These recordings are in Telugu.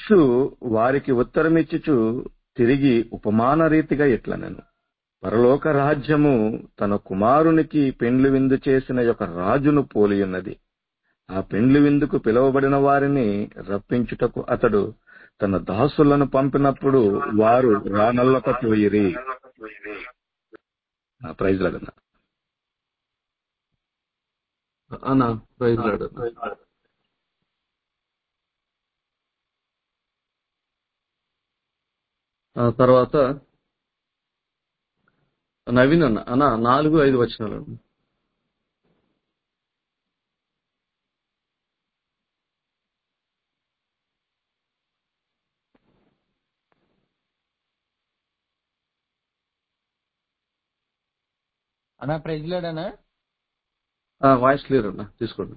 యేసు వారికి ఉత్తరమిచ్చుచు తిరిగి ఉపమాన రీతిగా ఇట్లనెను పరలోక రాజ్యము తన కుమారునికి పెండ్లి విందు చేసిన యొక్క రాజును పోలియున్నది ఆ పెండ్లి విందుకు పిలువబడిన వారిని రప్పించుటకు అతడు తన దాసులను పంపినప్పుడు వారు రానల్లకపోయిరి ఆ, ప్రైజ్ లాగన్నా అన్న ప్రైజ్ లార్డ్ అన్న. ఆ తర్వాత నవీన్ అన్న అన్న నాలుగు ఐదు వచనాలు అన్న. అన్నా ప్రైజ్ లాడనా ఆ, వాయిస్ క్లియర్ అన్న తీసుకోండి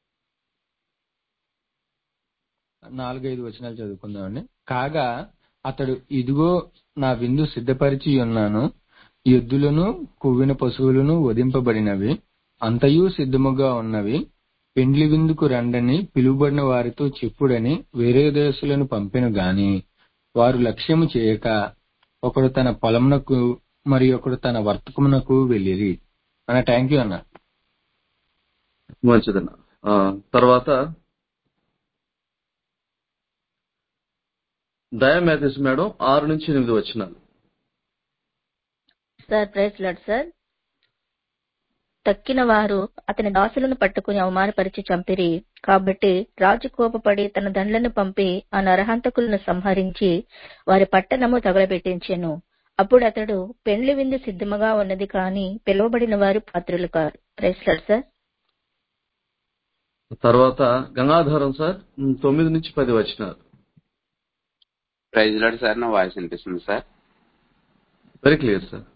నాలుగైదు వచనాలు చదువుకుందామండి కాగా అతడు ఇదిగో నా విందు సిద్ధపరిచి ఉన్నాను ఎద్దులను కొవ్విన పశువులను వధింపబడినవి అంతయు సిద్ధముగా ఉన్నవి పెండ్లి విందుకు రండని పిలువబడిన వారితో చెప్పుడని వేరే దేశులను పంపెను గాని వారు లక్ష్యము చేయక ఒకడు తన పొలమునకు మరి ఒకడు తన వర్తకమునకు వెళ్ళిరి అన్న థ్యాంక్ యూ అన్న మంచిదన్న ఆ, తర్వాత దయా మ్యాథ్యూస్ మేడం ఆరు నుంచి ఎనిమిది వచ్చినాలు సార్ ప్రైజ్ లాడ్ సార్ తక్కిన వారు అతని దాసులను పట్టుకుని అవమానపరిచి చంపిరి కాబట్టి రాజు కోపపడి తన దండ్లను పంపి ఆ నరహంతకులను సంహరించి వారి పట్టణము తగలబెట్టించెను అప్పుడు అతడు పెండ్లి విందు సిద్ధముగా ఉన్నది కాని పిలువబడిన వారు పాత్రులు కారు ప్రైజ్ లాడ్ సార్ తర్వాత గంగాధరం సార్ ఉమ్, తొమ్మిది నుంచి పది వచ్చినారు ప్రైజ్ లాడ్ సార్ నా వాయిస్ వినిపిస్తుంది సార్ వెరీ క్లియర్ సార్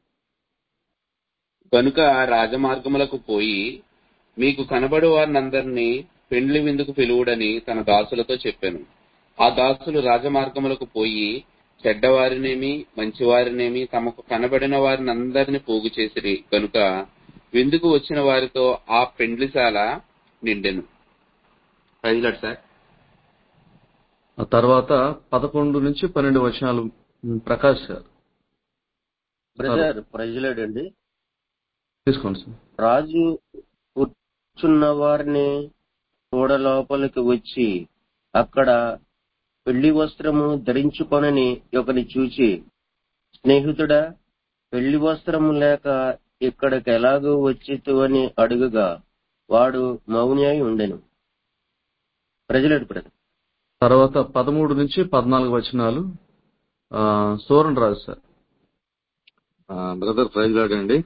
కనుక రాజమార్గములకు పోయి మీకు కనబడు వారినందరినీ పెండ్లి విందుకు పిలువుడని తన దాసులతో చెప్పాను ఆ దాసులు రాజమార్గములకు పోయి చెడ్డవారినేమి మంచివారినేమి తమకు కనబడిన వారిని అందరినీ పోగు చేసిరి కనుక విందుకు వచ్చిన వారితో ఆ పెండ్లిశాల నిండెను ప్రైజ్ లాడ్ సార్ ఆ తర్వాత పదకొండు నుంచి పన్నెండు వచనాలు ఉమ్, ప్రకాష్ సార్ బ్రదర్ ప్రజలాడండి తీసుకోండి సార్ రాజు కూర్చున్న వారిని కూడ లోపలికి వచ్చి అక్కడ పెళ్లి వస్త్రము ధరించుకొనని ఒకని చూచి స్నేహితుడా పెళ్లి వస్త్రము లేక ఇక్కడికి ఎలాగో వచ్చితు అని అడుగుగా వాడు మౌన్యాయి ఉండెను ప్రజలాడు బ్రదర్ తర్వాత పదమూడు నుంచి పద్నాలుగు వచనాలు ఆ, Suran Raju sir brother praise లాడండి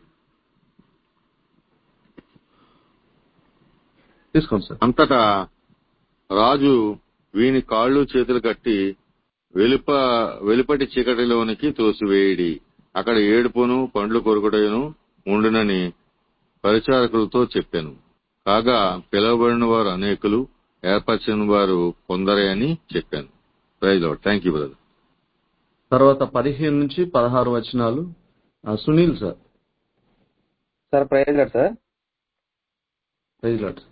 తీసుకోండి సార్ అంతటా రాజు వీని కాళ్ళు చేతులు కట్టి వెలుప వెలుపటి చీకటిలోనికి తోసివేయడి అక్కడ ఏడుపును పండ్లు కొరుకుటను ఉండునని పరిచారకులతో చెప్పాను కాగా పిలువబడిన వారు అనేకులు ఏర్పరిచిన వారు కొందరే అని చెప్పాను praise lord thank you brother తర్వాత పదిహేను నుంచి పదహారు వచనాలు ఆ, Sunil sir sir praise lord sir praise lord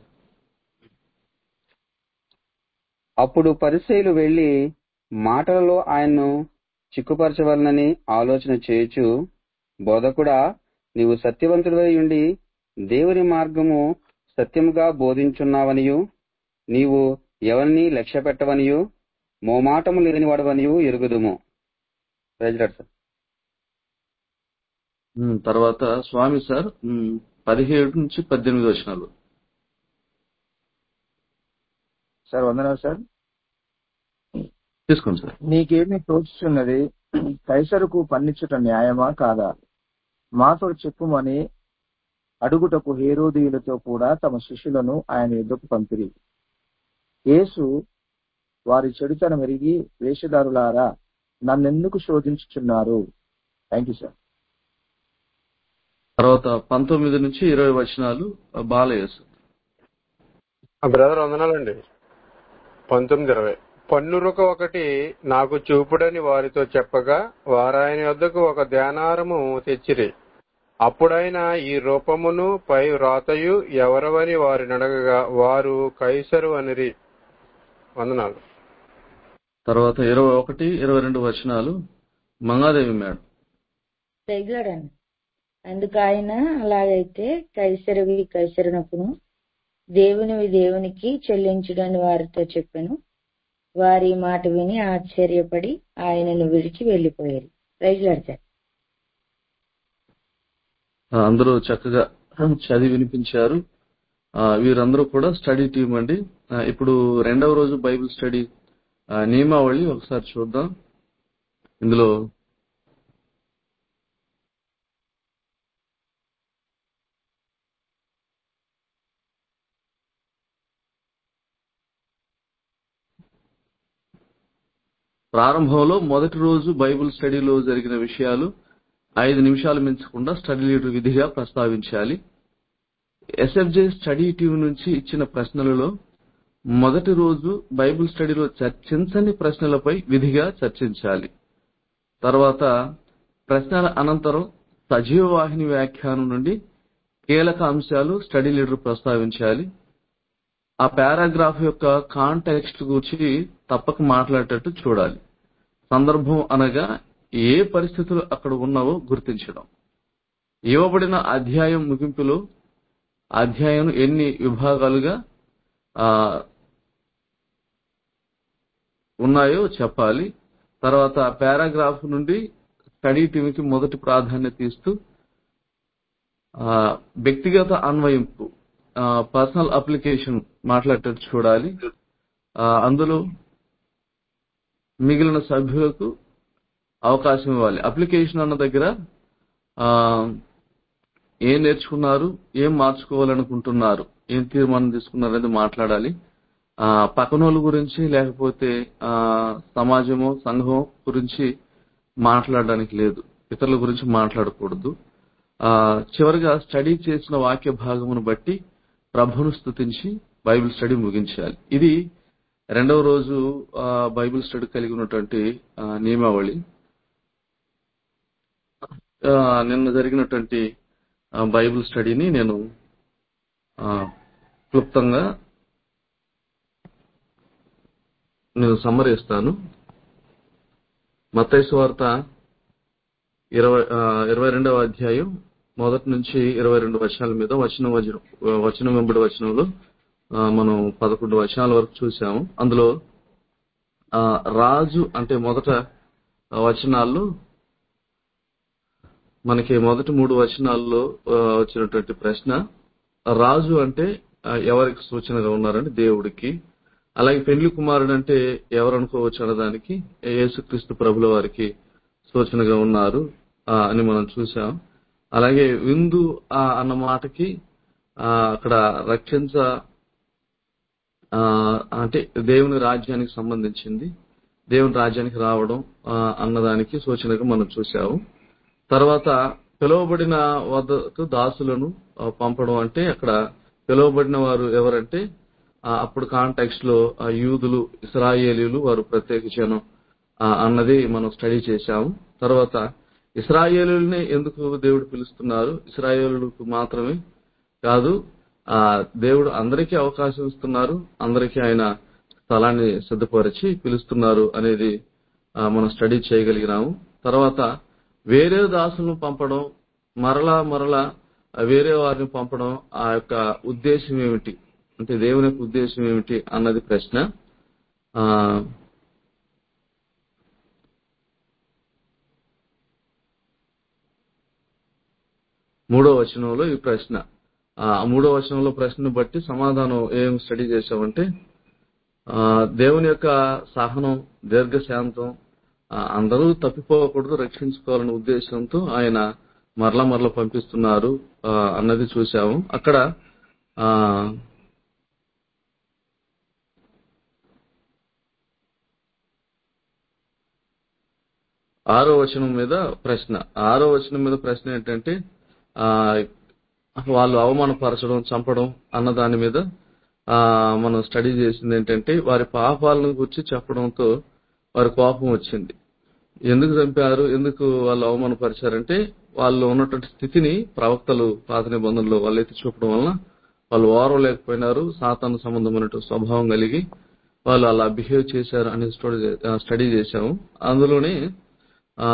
అప్పుడు పరిసయులు వెళ్లి మాటలలో ఆయన్ను చిక్కుపరచవలనని ఆలోచన చేయుచు బోధకుడా నీవు సత్యవంతుడై ఉండి దేవుని మార్గము సత్యముగా బోధించున్నావనియు నీవు ఎవరిని లక్ష్య పెట్టవనియు మోమాటము లేనివాడవనియు ఎరుగుదుము ప్రైజ్ లాడ్ సార్ ఉమ్, తర్వాత స్వామి సార్ ఉమ్, పదిహేడు నుంచి పద్దెనిమిది వచనాలు సార్ వందనాలు సార్ తీసుకోండి సార్ నీకేమి తోచుచున్నది కైసరుకు పన్నిచ్చుట న్యాయమా కాదా మాతో చెప్పుమని అడుగుటకు హేరోదీయులతో కూడా తమ శిష్యులను ఆయన ఎద్దుకు పంపిరి యేసు వారి చెడుతనం ఎరిగి వేషధారులారా నన్నెందుకు శోధించుచున్నారు థ్యాంక్ యూ సార్ తర్వాత పంతొమ్మిది నుంచి ఇరవై వచనాలు ఆ, బాలయ్య సార్ బ్రదర్ వందనాలండి పంతొమ్మిది ఇరవై పన్నురుక ఒకటి నాకు చూపుడని వారితో చెప్పగా వారాయన వద్దకు ఒక ధ్యానారము తెచ్చిరి అప్పుడైన ఈ రూపమును పై వ్రాతయు ఎవరవని వారిని అడగగా వారు కైసరు అనిరి వందనాలు తర్వాత ఇరవై ఒకటి ఇరవై రెండు వచనాలు మంగాదేవి మేడం తెగలడండి అందుకు ఆయన అలాగైతే కైసరవి కైసరనకును దేవునివి దేవునికి చెల్లించుడని వారితో చెప్పాను వారి ఈ మాట విని ఆశ్చర్యపడి ఆయనను విడిచి వెళ్లిపోయారు రైజ్లాడతారు ఆ, అందరూ చక్కగా చదివి వినిపించారు ఆ, వీరందరూ కూడా స్టడీ టీం అండి ఆ, ఇప్పుడు రెండవ రోజు బైబిల్ స్టడీ ఆ, నియమావళి ఒకసారి చూద్దాం ఇందులో ప్రారంభంలో మొదటి రోజు బైబిల్ స్టడీలో జరిగిన విషయాలు ఐదు నిమిషాలు మించకుండా స్టడీ లీడర్ విధిగా ప్రస్తావించాలి ఎస్ఎఫ్జే స్టడీ టీం నుంచి ఇచ్చిన ప్రశ్నలలో మొదటి రోజు బైబిల్ స్టడీలో చర్చించని ప్రశ్నలపై విధిగా చర్చించాలి తర్వాత ప్రశ్నల అనంతరం సజీవ వాహిని వ్యాఖ్యానం నుండి కీలక అంశాలు స్టడీ లీడర్ ప్రస్తావించాలి ఆ పారాగ్రాఫ్ యొక్క కాంటెక్స్ట్ గురించి తప్పక మాట్లాడేటట్టు చూడాలి సందర్భం అనగా ఏ పరిస్థితులు అక్కడ ఉన్నావో గుర్తించడం ఇవ్వబడిన అధ్యాయం ముగింపులో అధ్యాయం ఎన్ని విభాగాలుగా ఆ, ఉన్నాయో చెప్పాలి తర్వాత పారాగ్రాఫ్ నుండి స్టడీ టీంకి మొదటి ప్రాధాన్యత ఇస్తూ ఆ, వ్యక్తిగత అన్వయింపు పర్సనల్ అప్లికేషన్ మాట్లాడేటట్టు చూడాలి ఆ, అందులో మిగిలిన సభ్యులకు అవకాశం ఇవ్వాలి అప్లికేషన్ అన్న దగ్గర ఆ, ఏం నేర్చుకున్నారు ఏం మార్చుకోవాలనుకుంటున్నారు ఏం తీర్మానం తీసుకున్నారు అనేది మాట్లాడాలి ఆ, పక్కనోళ్ళ గురించి లేకపోతే ఆ, సమాజమో సంఘం గురించి మాట్లాడడానికి లేదు ఇతరుల గురించి మాట్లాడకూడదు ఆ, చివరిగా స్టడీ చేసిన వాక్య భాగమును బట్టి ప్రభును స్తుతించి బైబిల్ స్టడీ ముగించాలి ఇది రెండవ రోజు ఆ, బైబిల్ స్టడీ కలిగి ఉన్నటువంటి ఆ, నియమావళి ఆ, నిన్న జరిగినటువంటి ఆ, బైబిల్ స్టడీని నేను ఆ, క్లుప్తంగా నేను సమ్మరిస్తాను మత్తయి వార్త ఇరవై ఆ, ఇరవై రెండవ అధ్యాయం మొదటి నుంచి ఇరవై రెండు వచనాల మీద వచనం వచనం వచనం వెంబడి వచనంలో ఆ, మనం పదకొండు వచనాల వరకు చూసాము అందులో ఆ, రాజు అంటే మొదట వచనాల్లో మనకి మొదటి మూడు వచనాల్లో ఆ, వచ్చినటువంటి ప్రశ్న రాజు అంటే ఆ, ఎవరికి సూచనగా ఉన్నారంటే దేవుడికి అలాగే పెళ్లి కుమారుడు అంటే ఎవరు అనుకోవచ్చు అనడానికి యేసుక్రీస్తు ప్రభుల వారికి సూచనగా ఉన్నారు ఆ, అని మనం చూసాం అలాగే విందు ఆ, అన్న మాటకి ఆ, అక్కడ రక్షించ ఆ, అంటే దేవుని రాజ్యానికి సంబంధించింది దేవుని రాజ్యానికి రావడం ఆ, అన్నదానికి సూచనగా మనం చూసాము తర్వాత పిలువబడిన వద్దకు దాసులను ఆ, పంపడం అంటే అక్కడ పిలువబడిన వారు ఎవరంటే ఆ, అప్పుడు కాంటాక్స్ట్ లో ఆ, యూదులు ఇస్రాయేలీలు వారు ప్రత్యేక జనం ఆ, అన్నది మనం స్టడీ చేశాము తర్వాత ఇస్రాయేలుల్ని ఎందుకు దేవుడు పిలుస్తున్నారు ఇస్రాయేలులకు మాత్రమే కాదు ఆ దేవుడు అందరికీ అవకాశం ఇస్తున్నారు అందరికీ ఆయన స్థలాన్ని సిద్ధపరిచి పిలుస్తున్నారు అనేది ఆ, మనం స్టడీ చేయగలిగినాము తర్వాత వేరే దాసులను పంపడం మరలా మరలా ఆ వేరే వారిని పంపడం ఆ యొక్క ఉద్దేశం ఏమిటి అంటే దేవుని యొక్క ఉద్దేశం ఏమిటి అన్నది ప్రశ్న ఆ మూడో వచనంలో ఈ ప్రశ్న ఆ మూడో వచనంలో ప్రశ్నను బట్టి సమాధానం ఏం స్టడీ చేశామంటే ఆ, దేవుని యొక్క సహనం దీర్ఘశాంతం ఆ, అందరూ తప్పిపోకూడదు రక్షించుకోవాలనే ఉద్దేశంతో ఆయన మరల మరల పంపిస్తున్నారు ఆ, అన్నది చూసాము అక్కడ ఆ ఆరో వచనం మీద ప్రశ్న ఆరో వచనం మీద ప్రశ్న ఏంటంటే ఆ వాళ్ళు అవమానపరచడం చంపడం అన్న దాని మీద ఆ మనం స్టడీ చేసింది ఏంటంటే వారి పాపాలను గురించి చెప్పడంతో వారి కోపం వచ్చింది ఎందుకు చంపారు ఎందుకు వాళ్ళు అవమానపరిచారంటే వాళ్ళు ఉన్నటువంటి స్థితిని ప్రవక్తలు పాత నిబంధనలు వాళ్ళు ఎత్తి చూపడం వలన వాళ్ళు ఓరవలేకపోయినారు సాతాను సంబంధమైనటువంటి స్వభావం కలిగి వాళ్ళు అలా బిహేవ్ చేశారు అనేది స్టడీ చేశాము అందులోనే ఆ,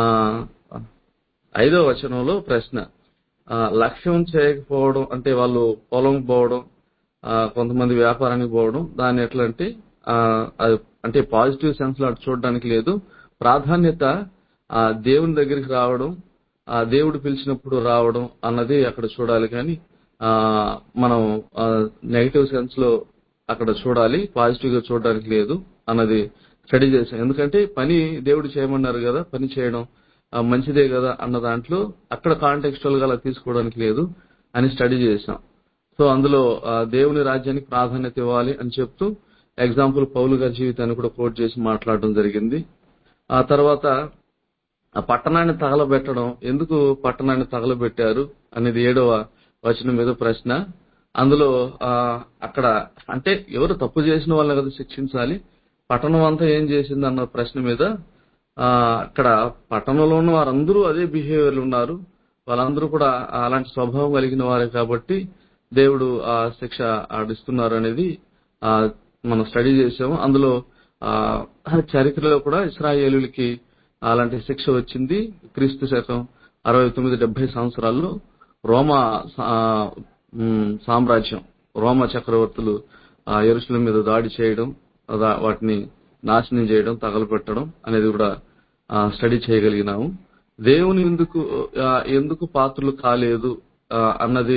ఐదో వచనంలో ప్రశ్న ఆ, లక్ష్యం చేయకపోవడం అంటే వాళ్ళు పొలం పోవడం ఆ, కొంతమంది వ్యాపారానికి పోవడం దాన్ని ఎట్లా అంటే ఆ, అది అంటే పాజిటివ్ సెన్స్ లో అటు చూడడానికి లేదు ప్రాధాన్యత ఆ, దేవుని దగ్గరికి రావడం ఆ దేవుడు పిలిచినప్పుడు రావడం అన్నది అక్కడ చూడాలి కానీ ఆ మనం నెగటివ్ సెన్స్ లో అక్కడ చూడాలి పాజిటివ్ గా చూడడానికి లేదు అన్నది స్టడీ చేశాం ఎందుకంటే పని దేవుడు చేయమన్నారు కదా పని చేయడం ఆ, మంచిదే కదా అన్న దాంట్లో అక్కడ కాంటెక్స్టువల్ గా అలా తీసుకోవడానికి లేదు అని స్టడీ చేశాం సో అందులో ఆ, దేవుని రాజ్యానికి ప్రాధాన్యత ఇవ్వాలి అని చెప్తూ ఎగ్జాంపుల్ పౌలు గారి జీవితాన్ని కూడా కోట్ చేసి మాట్లాడడం జరిగింది ఆ తర్వాత ఆ పట్టణాన్ని తగలబెట్టడం ఎందుకు పట్టణాన్ని తగలబెట్టారు అనేది ఏడవ వచనం మీద ప్రశ్న అందులో ఆ, అక్కడ అంటే ఎవరు తప్పు చేసిన వాళ్ళని కదా శిక్షించాలి పట్టణం అంతా ఏం చేసింది అన్న ప్రశ్న మీద ఆ, అక్కడ పట్టణంలో ఉన్న వారందరూ అదే బిహేవియర్ ఉన్నారు వాళ్ళందరూ కూడా అలాంటి స్వభావం కలిగిన వారే కాబట్టి దేవుడు ఆ శిక్ష ఆడిస్తున్నారు అనేది ఆ, మనం స్టడీ చేసాము అందులో ఆ, చరిత్రలో కూడా ఇస్రాయేలులకి అలాంటి శిక్ష వచ్చింది క్రీస్తు శకం అరవై తొమ్మిది డెబ్బై సంవత్సరాల్లో రోమా ఆ, ఉమ్, సామ్రాజ్యం రోమా చక్రవర్తులు ఆ ఎరుసలం మీద దాడి చేయడం అదా- వాటిని నాశనం చేయడం తగలపెట్టడం అనేది కూడా ఆ, స్టడీ చేయగలిగినాము దేవుని ఎందుకు ఆ, ఎందుకు పాత్రలు కాలేదు ఆ, అన్నది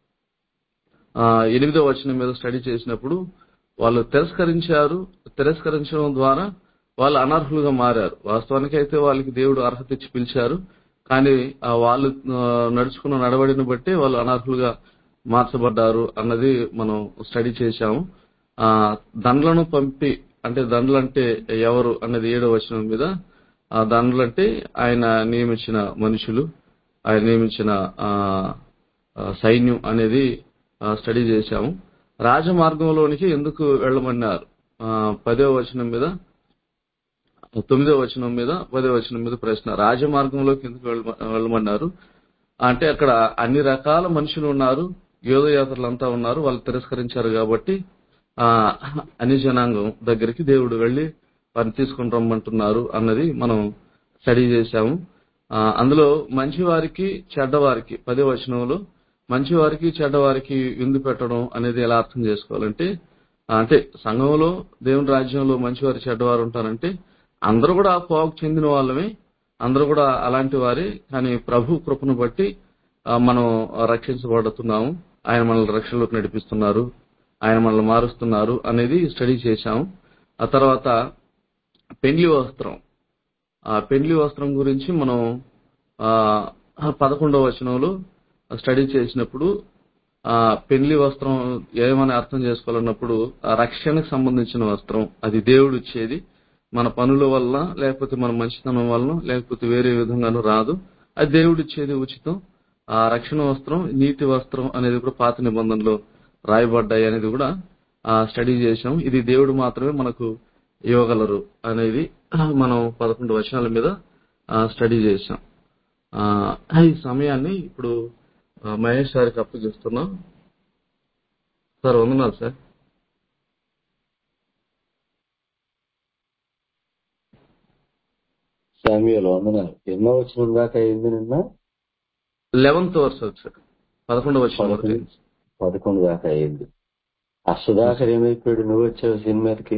ఆ, ఎనిమిదో వచనం మీద స్టడీ చేసినప్పుడు వాళ్ళు తిరస్కరించారు తిరస్కరించడం ద్వారా వాళ్ళు అనర్హులుగా మారారు వాస్తవానికి అయితే వాళ్ళకి దేవుడు అర్హత ఇచ్చి పిలిచారు కానీ ఆ, వాళ్ళు ఆ, నడుచుకున్న నడవడిని బట్టి వాళ్ళు అనర్హులుగా మార్చబడ్డారు అన్నది మనం స్టడీ చేశాము ఆ దండ్లను పంపి అంటే దండ్లు అంటే ఎవరు అన్నది ఏడో వచనం మీద ఆ దండ్లు అంటే ఆయన నియమించిన మనుషులు ఆయన నియమించిన ఆ, ఆ, సైన్యం అనేది ఆ, స్టడీ చేశాము రాజమార్గంలోనికి ఎందుకు వెళ్ళమన్నారు ఆ, పదో వచనం మీద తొమ్మిదో వచనం మీద పదో వచనం మీద ప్రశ్న రాజమార్గంలోకి ఎందుకు వెళ్ళమ- వెళ్ళమన్నారు అంటే అక్కడ అన్ని రకాల మనుషులు ఉన్నారు యోధయాత్రలంతా ఉన్నారు వాళ్ళు తిరస్కరించారు కాబట్టి ఆ అన్ని జనాంగం దగ్గరికి దేవుడు వెళ్లి వారిని తీసుకుని రమ్మంటున్నారు అన్నది మనం స్టడీ చేశాము ఆ, అందులో మంచివారికి చెడ్డవారికి పదే వచనంలో మంచివారికి చెడ్డవారికి విందు పెట్టడం అనేది ఎలా అర్థం చేసుకోవాలంటే ఆ, అంటే సంఘంలో దేవుని రాజ్యంలో మంచివారు చెడ్డవారు ఉంటారంటే అందరూ కూడా ఆ పోకు చెందిన వాళ్ళమే అందరూ కూడా అలాంటి వారే కానీ ప్రభు కృపను బట్టి ఆ, మనం రక్షించబడుతున్నాము ఆయన మనల్ని రక్షణలోకి నడిపిస్తున్నారు ఆయన మనల్ని మారుస్తున్నారు అనేది స్టడీ చేశాము ఆ తర్వాత పెండ్లి వస్త్రం ఆ పెండ్లి వస్త్రం గురించి మనం ఆ పదకొండవ వచనంలో స్టడీ చేసినప్పుడు ఆ పెండ్లి వస్త్రం ఏమని అర్థం చేసుకోవాలన్నప్పుడు ఆ రక్షణకు సంబంధించిన వస్త్రం అది దేవుడు ఇచ్చేది మన పనుల వల్ల లేకపోతే మన మంచితనం వల్ల లేకపోతే వేరే విధంగానూ రాదు అది దేవుడు ఇచ్చేది ఉచితం ఆ రక్షణ వస్త్రం నీతి వస్త్రం అనేది కూడా పాత నిబంధనలో రాయబడ్డాయి అనేది కూడా ఆ స్టడీ చేశాం ఇది దేవుడు మాత్రమే మనకు ఇవ్వగలరు అనేది మనం పదకొండు వచనాల మీద ఆ, స్టడీ చేశాం ఆ, ఈ సమయాన్ని ఇప్పుడు ఆ, మహేష్ గారికి అప్పగిస్తున్నాం సార్ వందనాలు సార్ సామ్యులు వందనాలు ఎన్నో వచ్చిన దాకా అయింది నిన్న లెవెన్త్ వర్స్ సార్ పదకొండవ వచ్చిన వరకు పదకొండు పదకొండు దాకా అయింది ఆ సుధాకర్ ఏమైపోయాడు నువ్వు వచ్చావు సినిమాకి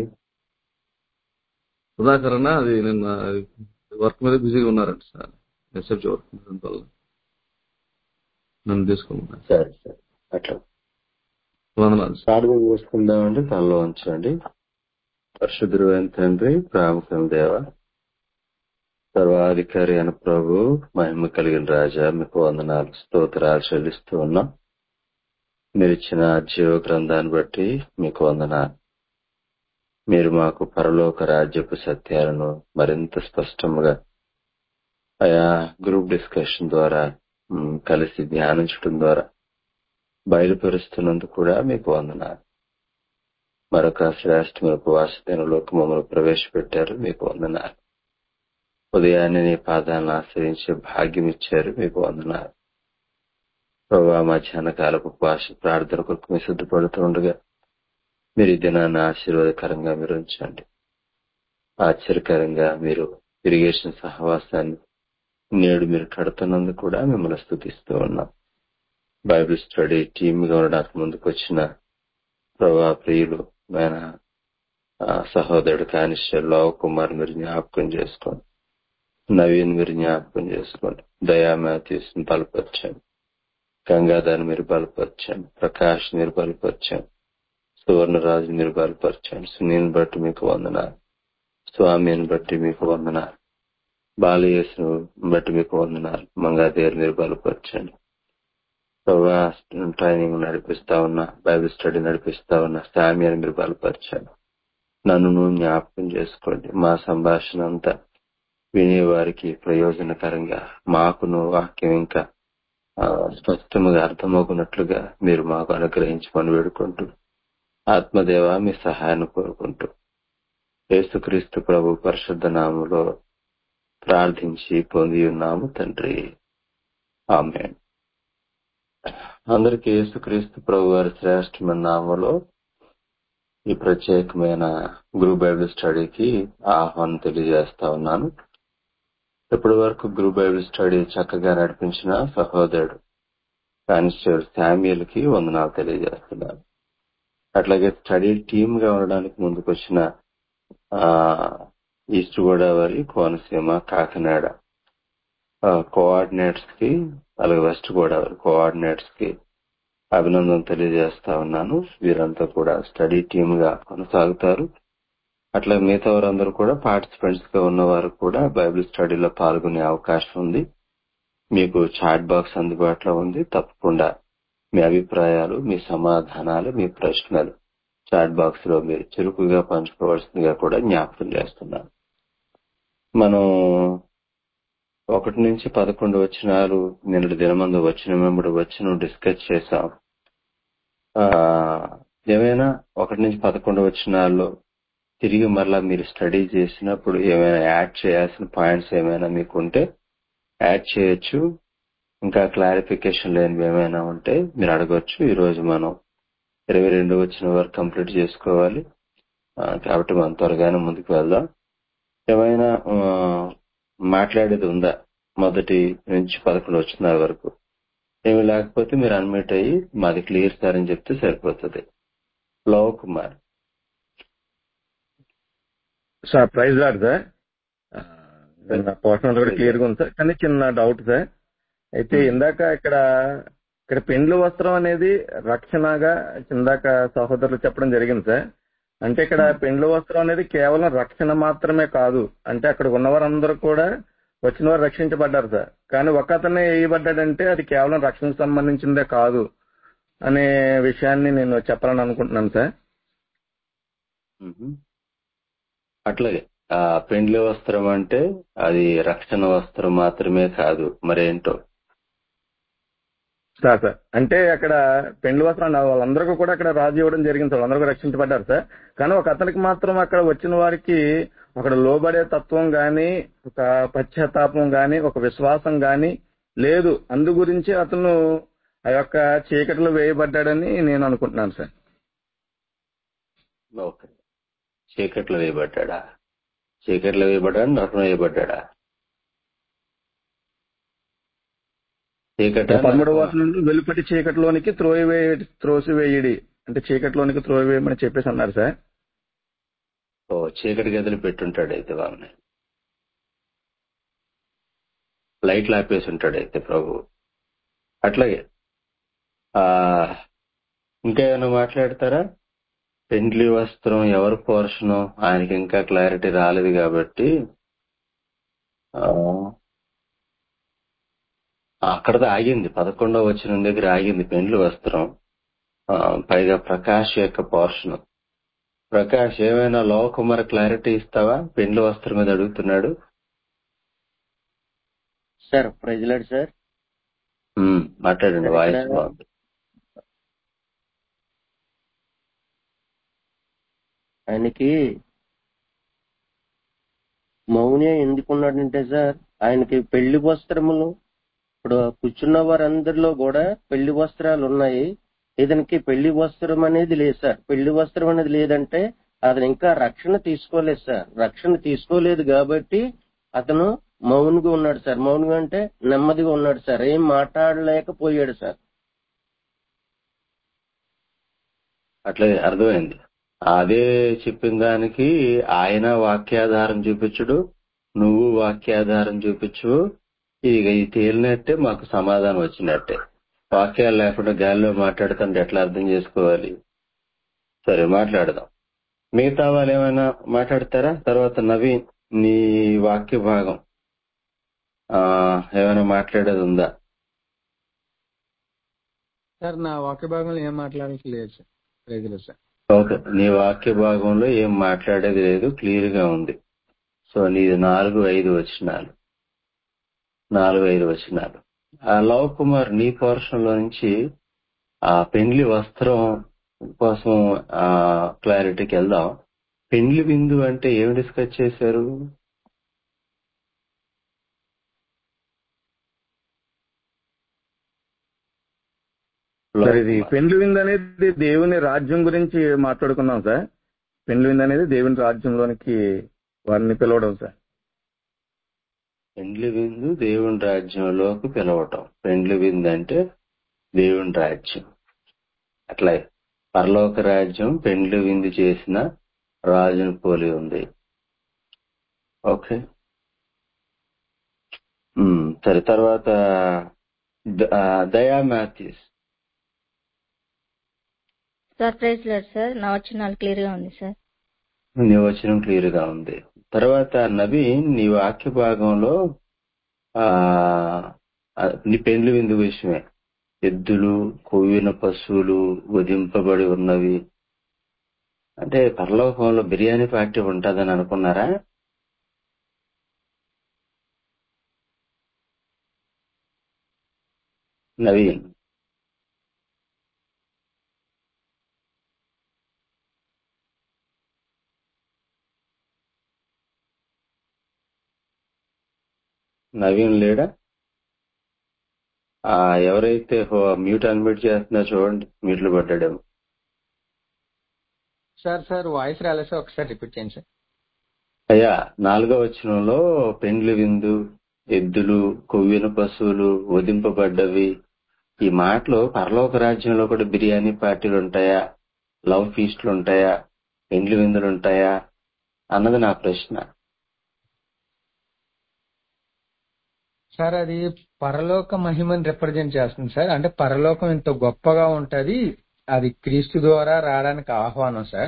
సుధాకర్ అన్న అది నిన్న వర్క్ మీద బిజీగా ఉన్నారంట సార్ ఎస్ఎఫ్జి వర్క్ మీద వల్ల నన్ను తీసుకోమన్నారు సరే సరే అట్లా వందనాలు సార్ ప్రార్థన చేసుకుందామండి తనలో ఉంచండి పరిశుద్ధుడు అయిన తండ్రి ప్రాముఖ్యం దేవ సర్వాధికారి అయిన ప్రభు మహిమ కలిగిన రాజా మీకు వందనాలు స్తోత్రాలు చెల్లిస్తూ ఉన్నాం మీరు ఇచ్చిన జీవ గ్రంథాన్ని బట్టి మీకు వందనాలు మీరు మాకు పరలోక రాజ్యపు సత్యాలను మరింత స్పష్టంగా ఆయా గ్రూప్ డిస్కషన్ ద్వారా మ్, కలిసి ధ్యానించడం ద్వారా బయలుపరుస్తున్నందుకు కూడా మీకు వందనాలు మరొక శ్రేష్టమైన ఉపవాస దినలోకి మమ్మల్ని ప్రవేశపెట్టారు మీకు వందనాలు ఉదయాన్నే నీ పాదాలను ఆశ్రయించే భాగ్యం ఇచ్చారు మీకు వందనాలు ప్రభా మధ్యాహ్న కాలపు ఉపవాస ప్రార్థన కొరకు మేము సిద్ధపడుతుండగా మీరు ఈ దినాన్ని ఆశీర్వాదకరంగా మీరు ఉంచండి ఆశ్చర్యకరంగా మీరు ఇరిగేషన్ సహవాసాన్ని నేడు మీరు కడుతున్నందుకు కూడా మిమ్మల్ని స్థుతిస్తూ ఉన్నాం బైబిల్ స్టడీ టీమ్ గా ఉండడానికి ముందుకు వచ్చిన ప్రభా ప్రియులు ఆయన ఆ, సహోదరుడు కానిశ్వర్ లోవ కుమార్ మీరు జ్ఞాపకం చేసుకోండి నవీన్ మీరు జ్ఞాపకం చేసుకోండి దయా మాథ్యూస్ బలపరచండి గంగాధర్ మీరు బలపరచండి ప్రకాష్ మీరు బలపరచండి సువర్ణరాజు మీరు బలపరచండి సునీల్ బట్టి మీకు వందనాలు స్వామిని బట్టి మీకు వందనాలు బాలయేసును బట్టి మీకు వందనాలు మంగాదేవి మీరు బలపరచండి ప్రభా ట్రైనింగ్ నడిపిస్తా ఉన్నా బైబిల్ స్టడీ నడిపిస్తా ఉన్నా సామ్యాన్ని మీరు బలపరచండి నన్ను నువ్వు జ్ఞాపకం చేసుకోండి మా సంభాషణ అంతా వినేవారికి ప్రయోజనకరంగా మాకును వాక్యం ఇంకా ఆ, స్పష్టంగా అర్థమవుకున్నట్లుగా మీరు మాకు అనుగ్రహించమని వేడుకుంటూ ఆత్మదేవ మీ సహాయాన్ని కోరుకుంటూ యేసుక్రీస్తు ప్రభు పరిశుద్ధ నామములో ప్రార్థించి పొంది ఉన్నాము తండ్రి ఆమె అందరికీ యేసుక్రీస్తు ప్రభు వారి శ్రేష్టమైన నామములో ఈ ప్రత్యేకమైన గురు బైబిల్ స్టడీకి ఆహ్వానం తెలియజేస్తా ఉన్నాను ఇప్పటి వరకు గురు బైబిల్ స్టడీ చక్కగా నడిపించిన సహోదరుడు కానిస్టేబుల్ శామ్యుల్ కి వందనాలు తెలియజేస్తున్నాను అట్లాగే స్టడీ టీమ్ గా ఉండడానికి ముందుకు వచ్చిన ఆ, ఈస్ట్ గోదావరి కోనసీమ కాకినాడ కోఆర్డినేట్స్ కి అలాగే వెస్ట్ గోదావరి కోఆర్డినేట్స్ కి అభినందన తెలియజేస్తా ఉన్నాను వీరంతా కూడా స్టడీ టీమ్ గా కొనసాగుతారు అట్లా మిగతా వారందరూ కూడా పార్టిసిపెంట్స్ గా ఉన్నవారు కూడా బైబిల్ స్టడీలో పాల్గొనే అవకాశం ఉంది మీకు చాట్ బాక్స్ అందుబాటులో ఉంది తప్పకుండా మీ అభిప్రాయాలు మీ సమాధానాలు మీ ప్రశ్నలు చాట్ బాక్స్ లో మీరు చురుకుగా పంచుకోవాల్సిందిగా కూడా జ్ఞాపకం చేస్తున్నాను మనం ఒకటి నుంచి పదకొండు వచనాలు నిన్నటి దినమందు వచ్చిన వెంబడి వచ్చిన డిస్కస్ చేశాం ఆ ఏమైనా ఒకటి నుంచి పదకొండు వచనాల్లో తిరిగి మరలా మీరు స్టడీ చేసినప్పుడు ఏమైనా యాడ్ చేయాల్సిన పాయింట్స్ ఏమైనా మీకు ఉంటే యాడ్ చేయొచ్చు ఇంకా క్లారిఫికేషన్ లేనివి ఏమైనా ఉంటే మీరు అడగొచ్చు ఈ రోజు మనం ఇరవై రెండు వచ్చిన వరకు కంప్లీట్ చేసుకోవాలి ఆ, కాబట్టి మనం త్వరగానే ముందుకు వెళ్దాం ఏమైనా ఆ, మాట్లాడేది ఉందా మొదటి నుంచి పదకొండు వచ్చిన వరకు ఏమి లేకపోతే మీరు అన్మిట్ అయ్యి మాది క్లియర్ సార్ అని చెప్తే సరిపోతుంది Lav Kumar sir praise lord sir ఆ, నా పోర్షన్ కూడా క్లియర్ గా ఉంది సార్ కానీ చిన్న డౌట్ సార్ అయితే ఇందాక ఇక్కడ ఇక్కడ పెండ్లు వస్త్రం అనేది రక్షణగా ఇందాక సహోదరులు చెప్పడం జరిగింది సార్ అంటే ఇక్కడ పెండ్లు వస్త్రం అనేది కేవలం రక్షణ మాత్రమే కాదు అంటే అక్కడ ఉన్నవారందరూ కూడా వచ్చిన వారు రక్షించబడ్డారు సార్ కానీ ఒక అతనే వేయబడ్డాడంటే అది కేవలం రక్షణకు సంబంధించిందే కాదు అనే విషయాన్ని నేను చెప్పాలని అనుకుంటున్నాను సార్ మ్మ్. అట్లాగే ఆ పెండ్లి వస్త్రం అంటే అది రక్షణ వస్త్రం మాత్రమే కాదు మరేంటో సార్ సార్ అంటే అక్కడ పెండ్లి వస్త్రం వాళ్ళందరికీ కూడా అక్కడ రాజు ఇవ్వడం జరిగింది సార్ వాళ్ళందరూ కూడా రక్షించబడ్డారు సార్ కానీ ఒక అతనికి మాత్రం అక్కడ వచ్చిన వారికి అక్కడ లోబడే తత్వం గాని ఒక పశ్చాత్తాపం గాని ఒక విశ్వాసం గాని లేదు అందు గురించి అతను ఆ యొక్క చీకటిలో వేయబడ్డాడని నేను అనుకుంటున్నాను సార్ ఓకే చీకట్లో వేయబడ్డా చీకట్లో వేయబడ్డా నరకం వేయబడ్డా చీకట పదమూడవ వచనంలో వెలుపటి చీకటిలోనికి త్రోయవే త్రోసివేయడి అంటే చీకటిలోనికి త్రోయవేయమని చెప్పేసి అన్నారు సార్ ఓ చీకటి గదిలో పెట్టుంటాడు అయితే వాళ్ళని లైట్లు ఆపేసి ఉంటాడు అయితే ప్రభు అట్లాగే ఆ ఇంకా ఏమైనా మాట్లాడతారా పెండ్లి వస్త్రం ఎవరి పోర్షను ఆయనకి ఇంకా క్లారిటీ రాలేదు కాబట్టి ఆ, అక్కడతో ఆగింది పదకొండవ వచ్చిన దగ్గర ఆగింది పెండ్లి వస్త్రం ఆ, పైగా ప్రకాష్ యొక్క పోర్షన్ ప్రకాష్ ఏమైనా లోకుమార క్లారిటీ ఇస్తావా పెండ్లి వస్త్రం మీద అడుగుతున్నాడు సార్ ప్రైజ్లాడ్ సార్ ఉమ్, మాట్లాడండి సార్ వాయిస్ ఇక్కడ బాగుంది ఆయనకి మౌనే ఎందుకున్నాడంటే సార్ ఆయనకి పెళ్లి వస్త్రములు ఇప్పుడు కూర్చున్న వారందరిలో కూడా పెళ్లి వస్త్రాలు ఉన్నాయి ఇతనికి పెళ్లి వస్త్రం అనేది లేదు సార్ పెళ్లి వస్త్రం అనేది లేదంటే అతను ఇంకా రక్షణ తీసుకోలేదు సార్ రక్షణ తీసుకోలేదు కాబట్టి అతను మౌనంగా ఉన్నాడు సార్ మౌనంగా అంటే నెమ్మదిగా ఉన్నాడు సార్ ఏం మాట్లాడలేకపోయాడు సార్ అట్లే అర్థమైంది అదే చెప్పిన దానికి ఆయన వాక్యాధారం చూపించుడు నువ్వు వాక్యాధారం చూపించు ఇక ఇది తేలినట్టే మాకు సమాధానం వచ్చినట్టే వాక్యాలు లేకుండా గాలిలో మాట్లాడుతుంటే ఎట్లా అర్థం చేసుకోవాలి సరే మాట్లాడదాం మిగతా వాళ్ళు ఏమైనా మాట్లాడతారా తర్వాత నవీన్ నీ వాక్య భాగం ఆ ఏమైనా మాట్లాడేది ఉందా సార్ నా వాక్య భాగంలో ఏం మాట్లాడాల్సి లేదు సార్ రైతులు సార్ ఓకే నీ వాక్య భాగంలో ఏం మాట్లాడేది లేదు క్లియర్ గా ఉంది సో నీది నాలుగు ఐదు వచనాలు నాలుగు ఐదు వచనాలు ఆ లవ్ కుమార్ నీ పోర్షన్ లో నుంచి ఆ పెండ్లి వస్త్రం కోసం ఆ క్లారిటీకి వెళ్దాం పెండ్లి విందు అంటే ఏమి డిస్కస్ చేశారు సార్ లవ్ ఇది కుమార్ పెండ్లి విందు అనేది దేవుని రాజ్యం గురించి మాట్లాడుకున్నాం సార్ పెండ్లి విందు అనేది దేవుని రాజ్యంలోనికి వారిని పిలవడం సార్ పెండ్లి విందు దేవుని రాజ్యంలోకి పిలవటం పెండ్లి విందు అంటే దేవుని రాజ్యం అట్లా పరలోక రాజ్యం పెండ్లి విందు చేసిన రాజును పోలి ఉంది ఓకే ఉమ్, సరే తర్వాత ద- ఆ, Daya Mathews sir praise lord sir నా వచ్చినాలు క్లియర్ గా ఉంది సార్ నీ వచనం క్లియర్ గా ఉంది తర్వాత నవీన్ నీ వాక్య భాగంలో ఆ ఆ, నీ పెండ్లి విందు విషయమే ఎద్దులు కొవ్విన పశువులు వధింపబడి ఉన్నవి అంటే పరలోకంలో బిర్యానీ పార్టీ ఉంటుందని అనుకున్నారా నవీన్ నవీన్ లేడా ఆ ఎవరైతే హో- మ్యూట్ అన్మ్యూట్ చేస్తున్నా చూడండి మ్యూట్లు పడ్డాడేమో సార్ సార్ వాయిస్ రాలేదు సార్ ఒకసారి రిపీట్ చేయండి సార్ అయ్యా నాలుగో వచనంలో పెండ్లి విందు ఎద్దులు కొవ్విన పశువులు వధింపబడ్డవి ఈ మాటలు పరలోక రాజ్యంలో కూడా బిర్యానీ పార్టీలు ఉంటాయా లవ్ ఫీస్ట్లు ఉంటాయా పెండ్లి విందులు ఉంటాయా అన్నది నా ప్రశ్న సార్ అది పరలోక మహిమని రిప్రజెంట్ చేస్తుంది సార్ అంటే పరలోకం ఇంత గొప్పగా ఉంటది అది క్రీస్తు ద్వారా రావడానికి ఆహ్వానం సార్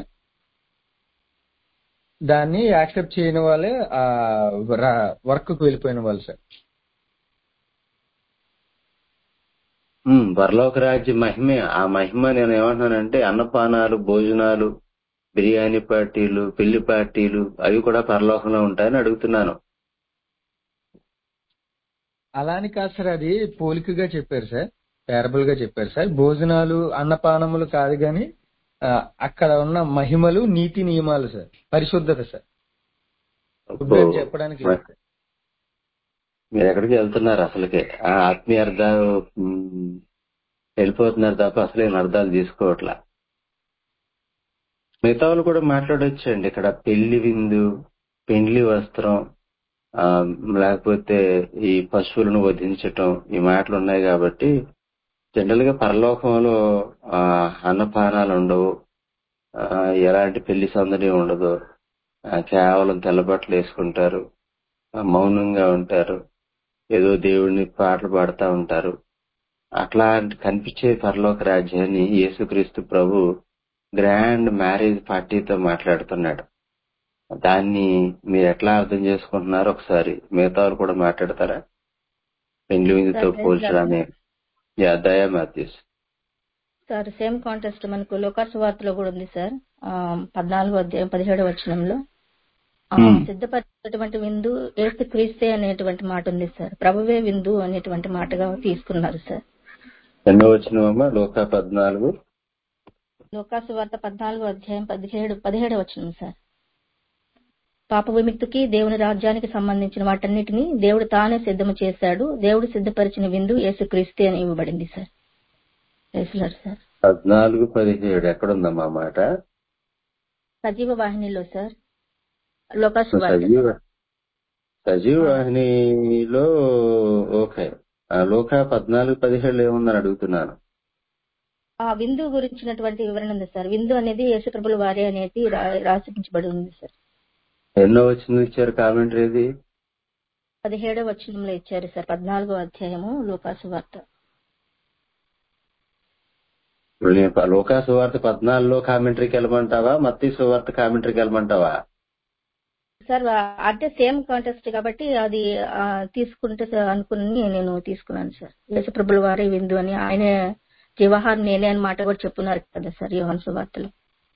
దాన్ని యాక్సెప్ట్ చేయని వాళ్ళే ఆ వర్క్ కు వెళ్ళిపోయిన వాళ్ళు సార్ ఉమ్, పరలోక రాజ్య మహిమే ఆ మహిమ నేను ఏమంటున్నానంటే అన్నపానాలు భోజనాలు బిర్యానీ పార్టీలు పెళ్లి పార్టీలు అవి కూడా పరలోకంలో ఉంటాయని అడుగుతున్నాను అలా అని కాదు సార్ అది పోలికగా చెప్పారు సార్ పేరబుల్ గా చెప్పారు సార్ భోజనాలు అన్నపానములు కాదు గాని ఆ, అక్కడ ఉన్న మహిమలు నీతి నియమాలు సార్ పరిశుద్ధత సార్ ఫుడ్ అని చెప్పడానికి లేదు సార్. మీరు ఎక్కడికి వెళ్తున్నారు అసలుకే ఆ ఆత్మీయ అర్థాలు ఉమ్, వెళ్ళిపోతున్నారు తప్ప అసలు ఏం అర్థాలు తీసుకోవట్లా మిగతా వాళ్ళు కూడా మాట్లాడొచ్చండి ఇక్కడ పెళ్లి విందు పెండ్లి వస్త్రం ఆ, లేకపోతే ఈ పశువులను వధించటం ఈ మాటలు ఉన్నాయి కాబట్టి జనరల్ గా పరలోకంలో ఆ, అన్నపానాలు ఉండవు ఆ, ఎలాంటి పెళ్లి సందడి ఉండదు ఆ, కేవలం తెల్లబట్టలు వేసుకుంటారు ఆ, మౌనంగా ఉంటారు ఏదో దేవుడిని పాటలు పాడుతూ ఉంటారు అట్లా కనిపించే పరలోక రాజ్యాన్ని యేసుక్రీస్తు ప్రభు గ్రాండ్ మ్యారేజ్ పార్టీతో మాట్లాడుతున్నాడు దాన్ని మీరు ఎట్లా అర్థం చేసుకుంటున్నారో ఒకసారి మిగతా వాళ్ళు కూడా మాట్లాడతారా పెండ్లి విందుతో సార్, ప్రైజ్ పోల్చడాన్ని yeah Daya Mathews sir same contest మనకు లోకాసు వార్తలో కూడా ఉంది సార్ ఆ, పద్నాలుగో అధ్యాయం పదిహేడవ వచనంలో ఆ, Hmm. సిద్ధపరిచినటువంటి విందు ఏసు క్రీస్తే అనేటువంటి మాట ఉంది సార్ ప్రభువే విందు అనేటువంటి మాటగా తీసుకున్నారు సార్ ఎన్నో వచ్చినవమ్మా లోక పద్నాలుగు లోకాసు వార్త పద్నాలుగో అధ్యాయం పదిహేడు పదిహేడవ వచనం సార్ పాప విముక్తికి దేవుని రాజ్యానికి సంబంధించిన వాటన్నిటిని దేవుడు తానే సిద్ధము చేశాడు దేవుడు సిద్ధపరిచిన విందు యేసుక్రీస్తే అని ఇవ్వబడింది సార్ ప్రైజ్ లార్డ్ సార్ పద్నాలుగు పదిహేడు ఎక్కడుందమ్మా మాట సజీవ వాహినిలో సార్ లోకాసు సజీవ సజీవ వాహినిలో ఓకే ఆ లోక పద్నాలుగు పదిహేడు ఏముందని అడుగుతున్నాను ఆ విందు గురించినటువంటి వివరణ ఉంది సార్ విందు అనేది యేసుప్రభుల వారి అనేది రా- రాసించబడి ఉంది సార్ ఎన్నో వచ్చింది ఇచ్చారు కామెంటరీ ఇది పదిహేడవ వచనంలో ఇచ్చారు సార్ పద్నాలుగో అధ్యాయము లోకాసు వార్త ఇప్పుడు నేను ప- లోకా సువార్త పద్నాలుగులో కామెంటరీకి వెళ్ళమంటావా మత్తి సువార్త కామెంటరీకి వెళ్ళమంటావా సార్ ఆ- అంటే సేమ్ కాంటెస్ట్ కాబట్టి అది ఆ, తీసుకుంటే సార్ అనుకుని నేను తీసుకున్నాను సార్ యేసుప్రభుల వారి విందు అని ఆయన జీవాహారం నేనే అని మాట కూడా చెప్పున్నారు కదా సార్ యోహాన్ సువార్తలో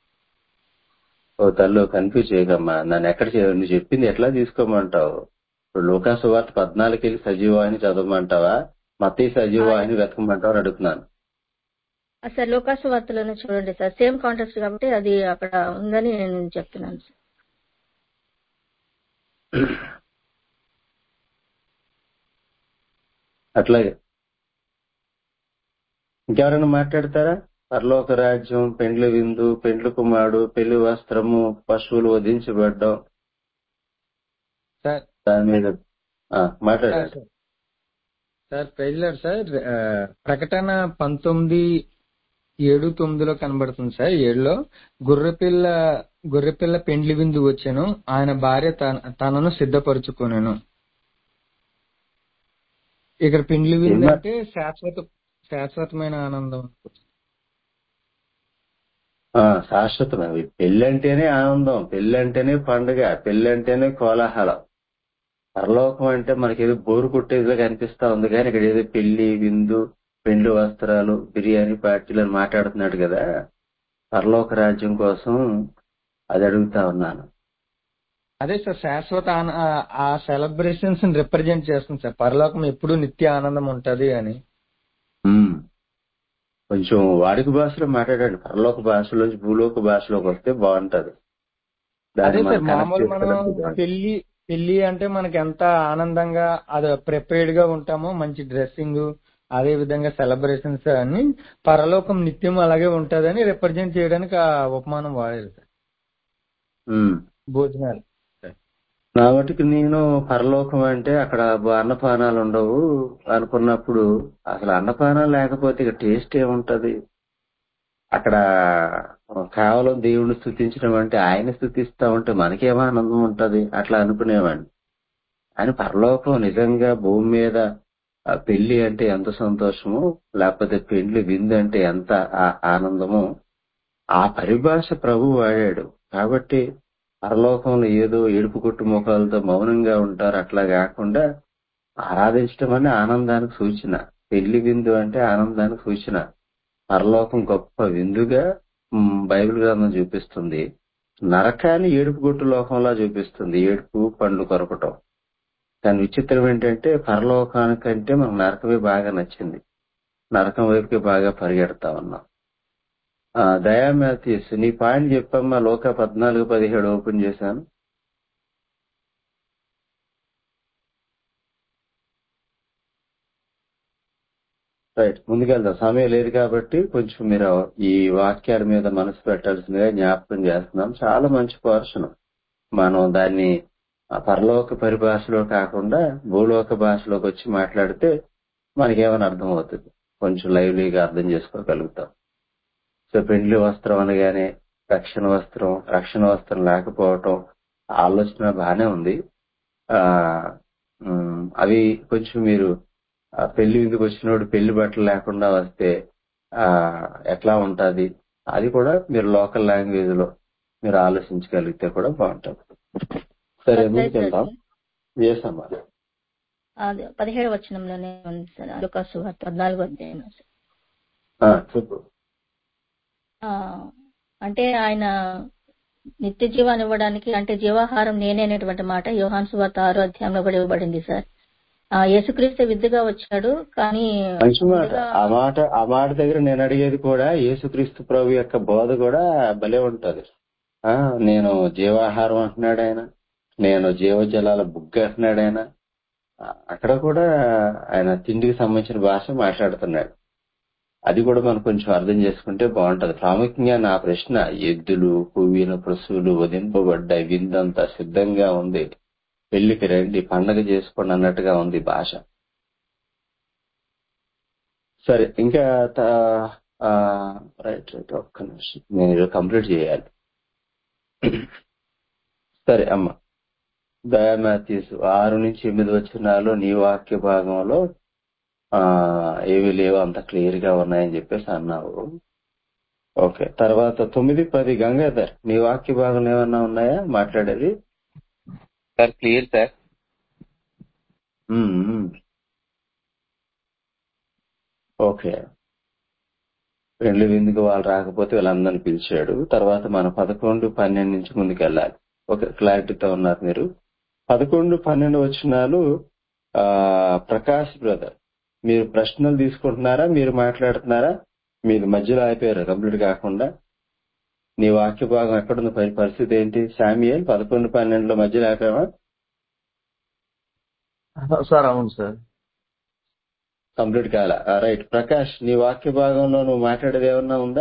ఓ తల్లు కన్ఫ్యూజ్ చేయకమ్మా నన్ను ఎక్కడ చే- నువ్వు చెప్పింది ఎట్లా తీసుకోమంటావు ఇప్పుడు లోకా సువార్త పద్నాలుగు వెళ్ళి సజీవాహిని చదవమంటావా మత్తి సజీవాహిని వెతకమంటావా అని అడుగుతున్నాను ఆ, సార్ లోకాసు వార్తలోనే చూడండి సార్ సేమ్ కాంటెస్ట్ కాబట్టి అది అక్కడ ఉందని నేను చెప్తున్నాను సార్ అట్లాగే ఇంకెవరైనా మాట్లాడతారా పరలోక రాజ్యం పెండ్లి విందు పెండ్లి కుమారుడు పెళ్లి వస్త్రము పశువులు వధించబడ్డం సార్ దాని మీద ఆ, సార్ మాట్లాడండి సార్ ప్రైజ్లర్ సార్ ఆ, ప్రకటన పంతొమ్మిది ఏడు తొమ్మిదిలో కనబడుతుంది సార్ ఏడులో గొర్రెపిల్ల గొర్రెపిల్ల పెండ్లి విందు వచ్చాను ఆయన భార్య తన- తనను సిద్ధపరచుకొనెను ఇక్కడ పెండ్లి విందు ఏమ్మా? అంటే శాశ్వత శాశ్వతమైన ఆనందం ఆ, శాశ్వతమైనవి పెళ్లి అంటేనే ఆనందం పెళ్లి అంటేనే పండుగ పెళ్లి అంటేనే కోలాహలం పరలోకం అంటే మనకి ఏదో బోరు కొట్టేదిగా కనిపిస్తా ఉంది కానీ ఇక్కడ ఏదో పెళ్లి విందు పెండ్లి వస్త్రాలు బిర్యానీ పార్టీలు అని మాట్లాడుతున్నాడు కదా పరలోక రాజ్యం కోసం అది అడుగుతా ఉన్నాను అదే సార్ శాశ్వత ఆన- ఆ- ఆ సెలబ్రేషన్స్ రిప్రజెంట్ చేస్తుంది సార్ పరలోకం ఎప్పుడు నిత్య ఆనందం ఉంటది అని ఉమ్. కొంచెం వాడుక భాషలో మాట్లాడండి పరలోక భాషలోంచి భూలోక భాషలోకి వస్తే బాగుంటది అదే దాన్ని సార్ మనం కనెక్ట్ మామూలు మనం చేసుకోవడానికి బాగుంటుంది. పెళ్లి పెళ్లి అంటే మనకి ఎంత ఆనందంగా అది ప్రిపేర్డ్ గా ఉంటామో మంచి డ్రెస్సింగ్ అదే విధంగా సెలబ్రేషన్స్ అని పరలోకం నిత్యం అలాగే ఉంటదని రిప్రజెంట్ చేయడానికి ఆ ఉపమానం వాడారు సార్ ఉమ్. భోజనాలు నా మటుకు నేను పరలోకం అంటే అక్కడ అన్నపానాలు ఉండవు అనుకున్నప్పుడు అసలు అన్నపానాలు లేకపోతే ఇక టేస్ట్ ఏముంటది అక్కడ కేవలం దేవుణ్ణి స్థుతించడం అంటే ఆయన స్థుతిస్తా ఉంటే మనకేమో ఆనందం ఉంటది అట్లా అనుకునేవాడిని ఆయన పరలోకం నిజంగా భూమి మీద ఆ పెళ్లి అంటే ఎంత సంతోషమో లేకపోతే పెళ్లి విందు అంటే ఎంత ఆ- ఆనందమో ఆ పరిభాష ప్రభు వాడాడు కాబట్టి పరలోకంలో ఏదో ఏడుపు కొట్టు ముఖాలతో మౌనంగా ఉంటారు అట్లా కాకుండా ఆరాధించడం అనే ఆనందానికి సూచన పెళ్లి విందు అంటే ఆనందానికి సూచన పరలోకం గొప్ప విందుగా మ్, బైబిల్ గ్రంథం చూపిస్తుంది నరకాన్ని ఏడుపు కొట్టు లోకంలా చూపిస్తుంది ఏడుపు పండ్లు కొరకటం కానీ విచిత్రం ఏంటంటే పరలోకానికంటే మనకు నరకమే బాగా నచ్చింది నరకం వైపుకి బాగా పరిగెడతా ఉన్నాం ఆ, దయా మ్యాథ్యూస్ నీ పాయింట్ చెప్పమ్మా లోక పద్నాలుగు పదిహేడు ఓపెన్ చేశాను రైట్ ముందుకెళ్దాం సమయం లేదు కాబట్టి కొంచెం మీరు ఈ వాక్యాల మీద మనసు పెట్టాల్సిందిగా జ్ఞాపకం చేస్తున్నాం చాలా మంచి పోర్షన్ మనం దాన్ని ఆ పరలోక పరిభాషలో కాకుండా భూలోక భాషలోకి వచ్చి మాట్లాడితే మనకేమైనా అర్థం అవుతుంది కొంచెం లైవ్లీగా అర్థం చేసుకోగలుగుతాం సో పెండ్లి వస్త్రం అనగానే రక్షణ వస్త్రం రక్షణ వస్త్రం లేకపోవటం ఆలోచన బానే ఉంది ఆ ఉమ్, అవి కొంచెం మీరు ఆ పెళ్లి విందుకు వచ్చినోడు పెళ్లి బట్టలు లేకుండా వస్తే ఆ ఎట్లా ఉంటది అది కూడా మీరు లోకల్ లాంగ్వేజ్ లో మీరు ఆలోచించగలిగితే కూడా బాగుంటుంది సరే సార్, ముందుకు ప్రైజ్ వెళ్దాం లార్డ్ చేసామా అది పదిహేడు వచనంలోనే ఉంది సార్ లుకాసు వార్త పద్నాలుగో అధ్యాయం సార్. ఆ, చెప్పు ఆ, అంటే ఆయన నిత్య జీవాన్ని ఇవ్వడానికి అంటే జీవాహారం నేనే అనేటువంటి మాట యోహాన్ సువార్త ఆరో అధ్యాయంలో కూడా ఇవ్వబడింది సార్ ఆ యేసుక్రీస్తు విద్యగా వచ్చాడు కానీ మంచి మాట ముందుగా ఆ మాట ఆ మాట దగ్గర నేను అడిగేది కూడా యేసుక్రీస్తు ప్రభు యొక్క బోధ కూడా భలే ఉంటది ఆ నేను జీవాహారం అంటున్నాడు ఆయన నేను జీవజలాల బుగ్గ అంటున్నాడు ఆయన ఆ, అక్కడ కూడా ఆయన తిండికి సంబంధించిన భాష మాట్లాడుతున్నాడు అది కూడా మనం కొంచెం అర్థం చేసుకుంటే బాగుంటది ప్రాముఖ్యంగా నా ప్రశ్న ఎద్దులు పువ్విన పశువులు వధింపబడ్డాయి విందంతా సిద్ధంగా ఉంది పెళ్లికి రండి పండగ చేసుకోండి అన్నట్టుగా ఉంది భాష సరే ఇంకా త- ఆ, రైట్ రైట్ ఒక్క నిమిషం నేను ఇది కంప్లీట్ చేయాలి సరే అమ్మ దయామాతీసు ఆరు నుంచి ఎనిమిది వచ్చినాలు నీ వాక్య భాగంలో ఆ ఏవి లేవు అంత క్లియర్ గా ఉన్నాయని చెప్పేసి అన్నావు ఓకే తర్వాత తొమ్మిది పది గంగాధర్ నీ వాక్య భాగంలో ఏమన్నా ఉన్నాయా మాట్లాడేది సార్ క్లియర్ సార్ ఉమ్, ఉమ్. ఓకే పెళ్లి విందుకు వాళ్ళు రాకపోతే వీళ్ళందరిని పిలిచాడు తర్వాత మన పదకొండు పన్నెండు నుంచి ముందుకు వెళ్ళాలి ఓకే క్లారిటీతో ఉన్నారు మీరు పదకొండు పన్నెండు వచ్చినాలు ఆ ప్రకాష్ బ్రదర్ మీరు ప్రశ్నలు తీసుకుంటున్నారా మీరు మాట్లాడుతున్నారా మీరు మధ్యలో అయిపోయారు కంప్లీట్ కాకుండా నీ వాక్య భాగం ఎక్కడుంది పరి- పరిస్థితి ఏంటి శామ్యుయల్ పదకొండు పన్నెండులో మధ్యలో ఆపావా సార్ అవును సార్ కంప్లీట్ కాల రైట్ ప్రకాష్ నీ వాక్య భాగంలో నువ్వు మాట్లాడేది ఏమన్నా ఉందా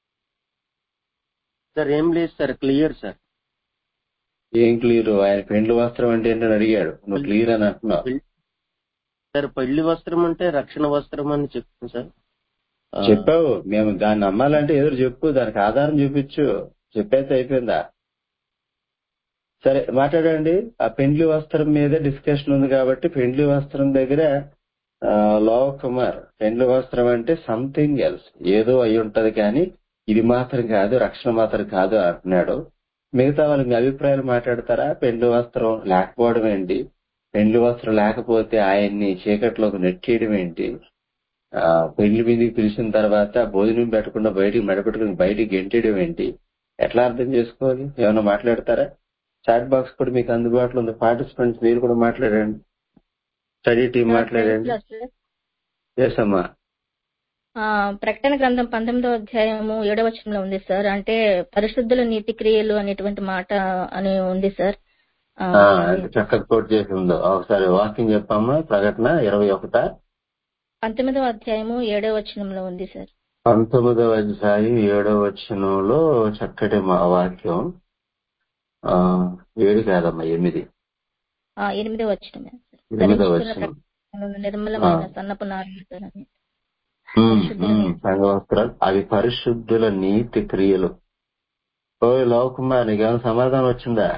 సార్ ఏం లేదు సార్ క్లియర్ సార్ ఏం క్లియర్ ఆయన పెండ్లు వస్త్రం అంటే ఏంటని అడిగాడు నువ్వు క్లియర్ అని అంటున్నావు పెళ్లి- సార్ పెళ్లి వస్త్రం అంటే రక్షణ వస్త్రం అని చెప్తాను సార్ ఆ, చెప్పావు మేము దాన్ని నమ్మాలంటే ఎదురు చెప్పు దానికి ఆధారం చూపించు చెప్పేస్తే అయిపోయిందా సరే మాట్లాడండి ఆ పెండ్లి వస్త్రం మీద డిస్కషన్ ఉంది కాబట్టి పెండ్లి వస్త్రం దగ్గర ఆ, లోవ కుమార్ పెండ్లి వస్త్రం అంటే సంథింగ్ ఎల్స్ ఏదో అయి ఉంటది కానీ ఇది మాత్రం కాదు రక్షణ మాత్రం కాదు అంటున్నాడు మిగతా వాళ్ళు మీ అభిప్రాయాలు మాట్లాడతారా పెండ్లి వస్త్రం లేకపోవడం ఏంటి పెండ్లి వస్త్రం లేకపోతే ఆయన్ని చీకట్లోకి నెట్టేయడం ఏంటి ఆ పెళ్లి మీదకి పిలిచిన తర్వాత భోజనం పెట్టకుండా బయటికి మెడపెట్టుకుని బయటికి గెంటేయడం ఏంటి ఎట్లా అర్థం చేసుకోవాలి ఏమైనా మాట్లాడతారా చాట్ బాక్స్ కూడా మీకు అందుబాటులో ఉంది పార్టిసిపెంట్స్ మీరు కూడా మాట్లాడండి స్టడీ టీం మాట్లాడండి ఎస్ అమ్మా ఆ, ప్రకటన గ్రంథం పంతొమ్మిదో అధ్యాయము ఏడవ వచనంలో ఉంది సార్ అంటే పరిశుద్ధుల నీతి క్రియలు అనేటువంటి మాట అని ఉంది సార్ ఆ, ఆ, అంటే చక్కగా కోట్ చేసి ఉందో ఒకసారి వాకింగ్ చెప్పమ్మా ప్రకటన ఇరవై ఒకట పంతొమ్మిదవ అధ్యాయము ఏడవ వచనంలో ఉంది సార్ పంతొమ్మిదవ అధ్యాయం ఏడవ వచనంలో చక్కటి మా వాక్యం ఆ ఏడు కాదమ్మా ఎనిమిది ఆ, ఎనిమిదవ వచనమే సార్ ఎనిమిదవ ధరించుకున్న వచనం ప్రకటనలో నిర్మలమైన ఆ. సన్నపు నారులు సార్ అని ఉమ్, పరిశుద్ధుల ఉమ్, నీతి సంఘవస్త్రాలు అవి పరిశుద్ధుల నీతి క్రియలు ఓ లోకుమార్ నీకేమైనా సమాధానం వచ్చిందా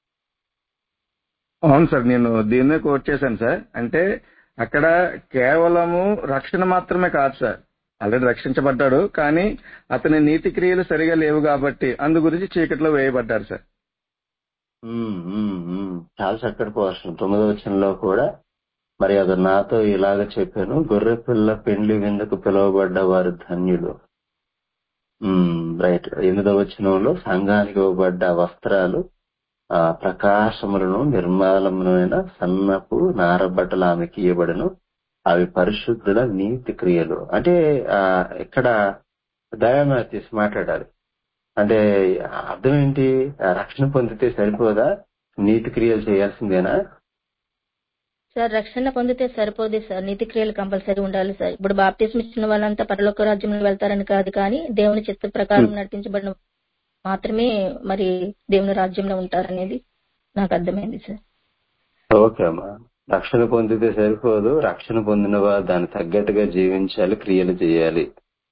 అవును సార్ నేను దీన్నే కోట్ చేశాను సార్ అంటే అక్కడ కేవలము రక్షణ మాత్రమే కాదు సార్ ఆల్రెడీ రక్షించబడ్డాడు కానీ అతని నీతి క్రియలు సరిగా లేవు కాబట్టి అందు గురించి చీకట్లో వేయబడ్డారు సార్ ఉమ్, ఉమ్, ఉమ్. చాలా చక్కటి పోర్షన్ తొమ్మిదవ వచనంలో కూడా మరి అది నాతో ఇలాగ చెప్పాను గొర్రె పిల్ల పెండ్లి విందుకు పిలువబడ్డ వారు ధన్యులు ఉమ్, రైట్ ఎనిమిదవ వచనంలో సంఘానికి ఇవ్వబడ్డ వస్త్రాలు ఆ ప్రకాశములను నిర్మలమైన సన్నపు నారబట్టలు ఆమెకి ఇవ్వబడను అవి పరిశుద్ధుల నీతి క్రియలు అంటే ఆ ఇక్కడ దయామాతీసి మాట్లాడాలి అంటే అర్థం ఏంటి ఆ రక్షణ పొందితే సరిపోదా నీతి క్రియలు చేయాల్సిందేనా సార్ రక్షణ పొందితే సరిపోదు సార్ నీతి క్రియలు కంపల్సరీ ఉండాలి సార్ ఇప్పుడు బాప్తిస్మ ఇచ్చిన వాళ్ళంతా పరలోక రాజ్యంలో వెళ్తారని కాదు కానీ దేవుని చిత్త ప్రకారం నడిపించబడిన మాత్రమే మరి దేవుని రాజ్యంలో ఉంటారనేది నాకు అర్థమైంది సార్ ఓకే అమ్మా రక్షణ పొందితే సరిపోదు రక్షణ పొందిన వారు దాన్ని తగ్గట్టుగా జీవించాలి క్రియలు చేయాలి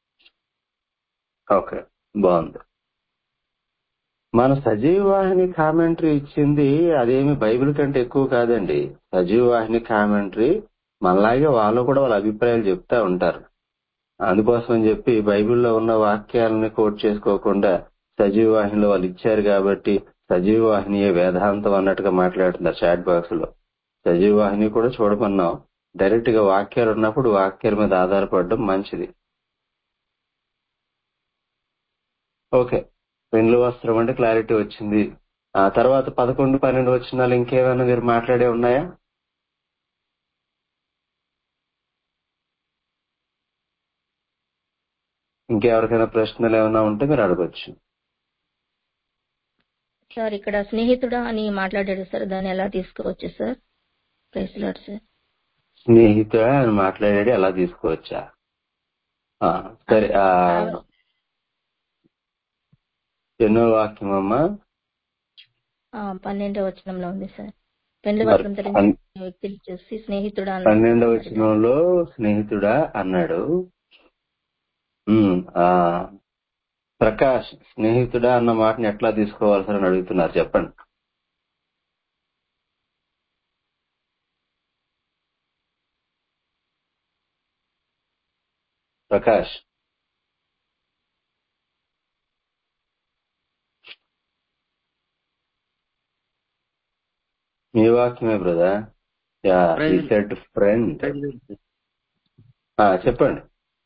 ఓకే బాగుంది మన సజీవవాహిని కామెంటరీ ఇచ్చింది అదేమి బైబిల్ కంటే ఎక్కువ కాదండి సజీవవాహిని కామెంటరీ మనలాగే వాళ్ళు కూడా వాళ్ళ అభిప్రాయాలు చెప్తా ఉంటారు అందుకోసం అని చెప్పి బైబిల్లో ఉన్న వాక్యాలని కోట్ చేసుకోకుండా సజీవవాహినిలో వాళ్ళు ఇచ్చారు కాబట్టి సజీవవాహినియే వేదాంతం అన్నట్టుగా మాట్లాడుతున్నారు చాట్ బాక్స్ లో సజీవవాహిని కూడా చూడమన్నాం డైరెక్ట్ గా వాక్యాలు ఉన్నప్పుడు వాక్యాల మీద ఆధారపడడం మంచిది ఓకే పెండ్లు వస్త్రం అంటే క్లారిటీ వచ్చింది ఆ తర్వాత పదకొండు పన్నెండు వచ్చినాలు ఇంకేమైనా మీరు మాట్లాడే ఉన్నాయా ఇంకెవరికైనా ప్రశ్నలు ఏమైనా ఉంటే మీరు అడగొచ్చు సార్ ఇక్కడ స్నేహితుడా అని మాట్లాడాడు సార్ దాన్ని ఎలా తీసుకోవచ్చు సార్ ప్రైస్ లాడ్ సార్ స్నేహితుడా అని మాట్లాడాడు ఎలా తీసుకోవచ్చా ఆ, సరే ఆ, ఎన్నో వాక్యం అమ్మా ఆ, పన్నెండవ వచనంలో ఉంది సార్ పెండ్లి మరి వస్త్రం ధరించిన పన్- వ్యక్తిని చూసి స్నేహితుడా అన్నాడు పన్నెండవ మరి దాన్ని వచనంలో స్నేహితుడా అన్నాడు ఉమ్, ఆ ప్రకాష్ స్నేహితుడా అన్న మాటని ఎట్లా తీసుకోవాలి సార్ అని అడుగుతున్నారు చెప్పండి ప్రకాష్ మీ వాక్యమే brother yeah he praise said friend praise చెప్పండి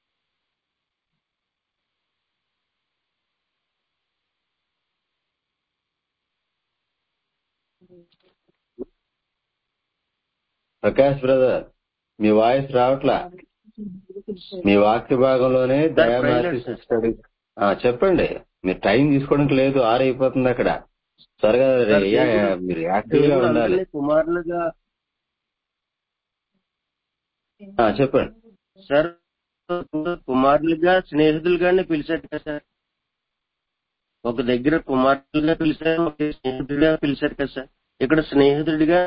ప్రకాష్ బ్రదర్ మీ వాయిస్ రావట్లా మీ వాక్య భాగంలోనే sir Daya praise Matthew sir sister ఆ, చెప్పండి మీరు టైం తీసుకోవడానికి లేదు ఆరు అయిపోతుంది అక్కడ త్వరగా సార్ యా- దేవుడు యా- మీరు యాక్టివ్ గా దేవుడు ఉండాలి అందరినీ కుమారులుగా ఆ, చెప్పండి సార్ కుమారులుగా స్నేహితులుగానే పిలిచాడు కదా సార్ ఒక దగ్గర కుమారులుగా పిలిచారు ఒక దగ్గర స్నేహితుడిగా పిలిచారు కదా సార్ ఇక్కడ స్నేహితుడిగా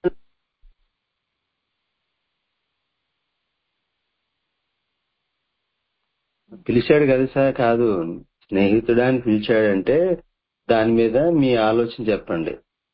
పిలిచాడు కదా సార్ కాదు స్నేహితుడా అని పిలిచాడంటే దాని మీద మీ ఆలోచన చెప్పండి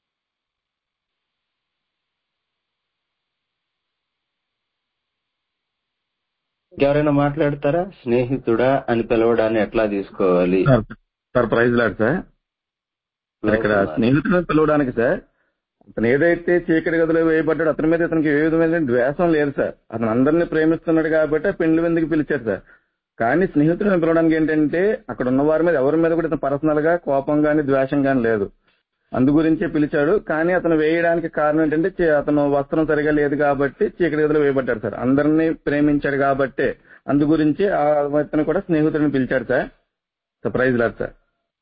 ఇంకెవరైనా మాట్లాడతారా స్నేహితుడా అని పిలవడాన్ని ఎట్లా తీసుకోవాలి sir sir praise lord sir మరి ఇక్కడ లోకుమార్ స్నేహితులను పిలవడానికి సార్ అతను ఏదైతే చీకటి గదిలో వేయబడ్డాడో అతని మీద అతనికి ఏ విధమైన ద్వేషం లేదు సార్ అతను అందరినీ ప్రేమిస్తున్నాడు కాబట్టి ఆ పెండ్లి విందుకు పిలిచారు సార్ కానీ స్నేహితులను పిలవడానికి ఏంటంటే అక్కడ ఉన్న వారి మీద ఎవరి మీద కూడా ఇతను పర్సనల్ గా కోపం గాని ద్వేషం గాని లేదు అందు గురించే పిలిచాడు కానీ అతను వేయడానికి కారణం ఏంటంటే చే- అతను వస్త్రం సరిగా లేదు కాబట్టి చీకటి గదిలో వేయబడ్డాడు సార్ అందరినీ ప్రేమించాడు కాబట్టే అందు గురించి ఆ అతను కూడా స్నేహితుడిని పిలిచాడు sir sir praise lord sir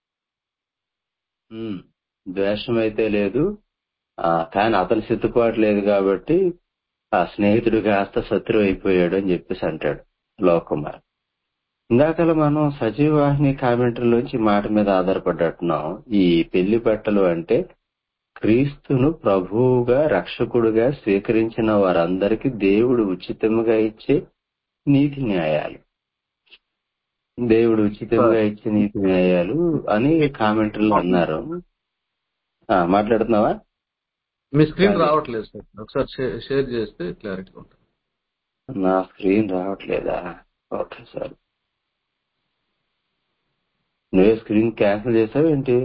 um, ద్వేషం అయితే లేదు ఆ, కానీ అతని సిద్ధపాటు లేదు కాబట్టి ఆ స్నేహితుడు కాస్త శత్రువు అయిపోయాడు అని చెప్పేసి అంటాడు లోకుమార్ ఇందాకల మనం సజీవాహిని కామెంటరీలోంచి మాట మీద ఆధారపడ్డట్టున్నాం ఈ పెళ్లి బట్టలు అంటే క్రీస్తును ప్రభువుగా రక్షకుడుగా స్వీకరించిన వారందరికీ దేవుడు ఉచితముగా ఇచ్చే నీతి న్యాయాలు దేవుడు ఉచితంగా ఇచ్చే నీతి న్యాయాలు అని కామెంటరీలో అన్నారు ఆ, మాట్లాడుతున్నావా మీ స్క్రీన్ కాదు రావట్లేదు సార్ ఒకసారి షే- షేర్ చేస్తే క్లారిటీ ఉంటుంది నా స్క్రీన్ రావట్లేదా ఓకే సార్ నువ్వే స్క్రీన్ క్యాన్సిల్ చేసావు ఏంటి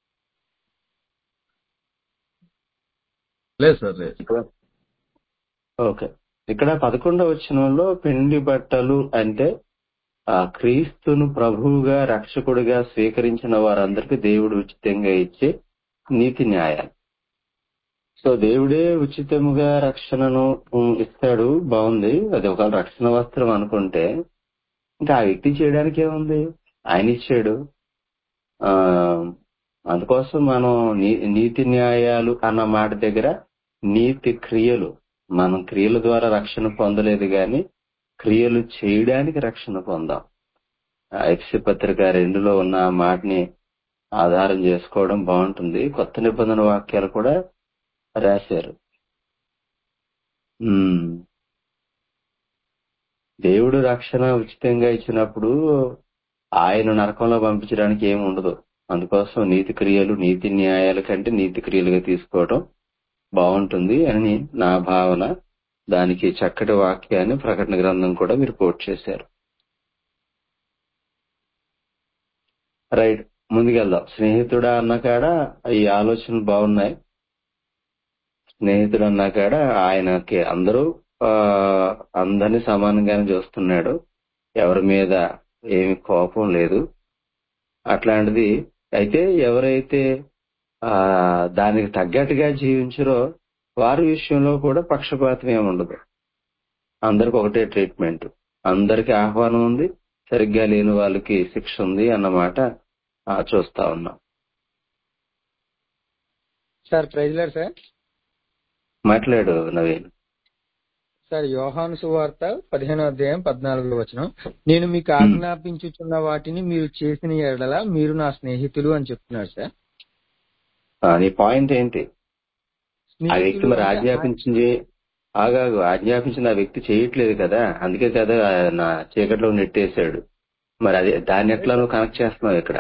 లేదు సార్ లేదు ఇక్కడ ఓకే ఇక్కడ పదకొండవ వచనంలో పెండి బట్టలు అంటే ఆ క్రీస్తును ప్రభువుగా రక్షకుడిగా స్వీకరించిన వారందరికీ దేవుడు ఉచితంగా ఇచ్చే నీతి న్యాయాలు సో దేవుడే ఉచితముగా రక్షణను ఉమ్, ఇస్తాడు బాగుంది అది ఒకవేళ రక్షణ వస్త్రం అనుకుంటే ఇంకా ఆ వ్యక్తి చేయడానికి ఏముంది ఆయన ఇచ్చాడు ఆ అందుకోసం మనం నీ- నీతి న్యాయాలు అన్న మాట దగ్గర నీతి క్రియలు మనం క్రియల ద్వారా రక్షణ పొందలేదు గాని క్రియలు చేయడానికి రక్షణ పొందాం ఆ ఎఫ్సి పత్రిక రెండులో ఉన్న ఆ మాటని ఆధారం చేసుకోవడం బాగుంటుంది కొత్త నిబంధన వాక్యాలు కూడా రాశారు ఉమ్, దేవుడు రక్షణ ఉచితంగా ఇచ్చినప్పుడు ఆయన నరకంలో పంపించడానికి ఏమి ఉండదు అందుకోసం నీతి క్రియలు నీతి న్యాయాల కంటే నీతి క్రియలుగా తీసుకోవడం బాగుంటుంది అని నా భావన దానికి చక్కటి వాక్యాన్ని ప్రకటన గ్రంథం కూడా మీరు కోట్ చేశారు రైట్ ముందుకెళ్దాం స్నేహితుడా అన్న కాడ ఈ ఆలోచనలు బాగున్నాయి స్నేహితుడు అన్నా కాడ ఆయనకి అందరూ ఆ, అందరినీ సమానంగానే చూస్తున్నాడు ఎవరి మీద ఏమి కోపం లేదు అట్లాంటిది అయితే ఎవరైతే ఆ దానికి తగ్గట్టుగా జీవించరో వారి విషయంలో కూడా పక్షపాతం ఏమి ఉండదు అందరికి ఒకటే ట్రీట్మెంట్ అందరికి ఆహ్వానం ఉంది సరిగ్గా లేని వాళ్ళకి శిక్ష ఉంది అన్నమాట ఆ, చూస్తా ఉన్నాం సార్ ప్రైజ్ లాడ్ సార్ మాట్లాడు నవీన్ సార్ యోహాను సువార్త పదిహేనో అధ్యాయం పద్నాలుగో వచనం నేను మీకు ఆజ్ఞాపించుచున్న వాటిని మీరు చేసిన ఎడల మీరు నా స్నేహితులు అని చెప్తున్నారు సార్ ఆ, నీ పాయింట్ ఏంటి ఆ వ్యక్తి స్నేహితులు మరి అంటే ఆజ్ఞాపించింది ఆగాగు ఆజ్ఞాపించింది ఆ వ్యక్తి చేయట్లేదు కదా అందుకే కదా ఆ నా చీకట్లో నెట్టేశాడు మరి అది దాన్ని ఎట్లా నువ్వు కనెక్ట్ చేస్తున్నావు ఇక్కడ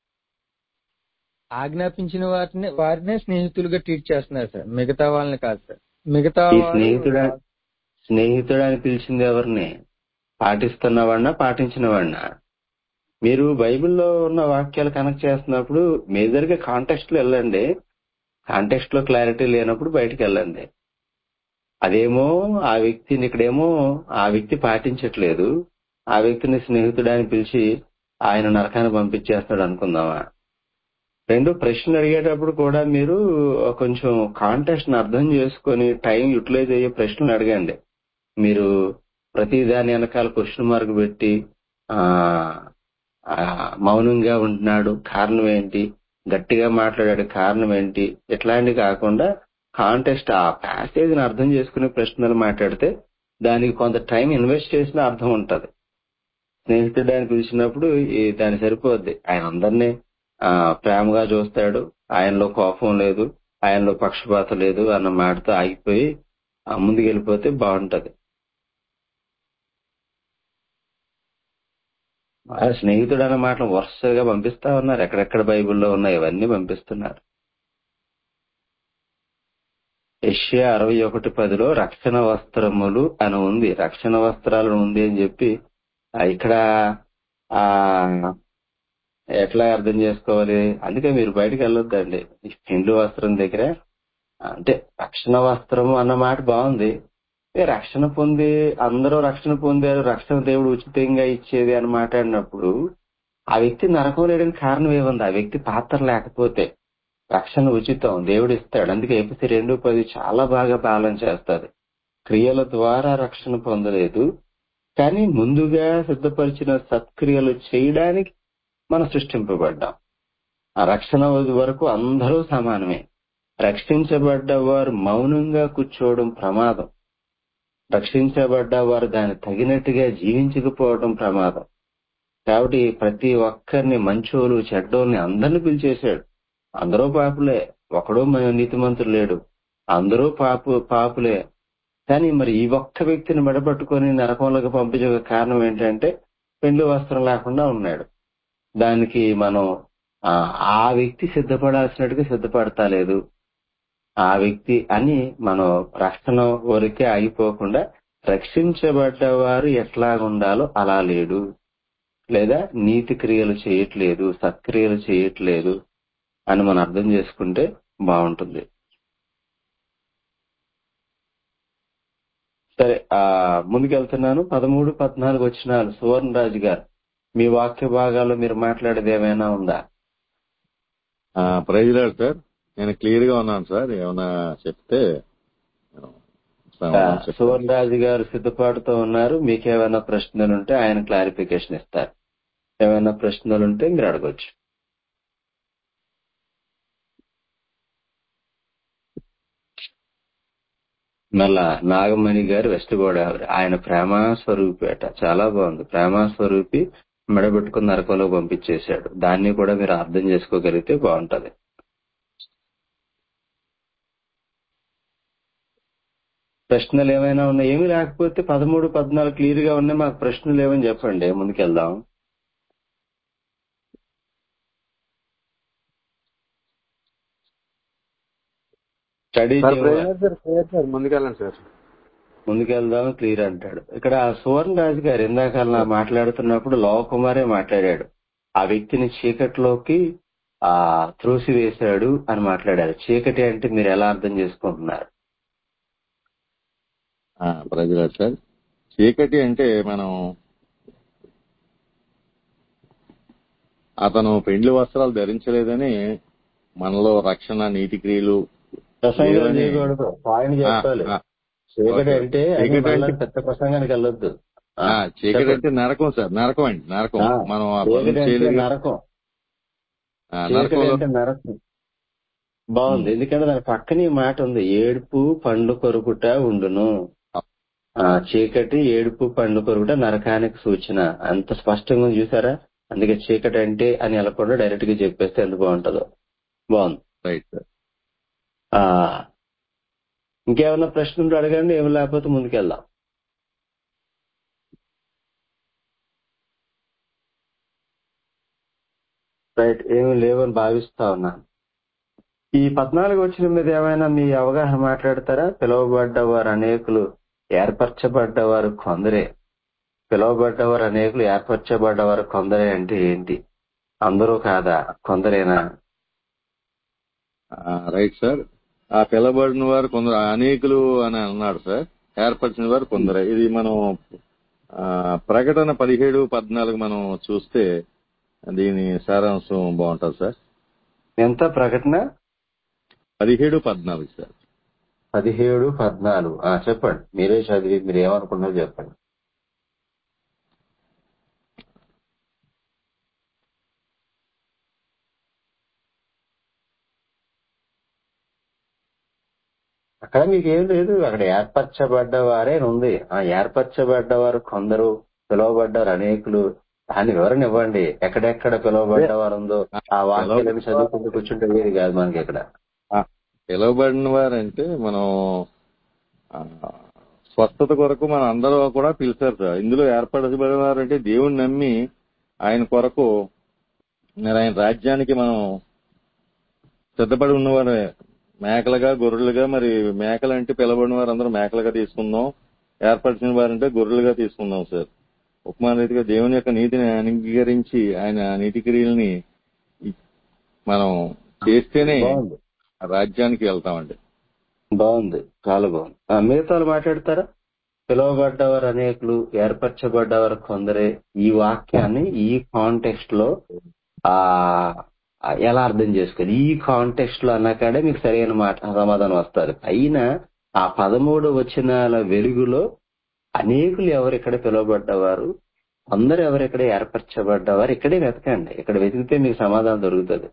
ఆజ్ఞాపించిన వాటిని వారినే స్నేహితులుగా ట్రీట్ చేస్తున్నారు సార్ మిగతా వాళ్ళని కాదు సార్ మిగతా ఈ వారు స్నేహితుడు స్నేహితుడు అని పిలిచింది ఎవరిని పాటిస్తున్నవాడినా పాటించిన వాడినా మీరు బైబిల్లో ఉన్న వాక్యాలు కనెక్ట్ చేస్తున్నప్పుడు మేజర్ గా కాంటెక్స్ట్ లో వెళ్ళండి కాంటెక్స్ట్ లో క్లారిటీ లేనప్పుడు బయటికి వెళ్ళండి అదేమో ఆ వ్యక్తిని ఇక్కడేమో ఆ వ్యక్తి పాటించట్లేదు ఆ వ్యక్తిని స్నేహితుడు అని పిలిచి ఆయన నరకాన్ని పంపించేస్తాడు అనుకుందామా రెండు ప్రశ్నలు అడిగేటప్పుడు కూడా మీరు కొంచెం కాంటెక్స్ట్ అర్థం చేసుకొని టైం యూటిలైజ్ అయ్యే ప్రశ్నలు అడగండి మీరు ప్రతి దాని వెనకాల క్వశ్చన్ మార్క్ పెట్టి ఆ ఆ, మౌనంగా ఉంటున్నాడు కారణం ఏంటి గట్టిగా మాట్లాడాడు కారణం ఏంటి ఇట్లాంటివి కాకుండా కాంటెస్ట్ ఆ ప్యాసేజ్ ని అర్థం చేసుకునే ప్రశ్నలు మాట్లాడితే దానికి కొంత టైం ఇన్వెస్ట్ చేసిన అర్థం ఉంటది స్నేహితుడు అని పిలిచినప్పుడు ఈ దాని సరిపోద్ది ఆయన అందరినీ ఆ ప్రేమగా చూస్తాడు ఆయనలో కోపం లేదు ఆయనలో పక్షపాతం లేదు అన్న మాటతో ఆగిపోయి ఆ ముందుకు వెళ్ళిపోతే బాగుంటది ఆ స్నేహితుడు అన్న మాటలు వరుసగా పంపిస్తా ఉన్నారు ఎక్కడెక్కడ బైబిల్లో ఉన్నాయి ఇవన్నీ పంపిస్తున్నారు యెషయా అరవై ఒకటి పదిలో రక్షణ వస్త్రములు అని ఉంది రక్షణ వస్త్రాలు ఉంది అని చెప్పి ఆ, ఇక్కడ ఆ ఎట్లా అర్థం చేసుకోవాలి అందుకే మీరు బయటకు వెళ్ళొద్దండి ఈ పెండ్లు వస్త్రం దగ్గర అంటే రక్షణ వస్త్రము అన్న మాట బాగుంది ఏ రక్షణ పొంది అందరూ రక్షణ పొందారు రక్షణ దేవుడు ఉచితంగా ఇచ్చేది అని మాట్లాడినప్పుడు ఆ వ్యక్తి నరకం లేడానికి కారణం ఏముంది ఆ వ్యక్తి పాత్ర లేకపోతే రక్షణ ఉచితం దేవుడు ఇస్తాడు అందుకే ఎపిసి రెండు పది చాలా బాగా బ్యాలెన్స్ చేస్తుంది క్రియల ద్వారా రక్షణ పొందలేదు కానీ ముందుగా సిద్ధపరిచిన సత్క్రియలు చేయడానికి మనం సృష్టింపబడ్డాం ఆ రక్షణ వరకు అందరూ సమానమే రక్షించబడ్డ వారు మౌనంగా కూర్చోవడం ప్రమాదం రక్షించబడ్డ వారు దాన్ని తగినట్టుగా జీవించకపోవడం ప్రమాదం కాబట్టి ప్రతి ఒక్కరిని మంచోలు చెడ్డోల్ని అందరిని పిలిచేశాడు అందరూ పాపులే ఒకడో మ- నీతిమంతుడు లేడు అందరూ పాపు పాపులే కానీ మరి ఈ ఒక్క వ్యక్తిని మెడపట్టుకొని నరకంలోకి పంపించే ఒక కారణం ఏంటంటే పెండ్లి వస్త్రం లేకుండా ఉన్నాడు దానికి మనం ఆ ఆ వ్యక్తి సిద్ధపడాల్సినట్టుగా సిద్ధపడతా లేదు ఆ వ్యక్తి అని మనం రక్షణ వరకే ఆగిపోకుండా రక్షించబడ్డ వారు ఎట్లా ఉండాలో అలా లేడు లేదా నీతి క్రియలు చేయట్లేదు సత్క్రియలు చేయట్లేదు అని మనం అర్థం చేసుకుంటే బాగుంటుంది సరే ఆ ముందుకెళ్తున్నాను పదమూడు పద్నాలుగు వచ్చినాలు సువర్ణ రాజు గారు మీ వాక్య భాగాల్లో మీరు మాట్లాడేది ఏమైనా ఉందా ప్రైజ్ లాడ్ సార్ నేను క్లియర్ గా ఉన్నాను సార్ ఏమైనా చెప్తే నేను ఆ, సమాధానం చెప్తాను సువర్ణ రాజు గారు సిద్ధపాటుతో ఉన్నారు మీకేమైనా ప్రశ్నలు ఉంటే ఆయన క్లారిఫికేషన్ ఇస్తారు ఏమైనా ప్రశ్నలు ఉంటే మీరు అడగొచ్చు మళ్ళా నాగమణి గారు వెస్ట్ గోదావరి ఆయన ప్రేమ స్వరూపేట చాలా బాగుంది ప్రేమ స్వరూపి మెడబెట్టుకుని నరకంలో పంపించేశాడు దాన్ని కూడా మీరు అర్థం చేసుకోగలిగితే బాగుంటది ప్రశ్నలు ఏమైనా ఉన్నాయి ఏమీ లేకపోతే పదమూడు పద్నాలుగు క్లియర్ గా ఉన్నాయి మాకు ప్రశ్నలు ఏమని చెప్పండి ముందుకెళ్దాం స్టడీ సార్ చేయమా ప్రేయర్ సార్ ప్రేయర్ సార్ ముందుకెళ్ళండి సార్ ముందుకెళ్దాం క్లియర్ అంటాడు ఇక్కడ సువర్ణ రాజు గారు ఇందాక అలా మాట్లాడుతున్నప్పుడు లోకుమారే మాట్లాడాడు ఆ వ్యక్తిని చీకటిలోకి ఆ త్రోసివేశాడు అని మాట్లాడారు చీకటి అంటే మీరు ఎలా అర్థం చేసుకుంటున్నారు ప్రైజ్ లాడ్ సార్ చీకటి అంటే మనం అతను పెండ్లి వస్త్రాలు ధరించలేదని మనలో రక్షణ నీతి క్రియలు ప్రసంగం లేవని చేయకూడదు పాయింట్ ఆ, చెప్పాలి ఆ, చీకటి ఓకే అంటే అది చీకటి మళ్ళా అంటే పెద్ద ప్రసంగానికి వెళ్ళొద్దు ఆ, ఆ, చీకటి చెప్పండి అంటే నరకం సార్ నరకం అండి నరకం ఆ, మనం ఆ పనులు చీకటి అంటే చేయలేదు నరకం ఆ, చీకటి నరకంలో అంటే నరకం బాగుంది ఉమ్, ఎందుకంటే దాని పక్కన ఈ మాట ఉంది ఏడుపు పండ్లు కొరుకుట ఉండును ఆ చీకటి ఏడుపు పండ్లు కొరుకుట నరకానికి సూచన అంత స్పష్టంగా ఉంది చూసారా అందుకే చీకటి అంటే అని వెళ్ళకుండా డైరెక్ట్ గా చెప్పేస్తే ఎంత బాగుంటుందో బాగుంది రైట్ సార్ ఆ ఇంకేమన్నా ప్రశ్నలు అడగండి ఏమి లేకపోతే ముందుకెళ్దాం రైట్ ఏమి లేవని భావిస్తా ఉన్నాను ఈ పద్నాలుగు వచ్చిన మీద ఏమైనా మీ అవగాహన మాట్లాడతారా పిలువబడ్డవారు అనేకులు ఏర్పరచబడ్డవారు కొందరే పిలువబడ్డవారు అనేకులు ఏర్పరచబడ్డవారు కొందరే అంటే ఏంటి అందరూ కాదా కొందరేనా ఆ, రైట్ సార్ ఆ పిలబడిన వారు కొందరు అనేకులు అని అన్నాడు సార్ ఏర్పరిచిన వారు కొందరే ఇది మనం ఆ, ప్రకటన పదిహేడు పద్నాలుగు మనం చూస్తే దీని సారాంశం బాగుంటుంది సార్ ఎంత ప్రకటన పదిహేడు పద్నాలుగు సార్ పదిహేడు పద్నాలుగు ఆ చెప్పండి మీరే చదివి మీరు ఏమనుకున్నారో చెప్పండి అక్కడ మీకు ఏం లేదు అక్కడ ఏర్పరచబడ్డవారే అని ఉంది ఆ ఏర్పరచబడ్డవారు కొందరు పిలువబడ్డారు అనేకులు దాని వివరణ ఇవ్వండి ఎక్కడెక్కడ పిలువబడ్డవారు ఉందో ఆ వాక్యాలను చదువుకుంటూ కూర్చుంటే వేది కాదు మనకి ఇక్కడ ఆ, పిలువబడిన వారంటే మనం ఆ, స్వస్థత కొరకు మన అందరూ కూడా పిలిచారు సార్ ఇందులో ఏర్పరచబడిన వారంటే దేవుణ్ణి నమ్మి ఆయన కొరకు మరి ఆయన రాజ్యానికి మనం సిద్ధపడి ఉన్నవారే మేకలుగా గొర్రెలుగా మరి మేకలు అంటే పిలబడిన వారు అందరూ మేకలుగా తీసుకుందాం ఏర్పరిచిన వారంటే గొర్రెలుగా తీసుకుందాం సార్ ఉపమాన రీతిగా దేవుని యొక్క నీతిని అంగీకరించి ఆయన నీతి క్రియల్ని మనం చేస్తేనే బాగుంది ఆ రాజ్యానికి వెళ్తామండి బాగుంది చాలా బాగుంది ఆ, మిగతా వాళ్ళు మాట్లాడతారా పిలువబడ్డవారు అనేకులు ఏర్పరచబడ్డవారు కొందరే ఈ వాక్యాన్ని ఈ కాంటెక్స్ట్ లో ఆ ఆ, ఎలా అర్థం చేసుకోవాలి ఈ కాంటెక్స్ట్ లో అన్నాకాడే మీకు సరైన మాట సమాధానం వస్తుంది అయినా ఆ పదమూడు వచనాల వెలుగులో అనేకులు ఎవరు ఇక్కడ పిలువబడ్డవారు అందరు ఎవరు ఇక్కడ ఏర్పరచబడ్డవారు ఇక్కడే వెతకండి ఇక్కడ వెతికితే మీకు సమాధానం దొరుకుతుంది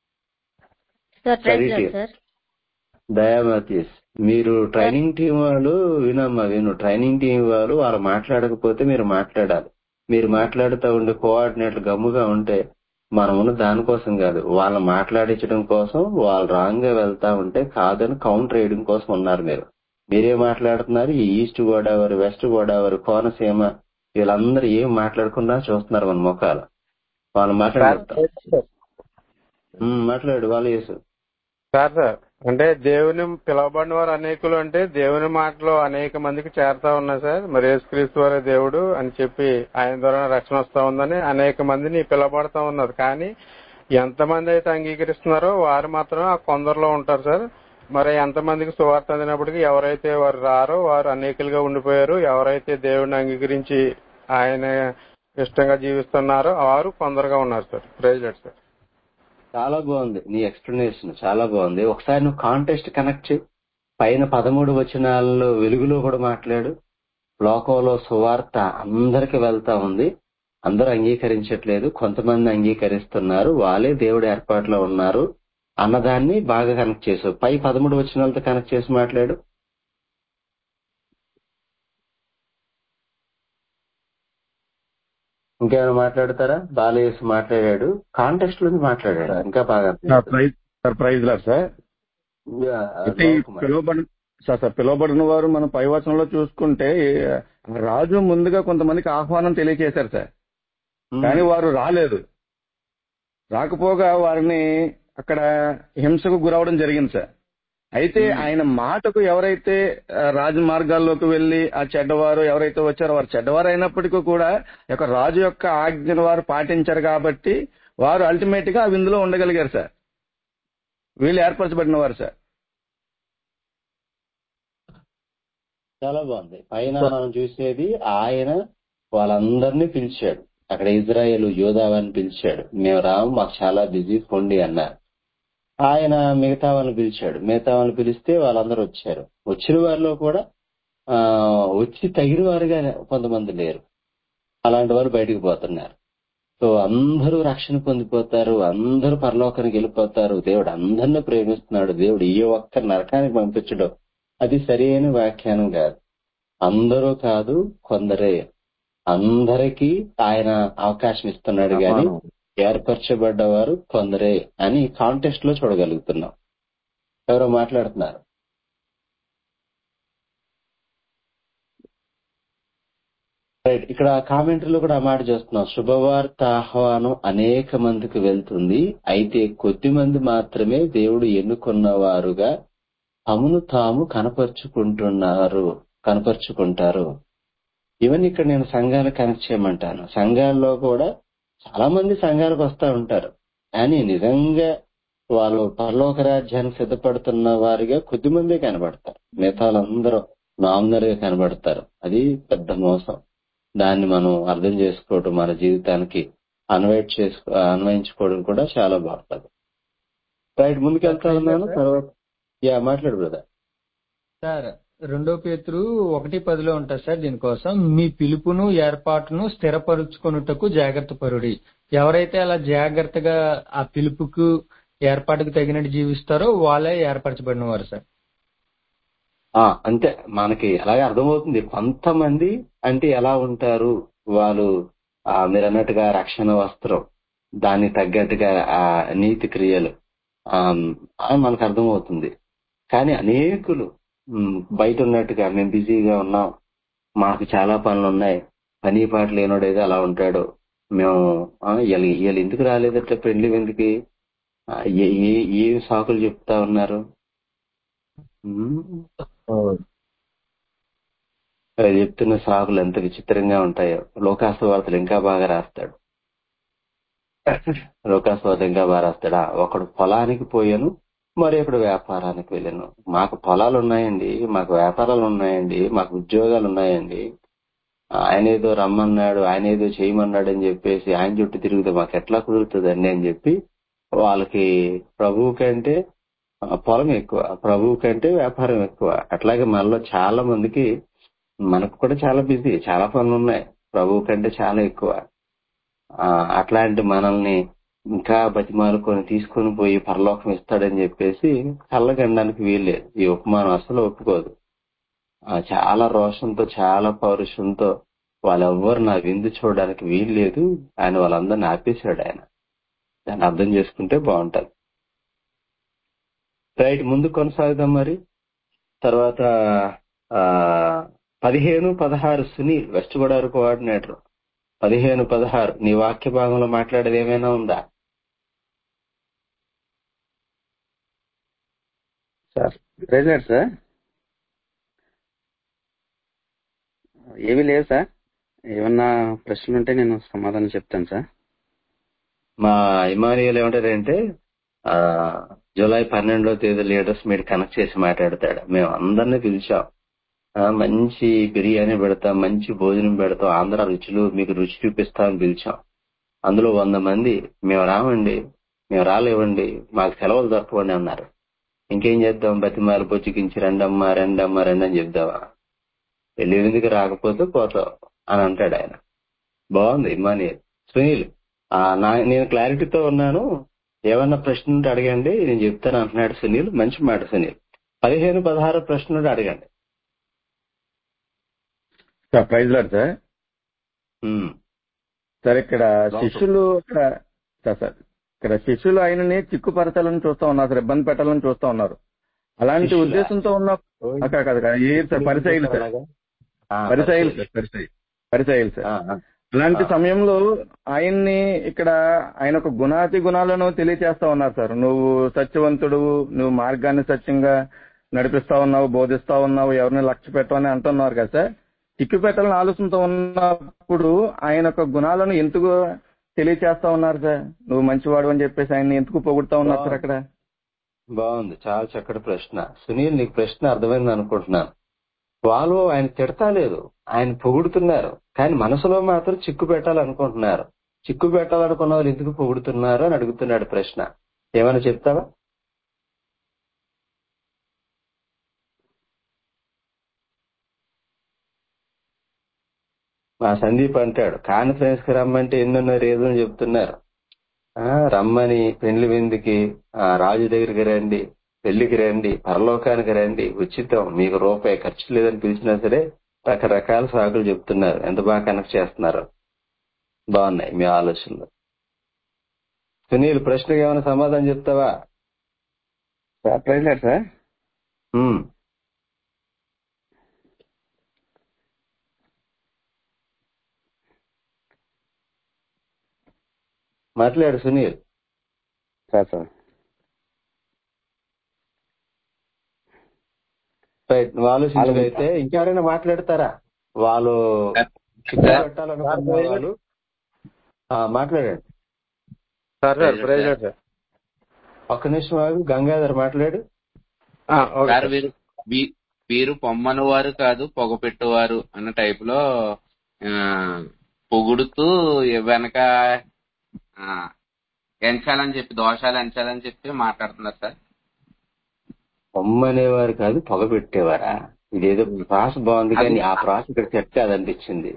sir praise Study lord team. Sir Daya Mathews మీరు ట్రైనింగ్ టీం వాళ్ళు వినమ్మా విను ట్రైనింగ్ టీం వాళ్ళు వాళ్ళు మాట్లాడకపోతే మీరు మాట్లాడాలి మీరు మాట్లాడుతూ ఉండే కోఆర్డినేటర్ గమ్ముగా ఉంటే మనం ఉన్న దానికోసం కాదు వాళ్ళని మాట్లాడించడం కోసం వాళ్ళు రాంగ్ గా వెళ్తా ఉంటే కాదని కౌంటర్ వేయడం కోసం ఉన్నారు మీరు మీరే మాట్లాడుతున్నారు ఈ ఈస్ట్ గోదావరి వెస్ట్ గోదావరి కోనసీమ వీళ్ళందరూ ఏం మాట్లాడకుండా చూస్తున్నారు మన ముఖాలు వాళ్ళు మాట్లాడతారు మాట్లాడు వాళ్ళు చేసు సార్ సార్ అంటే దేవుని పిలవబడిన వారు అనేకులు అంటే దేవుని మాటలో అనేక మందికి చేరుతా ఉన్నాయి సార్ మరి యేసుక్రీస్తు వారే దేవుడు అని చెప్పి ఆయన ద్వారా రక్షణ వస్తా ఉందని అనేక మందిని పిలవబడతా ఉన్నారు కానీ ఎంతమంది అయితే అంగీకరిస్తున్నారో వారు మాత్రం ఆ కొందరిలో ఉంటారు సార్ మరి ఎంతమందికి సువార్త అందినప్పటికీ ఎవరైతే వారు రారో వారు అనేకులుగా ఉండిపోయారు ఎవరైతే దేవుడిని అంగీకరించి ఆయన ఇష్టంగా జీవిస్తున్నారో వారు కొందరుగా ఉన్నారు సార్ ప్రైజ్లెట్ సార్ చాలా బాగుంది నీ ఎక్స్ప్లెనేషన్ చాలా బాగుంది ఒకసారి నువ్వు కాంటెస్ట్ కనెక్ట్ చేయి పైన పదమూడు వచనాలలో వెలుగులో కూడా మాట్లాడు లోకంలో సువార్త అందరికి వెళ్తా ఉంది అందరూ అంగీకరించట్లేదు కొంతమంది అంగీకరిస్తున్నారు వాళ్ళే దేవుడి ఏర్పాట్లో ఉన్నారు అన్నదాన్ని బాగా కనెక్ట్ చేసావు పై పదమూడు వచనాలతో కనెక్ట్ చేసి మాట్లాడు ఇంకేమైనా మాట్లాడతారా బాలయేసు మాట్లాడాడు కాంటెస్ట్ లోని మాట్లాడాడు ఇంకా బాగా అర్థం సార్ అవుతుంది. Praise sir praise lord sir yeah, అయితే ఈ లోకమాన్య. పిలువబడి సార్ సార్ పిలువబడిన వారు మనం పై వచనంలో చూసుకుంటే రాజు ముందుగా కొంతమందికి ఆహ్వానం తెలియజేశారు సార్ ఉమ్. కానీ వారు రాలేదు రాకపోగా వారిని అక్కడ హింసకు గురవడం జరిగింది సార్ అయితే మ్మ్. ఆయన మాటకు ఎవరైతే ఆ, రాజమార్గాల్లోకి వెళ్లి ఆ చెడ్డవారు ఎవరైతే వచ్చారో వారు చెడ్డవారు అయినప్పటికీ కూడా ఈ యొక్క రాజు యొక్క ఆజ్ఞను వారు పాటించారు కాబట్టి వారు అల్టిమేట్ గా ఆ విందులో ఉండగలిగారు సార్ వీళ్ళు ఏర్పరచబడిన వారు సార్ చాలా బాగుంది పైన మనం చూసేది ఆయన వాళ్ళందరినీ పిలిచాడు అక్కడ ఇజ్రాయేల్ యోధావాన్ని పిలిచాడు మేము రాము మాకు చాలా బిజీ కొండి అన్నారు ఆయన మిగతా వాళ్ళని పిలిచాడు మిగతా వాళ్ళని పిలిస్తే వాళ్ళందరూ వచ్చారు వచ్చిన వారిలో కూడా ఆ వచ్చి తగిన వారుగా కొంతమంది లేరు అలాంటి వారు బయటకు పోతున్నారు సో అందరూ రక్షణ పొందిపోతారు అందరూ పరలోకానికి వెళ్ళిపోతారు దేవుడు అందరిని ప్రేమిస్తున్నాడు దేవుడు ఏ ఒక్క నరకానికి పంపించడం అది సరైన వ్యాఖ్యానం కాదు అందరూ కాదు కొందరే అందరికీ ఆయన అవకాశం ఇస్తున్నాడు గాని ఆహ్వానం ఏర్పరచబడ్డవారు కొందరే అని కాంటెస్ట్ లో చూడగలుగుతున్నాం ఎవరో మాట్లాడుతున్నారు రైట్ ఇక్కడ కామెంటరీలో కూడా ఆ మాట చూస్తున్నాం శుభవార్త ఆహ్వానం అనేక మందికి వెళ్తుంది అయితే కొద్ది మంది మాత్రమే దేవుడు ఎన్నుకున్న వారుగా తమను తాము కనపరుచుకుంటున్నారు కనపరుచుకుంటారు ఈవెన్ ఇక్కడ నేను సంఘాలు కనెక్ట్ చేయమంటాను సంఘాల్లో కూడా చాలా మంది సంఘాలకు వస్తూ ఉంటారు కానీ నిజంగా వాళ్ళు పరలోక రాజ్యానికి సిద్ధపడుతున్న వారిగా కొద్ది మందే కనబడతారు మిగతా వాళ్ళందరూ నామినర్ గా కనబడతారు అది పెద్ద మోసం దాన్ని మనం అర్థం చేసుకోవడం మన జీవితానికి అన్వైట్ చేసుకో అన్వయించుకోవడం కూడా చాలా బాగుంటుంది రైట్ ముందుకెళ్తా ఉన్నాను తర్వాత యా మాట్లాడు బ్రదర్ సార్ రెండో పేతురు ఒకటి పదిలో ఉంటుంది సార్ దీనికోసం మీ పిలుపును ఏర్పాటును స్థిరపరుచుకొనుటకు జాగ్రత్త పరుడి ఎవరైతే అలా జాగ్రత్తగా ఆ పిలుపుకు ఏర్పాటుకు తగినట్టు జీవిస్తారో వాళ్ళే ఏర్పరచబడిన వారు సార్ ఆ అంతే మనకి అలాగే అర్థమవుతుంది కొంతమంది అంటే ఎలా ఉంటారు వాళ్ళు ఆ మీరు అన్నట్టుగా రక్షణ వస్త్రం దానికి తగ్గట్టుగా ఆ నీతి క్రియలు ఆ ఆ మనకు అర్థమవుతుంది కానీ అనేకులు ఉమ్, బయట ఉన్నట్టుగా మేము బిజీగా ఉన్నాం మాకు చాలా పనులు ఉన్నాయి పని పాట లేనోడేదో అలా ఉంటాడు మేము ఆ, వీళ్ళు వీళ్ళు ఎందుకు రాలేదట్లా పెళ్లి ఎందుకు ఆ, ఏ ఏ- ఏం సాకులు చెప్తా ఉన్నారు ఉమ్, ఇక్కడ చెప్తున్న సాకులు ఎంత విచిత్రంగా ఉంటాయో లోకాసు వార్తలు ఇంకా బాగా రాస్తాడు లోకాసు వార్తలు ఇంకా బాగా రాస్తాడా ఒకడు పొలానికి పోయాను మరి ఒకడు వ్యాపారానికి వెళ్ళాను మాకు పొలాలు ఉన్నాయండి మాకు వ్యాపారాలు ఉన్నాయండి మాకు ఉద్యోగాలు ఉన్నాయండి ఆయన ఏదో రమ్మన్నాడు ఆయన ఏదో చేయమన్నాడు అని చెప్పేసి ఆయన చుట్టూ తిరిగితే మాకు ఎట్లా కుదురుతుందండి అని చెప్పి వాళ్ళకి ప్రభువు కంటే ఆ, పొలం ఎక్కువ ప్రభువు కంటే వ్యాపారం ఎక్కువ అట్లాగే మనలో చాలా మందికి మనకు కూడా చాలా బిజీ చాలా పనులు ఉన్నాయి ప్రభువు కంటే చాలా ఎక్కువ ఆ, అట్లాంటి మనల్ని ఇంకా బతిమాలుకొని తీసుకొని పోయి పరలోకం ఇస్తాడని చెప్పేసి కళ్ళగనడానికి వీల్లేదు ఈ ఉపమానం అసలు ఒప్పుకోదు ఆ, చాలా రోషంతో చాలా పౌరుషంతో వాళ్ళెవ్వరు నా విందు చూడడానికి వీల్లేదు ఆయన వాళ్ళందరిని ఆపేశాడు ఆయన దాన్ని అర్థం చేసుకుంటే బాగుంటది రైట్ ముందు కొనసాగుదాం మరి తర్వాత ఆ పదిహేను పదహారు సునీల్ వెస్ట్ గోదావరి కోఆర్డినేటర్ పదిహేను పదహారు నీ వాక్య భాగంలో మాట్లాడేది ఏమైనా ఉందా సార్ ప్రెసిడెంట్ సార్ ఏమీ లేవు సార్ ఏమన్నా ప్రశ్నలు ఉంటే నేను సమాధానం చెప్తాను సార్ మా ఇమానియల్ ఏమంటారంటే ఆ జూలై పన్నెండో తేదీ లీడర్స్ మీట్ కనెక్ట్ చేసి మాట్లాడతాడు మేము అందరినీ పిలిచాం ఆ, మంచి బిర్యానీ పెడతాం మంచి భోజనం పెడతాం ఆంధ్ర రుచులు మీకు రుచి చూపిస్తామని పిలిచాం అందులో వంద మంది మేము రామండి మేము రాలేవండి మాకు సెలవులు దొరకవండి అన్నారు ఇంకేం చేద్దాం బతిమాలు బొచ్చికించి రెండమ్మా రెండమ్మా రెండు అని చెప్దామా వెళ్ళేందుకు రాకపోతే పోతావు అని అంటాడు ఆయన బాగుంది ఇమానియల్ సునీల్ ఆ, నా నేను క్లారిటీతో ఉన్నాను ఏమన్నా ప్రశ్న ఉంటే అడగండి నేను చెప్తాను అంటున్నాడు సునీల్ మంచి మాట సునీల్ పదిహేను పదహారు ప్రశ్న ఉంటే అడగండి sir praise lord sir um, sir ఇక్కడ Doctor. శిష్యులు ఇక్కడ సార్ సార్ ఇక్కడ శిష్యులు ఆయనని చిక్కుపరచాలని చూస్తా ఉన్నారు సార్ ఇబ్బంది పెట్టాలని చూస్తా ఉన్నారు అలాంటి శిష్యులా? ఉద్దేశంతో ఉన్న అక్కడ కాదు కాదు ఏ సార్ పరిచయలు సార్ ఆ, పరిచయలు పరిచయం. సార్ పరిచయ పరిచయలు సార్ ఆ, ఆ. అలాంటి ఆ. సమయంలో ఆయన్ని ఇక్కడ ఆయన ఒక గుణాతి గుణాలను తెలియచేస్తా ఉన్నారు సార్ నువ్వు సత్యవంతుడు నువ్వు మార్గాన్ని సత్యంగా నడిపిస్తా ఉన్నావు బోధిస్తా ఉన్నావు ఎవరిని లక్ష్య పెట్టవని అంటున్నారు కదా సార్ చిక్కు పెట్టాలని ఆలోచనతో ఉన్నప్పుడు ఆయన యొక్క గుణాలను ఎందుకు తెలియచేస్తా ఉన్నారు సార్ నువ్వు మంచివాడు అని చెప్పేసి ఆయన ఎందుకు పొగుడుతా ఉన్నారు సార్ అక్కడ బాగుంది చాలా చక్కటి ప్రశ్న సునీల్ నీకు ప్రశ్న అర్థమైంది అనుకుంటున్నాను వాళ్ళు ఆయన తిడతా లేదు ఆయన పొగుడుతున్నారు కానీ మనసులో మాత్రం చిక్కు పెట్టాలనుకుంటున్నారు చిక్కు పెట్టాలనుకున్న వాళ్ళు ఎందుకు పొగుడుతున్నారు అని అడుగుతున్నాడు ప్రశ్న ఏమైనా చెప్తావా మా సందీప్ అంటాడు కాన్ఫరెన్స్ కి రమ్మంటే ఎన్నున్నారు ఏదో అని చెప్తున్నారు ఆ, రమ్మని పెళ్లి విందుకి ఆ, రాజు దగ్గరికి రండి పెళ్లికి రండి పరలోకానికి రండి ఉచితం మీకు రూపాయి ఖర్చు లేదని పిలిచినా సరే రకరకాల సాకులు చెప్తున్నారు ఎంత బాగా కనెక్ట్ చేస్తున్నారు బాగున్నాయి మీ ఆలోచనలు సునీల్ ప్రశ్నకి ఏమైనా సమాధానం చెప్తావా sir praise lord sir um. మాట్లాడు సునీల్ సార్ సార్ రైట్ నువ్వు ఆలోచించగలిగితే ఇంకెవరైనా మాట్లాడతారా వాళ్ళు చిక్కు సార్ పెట్టాలనుకున్న వాళ్ళు ఆ, మాట్లాడండి sir sir praise praise sir lord sir ఒక్క నిమిషం ఆగు గంగాధర్ మాట్లాడు ఆ, ఓకే సార్ సార్ వీరు వీ- వీరు పొమ్మను వారు కాదు పొగ పెట్టువారు అన్న టైప్ లో ఆ, పొగుడుతూ వెనక ఆ, ఎంచాలని చెప్పి దోషాలు ఎంచాలని చెప్పి మాట్లాడుతున్నారు సార్ పొమ్మనేవారు కాదు పొగ పెట్టేవారా ఇదేదో ప్రాస బాగుంది అది కానీ ఆ ప్రాస ఇక్కడ సెట్ కాదనిపించింది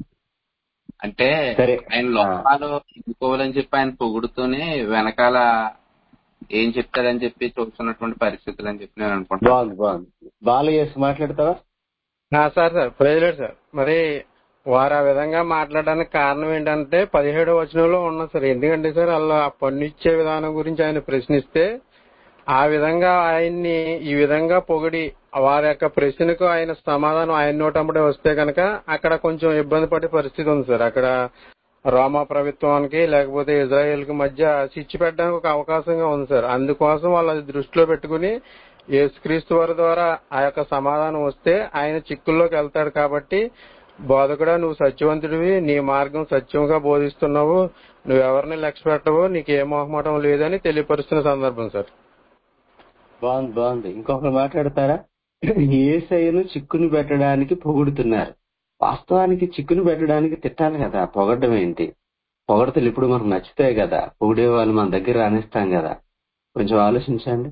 అంటే సరే ఆయన ఆ, లోపాలు ఎదుర్కోవాలని చెప్పి ఆయన పొగుడుతూనే వెనకాల ఏం చెప్తాడని చెప్పి చూస్తున్నటువంటి పరిస్థితులు అని చెప్పి నేను అనుకుంటున్నాను బాగుంది బాగుంది బాలయేసు మాట్లాడతావా ఆ, sir sir praise lord sir మరి వారు ఆ విధంగా మాట్లాడడానికి కారణం ఏంటంటే పదిహేడో వచనంలో ఉన్న సార్ ఎందుకంటే సార్ వాళ్ళు ఆ పన్ను ఇచ్చే విధానం గురించి ఆయన ప్రశ్నిస్తే ఆ విధంగా ఆయన్ని ఈ విధంగా పొగిడి వారి యొక్క ప్రశ్నకు ఆయన సమాధానం ఆయన నోటంబడే వస్తే కనుక అక్కడ కొంచెం ఇబ్బంది పడే పరిస్థితి ఉంది సార్ అక్కడ రోమా ప్రభుత్వానికి లేకపోతే ఇజ్రాయెల్ కి మధ్య చిచ్చు పెట్టడానికి ఒక అవకాశంగా ఉంది సార్ అందుకోసం వాళ్ళు అది దృష్టిలో పెట్టుకుని యేసుక్రీస్తు వారి ద్వారా ఆ యొక్క సమాధానం వస్తే ఆయన చిక్కుల్లోకి వెళ్తాడు కాబట్టి బోధకుడా నువ్వు సత్యవంతుడివి నీ మార్గం సత్యంగా బోధిస్తున్నావు నువ్వెవరిని లక్ష్య పెట్టవో నీకు ఏ మొహమాటం లేదని తెలియపరుస్తున్న సందర్భం సార్ బాగుంది బాగుంది ఇంకొకరు మాట్లాడతారా ఏసైను చిక్కుని పెట్టడానికి పొగుడుతున్నారు వాస్తవానికి చిక్కుని పెట్టడానికి తిట్టాలి కదా పొగడ్డం ఏంటి పొగడతలు ఇప్పుడు మనకు నచ్చుతాయి కదా పొగిడే వాళ్ళు మన దగ్గర రానిస్తాం కదా కొంచెం ఆలోచించండి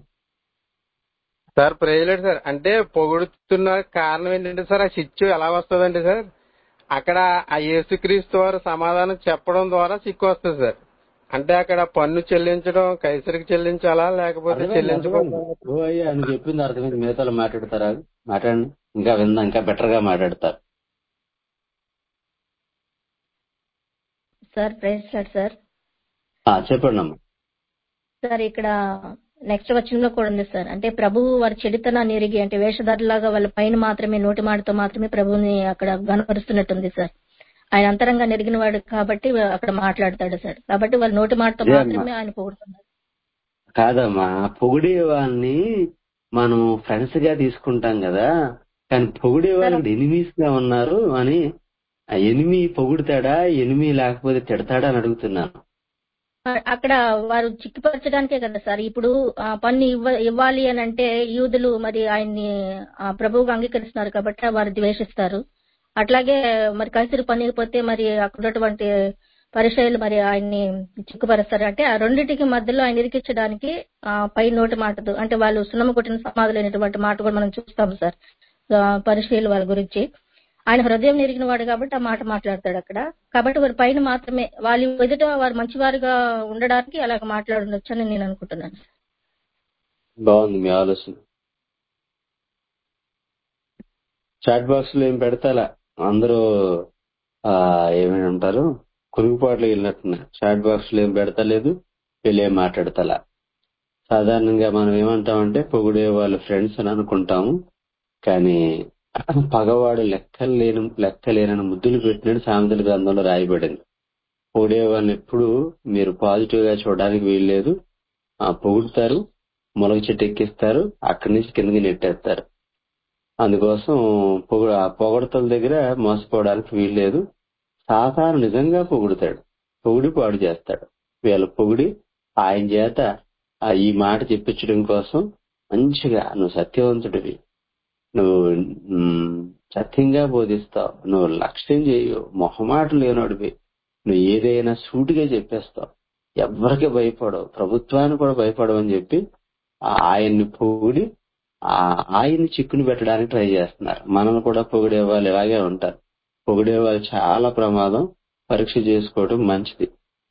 సార్ ప్రేయలేడు సార్ అంటే పొగుడుతున్న కారణం ఏంటంటే సార్ ఆ చిచ్చు ఎలా వస్తుందంటే సార్ అక్కడ ఆ యేసుక్రీస్తు వారు సమాధానం చెప్పడం ద్వారా చిక్కు వస్తుంది సార్ అంటే అక్కడ పన్ను చెల్లించడం కైసరికి చెల్లించాలా లేకపోతే అర్థమైంది చెల్లించకూడదా అర్థమైంది ఓ అయ్యా నువ్వు చెప్పింది అర్థమైంది మిగతా మాట్లాడతారా మాట్లాడండి ఇంకా విందా ఇంకా బెటర్ గా మాట్లాడతారు సార్ ప్రైజ్ లాడ్ సార్ ఆ, చెప్పండి అమ్మా సార్ ఇక్కడ నెక్స్ట్ వచనంలో కూడా ఉంది సార్ అంటే ప్రభువు వారి చెడితనాన్ని ఎరిగి అంటే వేషధారులాగా వాళ్ళ పైన మాత్రమే నోటి మాటతో మాత్రమే ప్రభువుని అక్కడ గనపరుస్తున్నట్టుంది సార్ ఆయన అంతరంగా నెరిగిన వాడు కాబట్టి అక్కడ మాట్లాడతాడు సార్ కాబట్టి వాళ్ళ నోటి మాటతో అదే అమ్మా మాత్రమే ఆయన పొగుడుతున్నారు కాదమ్మా పొగిడే వాళ్ళని మనం ఫ్రెండ్స్ గా తీసుకుంటాం కదా కానీ పొగిడే సార్ వాళ్ళు ఎనిమీస్ గా ఉన్నారు అని ఆ ఎనిమి పొగుడుతాడా ఎనిమి లేకపోతే తిడతాడా అని అడుగుతున్నాను అక్కడ వారు చిక్కుపరచడానికే కదా సార్ ఇప్పుడు ఆ పన్ను ఇవ్వ ఇవ్వాలి అని అంటే యూదులు మరి ఆయన్ని ఆ ప్రభువుగా అంగీకరిస్తున్నారు కాబట్టి వారు ద్వేషిస్తారు అట్లాగే మరి కైసరు పని ఇవ్వకపోతే మరి అక్కడ ఉన్నటువంటి పరిచయాలు మరి ఆయన్ని చిక్కుపరుస్తారు అంటే ఆ రెండింటికి మధ్యలో ఆయన ఇరికించడానికి ఆ పై నోటి మాటదు అంటే వాళ్ళు సున్నమ కొట్టిన సమాధులైనటువంటి మాట కూడా మనం చూస్తాం సార్ పరిచయాలు వాళ్ళ గురించి ఆయన హృదయం ఎరిగిన వాడు కాబట్టి ఆ మాట మాట్లాడతాడు అక్కడ కాబట్టి వారి పైన మాత్రమే వాళ్ళు ఎదుట వారు మంచివారుగా ఉండడానికి అలాగ మాట్లాడవచ్చు అని నేను అనుకుంటున్నాను బాగుంది మీ ఆలోచన చాట్ బాక్స్ లో ఏం పెడతాలా అందరూ ఆ ఏమని ఉంటారు కురుగుపాట్లు వెళ్ళినట్టున్నారు చాట్ బాక్స్ లో ఏం పెడతలేదు వీళ్ళు ఏం మాట్లాడతలా సాధారణంగా మనం ఏమంటామంటే పొగిడే వాళ్ళు ఫ్రెండ్స్ అని అనుకుంటాము కానీ పగవాడు లెక్కలు లేని లెక్కలేనని ముద్దులు పెట్టినట్టు సామెతల గ్రంథంలో రాయబడింది పొగిడే వాళ్ళని ఎప్పుడు మీరు పాజిటివ్ గా చూడడానికి వీల్లేదు ఆ పొగుడుతారు మొలక చెట్టు ఎక్కిస్తారు అక్కడి నుంచి కిందకి నెట్టేస్తారు అందుకోసం పొగ ఆ పొగడతల దగ్గర మోసపోవడానికి వీల్లేదు సాతాను నిజంగా పొగుడుతాడు పొగిడి పాడు చేస్తాడు వీళ్ళ పొగిడి ఆయన చేత ఆ ఈ మాట చెప్పించడం కోసం మంచిగా నువ్వు సత్యవంతుడివి నువ్వు మ్, సత్యంగా బోధిస్తావు నువ్వు లక్ష్యం చేయవు మొహమాట లేనోడివి నువ్వు ఏదైనా సూటిగా చెప్పేస్తావు ఎవరికి భయపడవు ప్రభుత్వానికి కూడా భయపడవు అని చెప్పి ఆ ఆయన్ని పొగిడి ఆ ఆయన్ని చిక్కుని పెట్టడానికి ట్రై చేస్తున్నారు మనల్ని కూడా పొగిడే వాళ్ళు ఇలాగే ఉంటారు పొగిడే వాళ్ళు చాలా ప్రమాదం పరీక్ష చేసుకోవడం మంచిది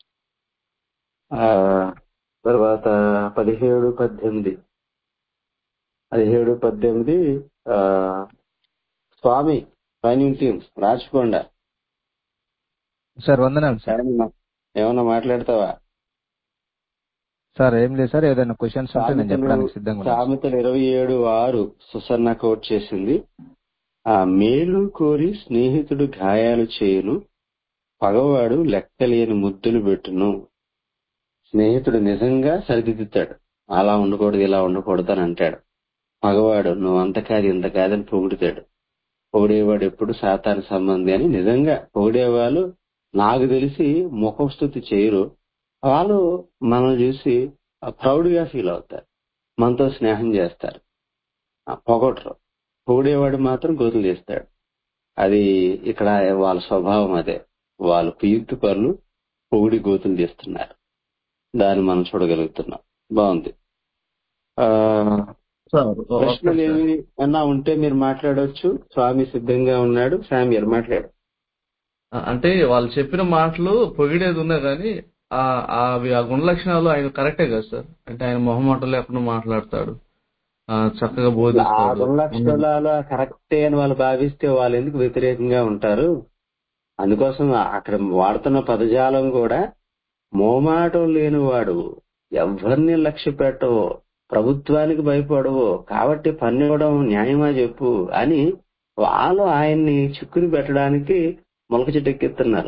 ఆ తర్వాత పదిహేడు పద్దెనిమిది పదిహేడు పద్దెనిమిది ఆ స్వామి పని రాచుకోండా సార్ వందనాలు సార్ ఏమన్నా ఏమన్నా మాట్లాడతావా సార్ ఏం లేదు సార్ ఏదైనా క్వశ్చన్స్ ఉంటే నేను సామెతలు చెప్పడానికి సిద్ధంగా ఉన్నాను సామెతలు ఇరవై ఏడు ఆరు సుసన్న కోట్ చేసింది ఆ మేలు కోరి స్నేహితుడు గాయాలు చేయును పగవాడు లెక్కలేని ముద్దులు పెట్టును స్నేహితుడు నిజంగా సరిదిద్దుతాడు అలా ఉండకూడదు ఇలా ఉండకూడదు అని అంటాడు పగవాడు నువ్వు అంత కాదు ఇంత కాదని పొగుడుతాడు పొగిడేవాడు ఎప్పుడు సాతాన సంబంధి అని నిజంగా పొగిడేవాళ్ళు నాకు తెలిసి ముఖస్థుతి చేయరు వాళ్ళు మనం చూసి ప్రౌడ్ గా ఫీల్ అవుతారు మనతో స్నేహం చేస్తారు ఆ, పొగడరు పొగిడేవాడు మాత్రం గోతులు చేస్తాడు అది ఇక్కడ వాళ్ళ స్వభావం అదే వాళ్ళు కుయుక్తి పనులు పొగిడి గోతులు చేస్తున్నారు దాన్ని మనం చూడగలుగుతున్నాం బాగుంది ఆ సార్ ఓ- ప్రశ్నలు ఓకే సార్ ఏమి అన్నా ఉంటే మీరు మాట్లాడవచ్చు స్వామి సిద్ధంగా ఉన్నాడు సామ్యర్ మాట్లాడు ఆ, అంటే వాళ్ళు చెప్పిన మాటలు పొగిడేది ఉన్నా కానీ ఆ ఆ అవి ఆ గుణ లక్షణాలు ఆయన కరెక్టే కదా సార్ అంటే ఆయన మొహమాటం లేకుండా మాట్లాడతాడు ఆ, చక్కగా ఆ బోధిస్తాడు గుణలక్షణాలు కరెక్టే అని వాళ్ళు భావిస్తే వాళ్ళు ఎందుకు వ్యతిరేకంగా ఉంటారు అందుకోసం అక్కడ వాడుతున్న పదజాలం కూడా మోమాటం లేనివాడు ఎవరిని లక్ష్య పెట్టవో ప్రభుత్వానికి భయపడవో కాబట్టి పన్నివ్వడం న్యాయమా చెప్పు అని వాళ్ళు ఆయన్ని చిక్కుని పెట్టడానికి మొలక చెట్టెక్కిస్తున్నారు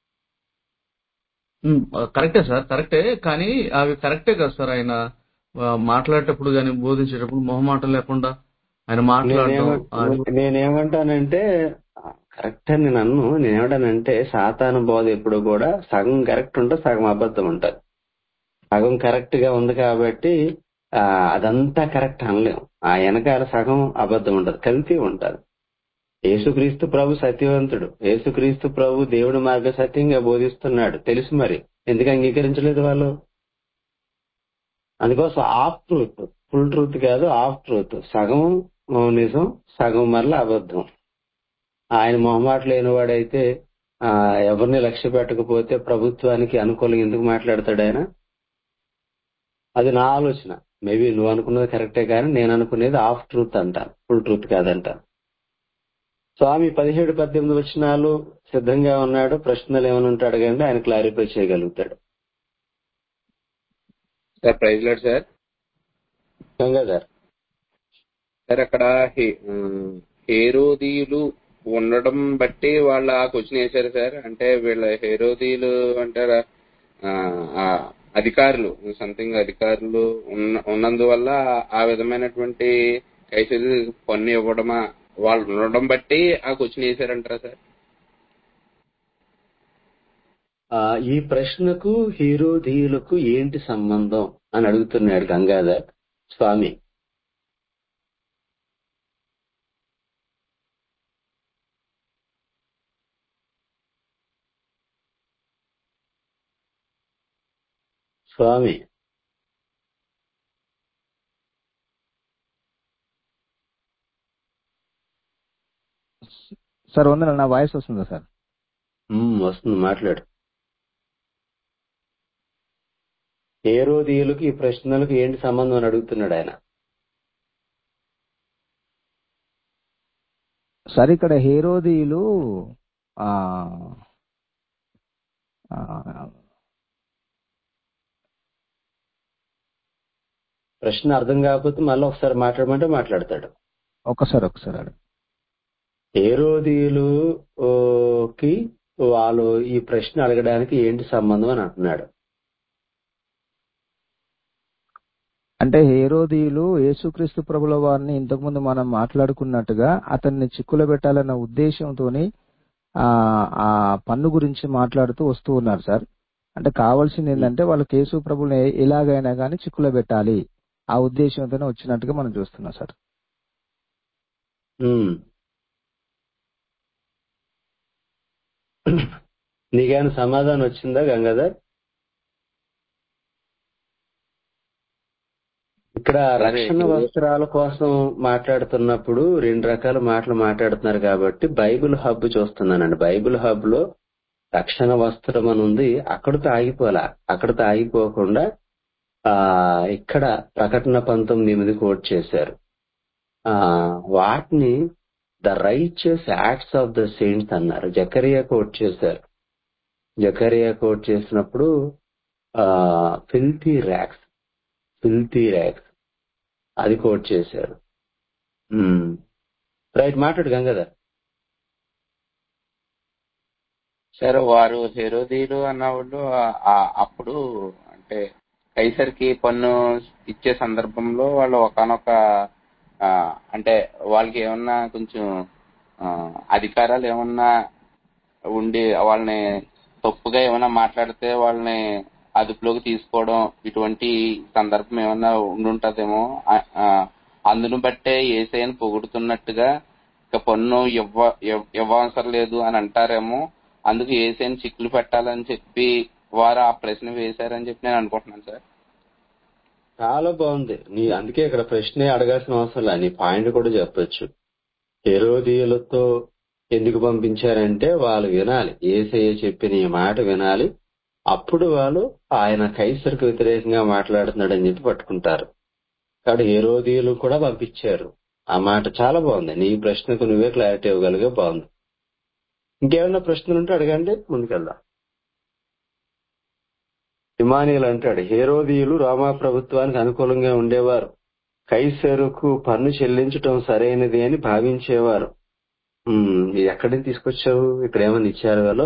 ఉమ్, కరెక్టే సార్ కరెక్టే కానీ అవి కరెక్టే కదా సార్ ఆయన ఆ, మాట్లాడేటప్పుడు కానీ బోధించేటప్పుడు మొహమాటం లేకుండా ఆయన మాట్లాడడం నేనేమ అది- నేనేమంటానంటే కరెక్ట్ అని నేను అన్ను నేనేమంటానంటే సాతాను బోధ ఎప్పుడు కూడా సగం కరెక్ట్ ఉంటుంది సగం అబద్ధం ఉంటుంది సగం కరెక్ట్ గా ఉంది కాబట్టి ఆ, అదంతా కరెక్ట్ అనలేం ఆ వెనకాల సగం అబద్ధం ఉంటది కలిపి ఉంటది యేసుక్రీస్తు ప్రభు సత్యవంతుడు యేసుక్రీస్తు ప్రభు దేవుడి మార్గ సత్యంగా బోధిస్తున్నాడు తెలుసు మరి ఎందుకు అంగీకరించలేదు వాళ్ళు అందుకోసం ఆఫ్ ట్రూత్ ఫుల్ ట్రూత్ కాదు ఆఫ్ ట్రూత్ సగం ఆ, నిజం సగం మరల అబద్ధం ఆయన మొహమాట లేనివాడైతే ఆ, ఎవరిని లక్ష్య పెట్టకపోతే ప్రభుత్వానికి అనుకూలంగా ఎందుకు మాట్లాడతాడు ఆయన అది నా ఆలోచన మేబీ నువ్వు అనుకున్నది కరెక్టే కానీ నేను అనుకునేది ఆఫ్ ట్రూత్ అంటాను ఫుల్ ట్రూత్ కాదంటాను స్వామి పదిహేడు పద్దెనిమిది వచనాలు సిద్ధంగా ఉన్నాడు ప్రశ్నలు ఏమైనా ఉంటే అడగండి ఆయన క్లారిఫై చేయగలుగుతాడు sir praise lord sir Gangadhar sir అక్కడ హే- ఉమ్, హేరోదీయులు ఉండడం బట్టి వాళ్ళ ఆ క్వశ్చన్ వేశారు సార్ అంటే వీళ్ళ హేరోదీయులు అంటారా ఆ, ఆ అధికారులు సంథింగ్ అధికారులు ఉన్న ఉన్నందువల్ల ఆ విధమైనటువంటి కైసలు పన్ను ఇవ్వడమా వాళ్ళు ఉండడం బట్టి ఆ క్వశ్చన్ వేశారంటారా సార్ ఆ, ఈ ప్రశ్నకు హీరోధీయులకు ఏంటి సంబంధం అని అడుగుతున్నాడు గంగాధర్ స్వామి స్వామి సార్ వందనాలు నా వాయిస్ వస్తుందా సార్ ఉమ్, వస్తుంది మాట్లాడు హేరోదీయులకు ఈ ప్రశ్నలకు ఏంటి సంబంధం అని అడుగుతున్నాడు ఆయన సార్ ఇక్కడ హేరోదీయులు ఆ ఆ, ప్రశ్న అర్థం కాకపోతే మళ్ళీ ఒకసారి మాట్లాడమంటే మాట్లాడతాడు ఒక్కసారి ఒకసారి అడగండి. హేరోదీయులు ఓ, కి వాళ్ళు ఈ ప్రశ్న అడగడానికి ఏంటి సంబంధం అని అంటున్నాడు అంటే హేరోదీయులు యేసుక్రీస్తు ప్రభుల వారిని ఇంతకుముందు మనం మాట్లాడుకున్నట్టుగా అతన్ని చిక్కులో పెట్టాలన్న ఉద్దేశంతోని ఆ ఆ పన్ను గురించి మాట్లాడుతూ వస్తూ ఉన్నారు సార్ అంటే కావాల్సింది ఏంటంటే వాళ్ళు కేసు ప్రభుని ఏ- ఎలాగైనా కానీ చిక్కులో పెట్టాలి ఆ ఉద్దేశంతోనే వచ్చినట్టుగా మనం చూస్తున్నాం సార్ ఉమ్. నీకేమైనా సమాధానం వచ్చిందా గంగాధర్ ఇక్కడ సరే, రక్షణ ఇప్పుడు- వస్త్రాల కోసం మాట్లాడుతున్నప్పుడు రెండు రకాల మాటలు మాట్లాడుతున్నారు కాబట్టి బైబిల్ హబ్ చూస్తున్నానండి బైబిల్ హబ్ లో రక్షణ వస్త్రం అని ఉంది అక్కడితో ఆగిపోలా అక్కడితో ఆగిపోకుండా ఆ ఇక్కడ ప్రకటన పంతొమ్మిది ఎనిమిది కోట్ చేశారు ఆ వాటిని the righteous acts of the saints అన్నారు జకరియా కోట్ చేశారు జకరియా కోట్ చేసినప్పుడు ఫిల్తీ ర్యాక్స్ ఫిల్తీ ర్యాక్స్ అది కోట్ చేశారు రైట్ మాట్లాడు గంగాధర్ సరే వారు హెరోదీలు అన్నవాళ్ళు ఆ- ఆ- అప్పుడు అంటే కైసర్కి పన్ను ఇచ్చే సందర్భంలో వాళ్ళు ఒకనొక అంటే వాళ్ళకి ఏమన్నా కొంచెం ఆ, అధికారాలు ఏమన్నా ఉండి వాళ్ళని తప్పుగా ఏమైనా మాట్లాడితే వాళ్ళని అదుపులోకి తీసుకోవడం ఇటువంటి సందర్భం ఏమన్నా ఉండుంటదేమో ఆ- ఆ, అందును బట్టే ఏసైని పొగుడుతున్నట్టుగా ఇక పన్ను ఇవ్వ ఇవ్- ఇవ్వవసరం లేదు అని అంటారేమో అందుకు ఏసైని చిక్కులు పెట్టాలని చెప్పి వారు ఆ ప్రశ్న వేశారని చెప్పి నేను అనుకుంటున్నాను సార్ చాలా బాగుంది నీ అందుకే ఇక్కడ ప్రశ్నే అడగాల్సిన అవసరం లే నీ పాయింట్ కూడా చెప్పొచ్చు హెరోదీయులతో ఎందుకు పంపించారంటే వాళ్ళు వినాలి ఏసయ్య చెప్పిన ఈ మాట వినాలి అప్పుడు వాళ్ళు ఆయన కైసర్కు వ్యతిరేకంగా మాట్లాడుతున్నాడని చెప్పి పట్టుకుంటారు కాబట్టి హెరోదీయులు కూడా పంపించారు ఆ మాట చాలా బాగుంది నీ ప్రశ్నకు నువ్వే క్లారిటీ ఇవ్వగలిగే బాగుంది ఇంకేమైనా ప్రశ్నలు ఉంటే అడగండి ముందుకెళ్దాం ఇమానియల్ అంటాడు హేరోదీయులు రోమా ప్రభుత్వానికి అనుకూలంగా ఉండేవారు కైసరుకు పన్ను చెల్లించటం సరైనది అని భావించేవారు ఉమ్, ఇది ఎక్కడి నుంచి తీసుకొచ్చావు ఇక్కడ ఏమైనా ఇచ్చారు వాళ్ళు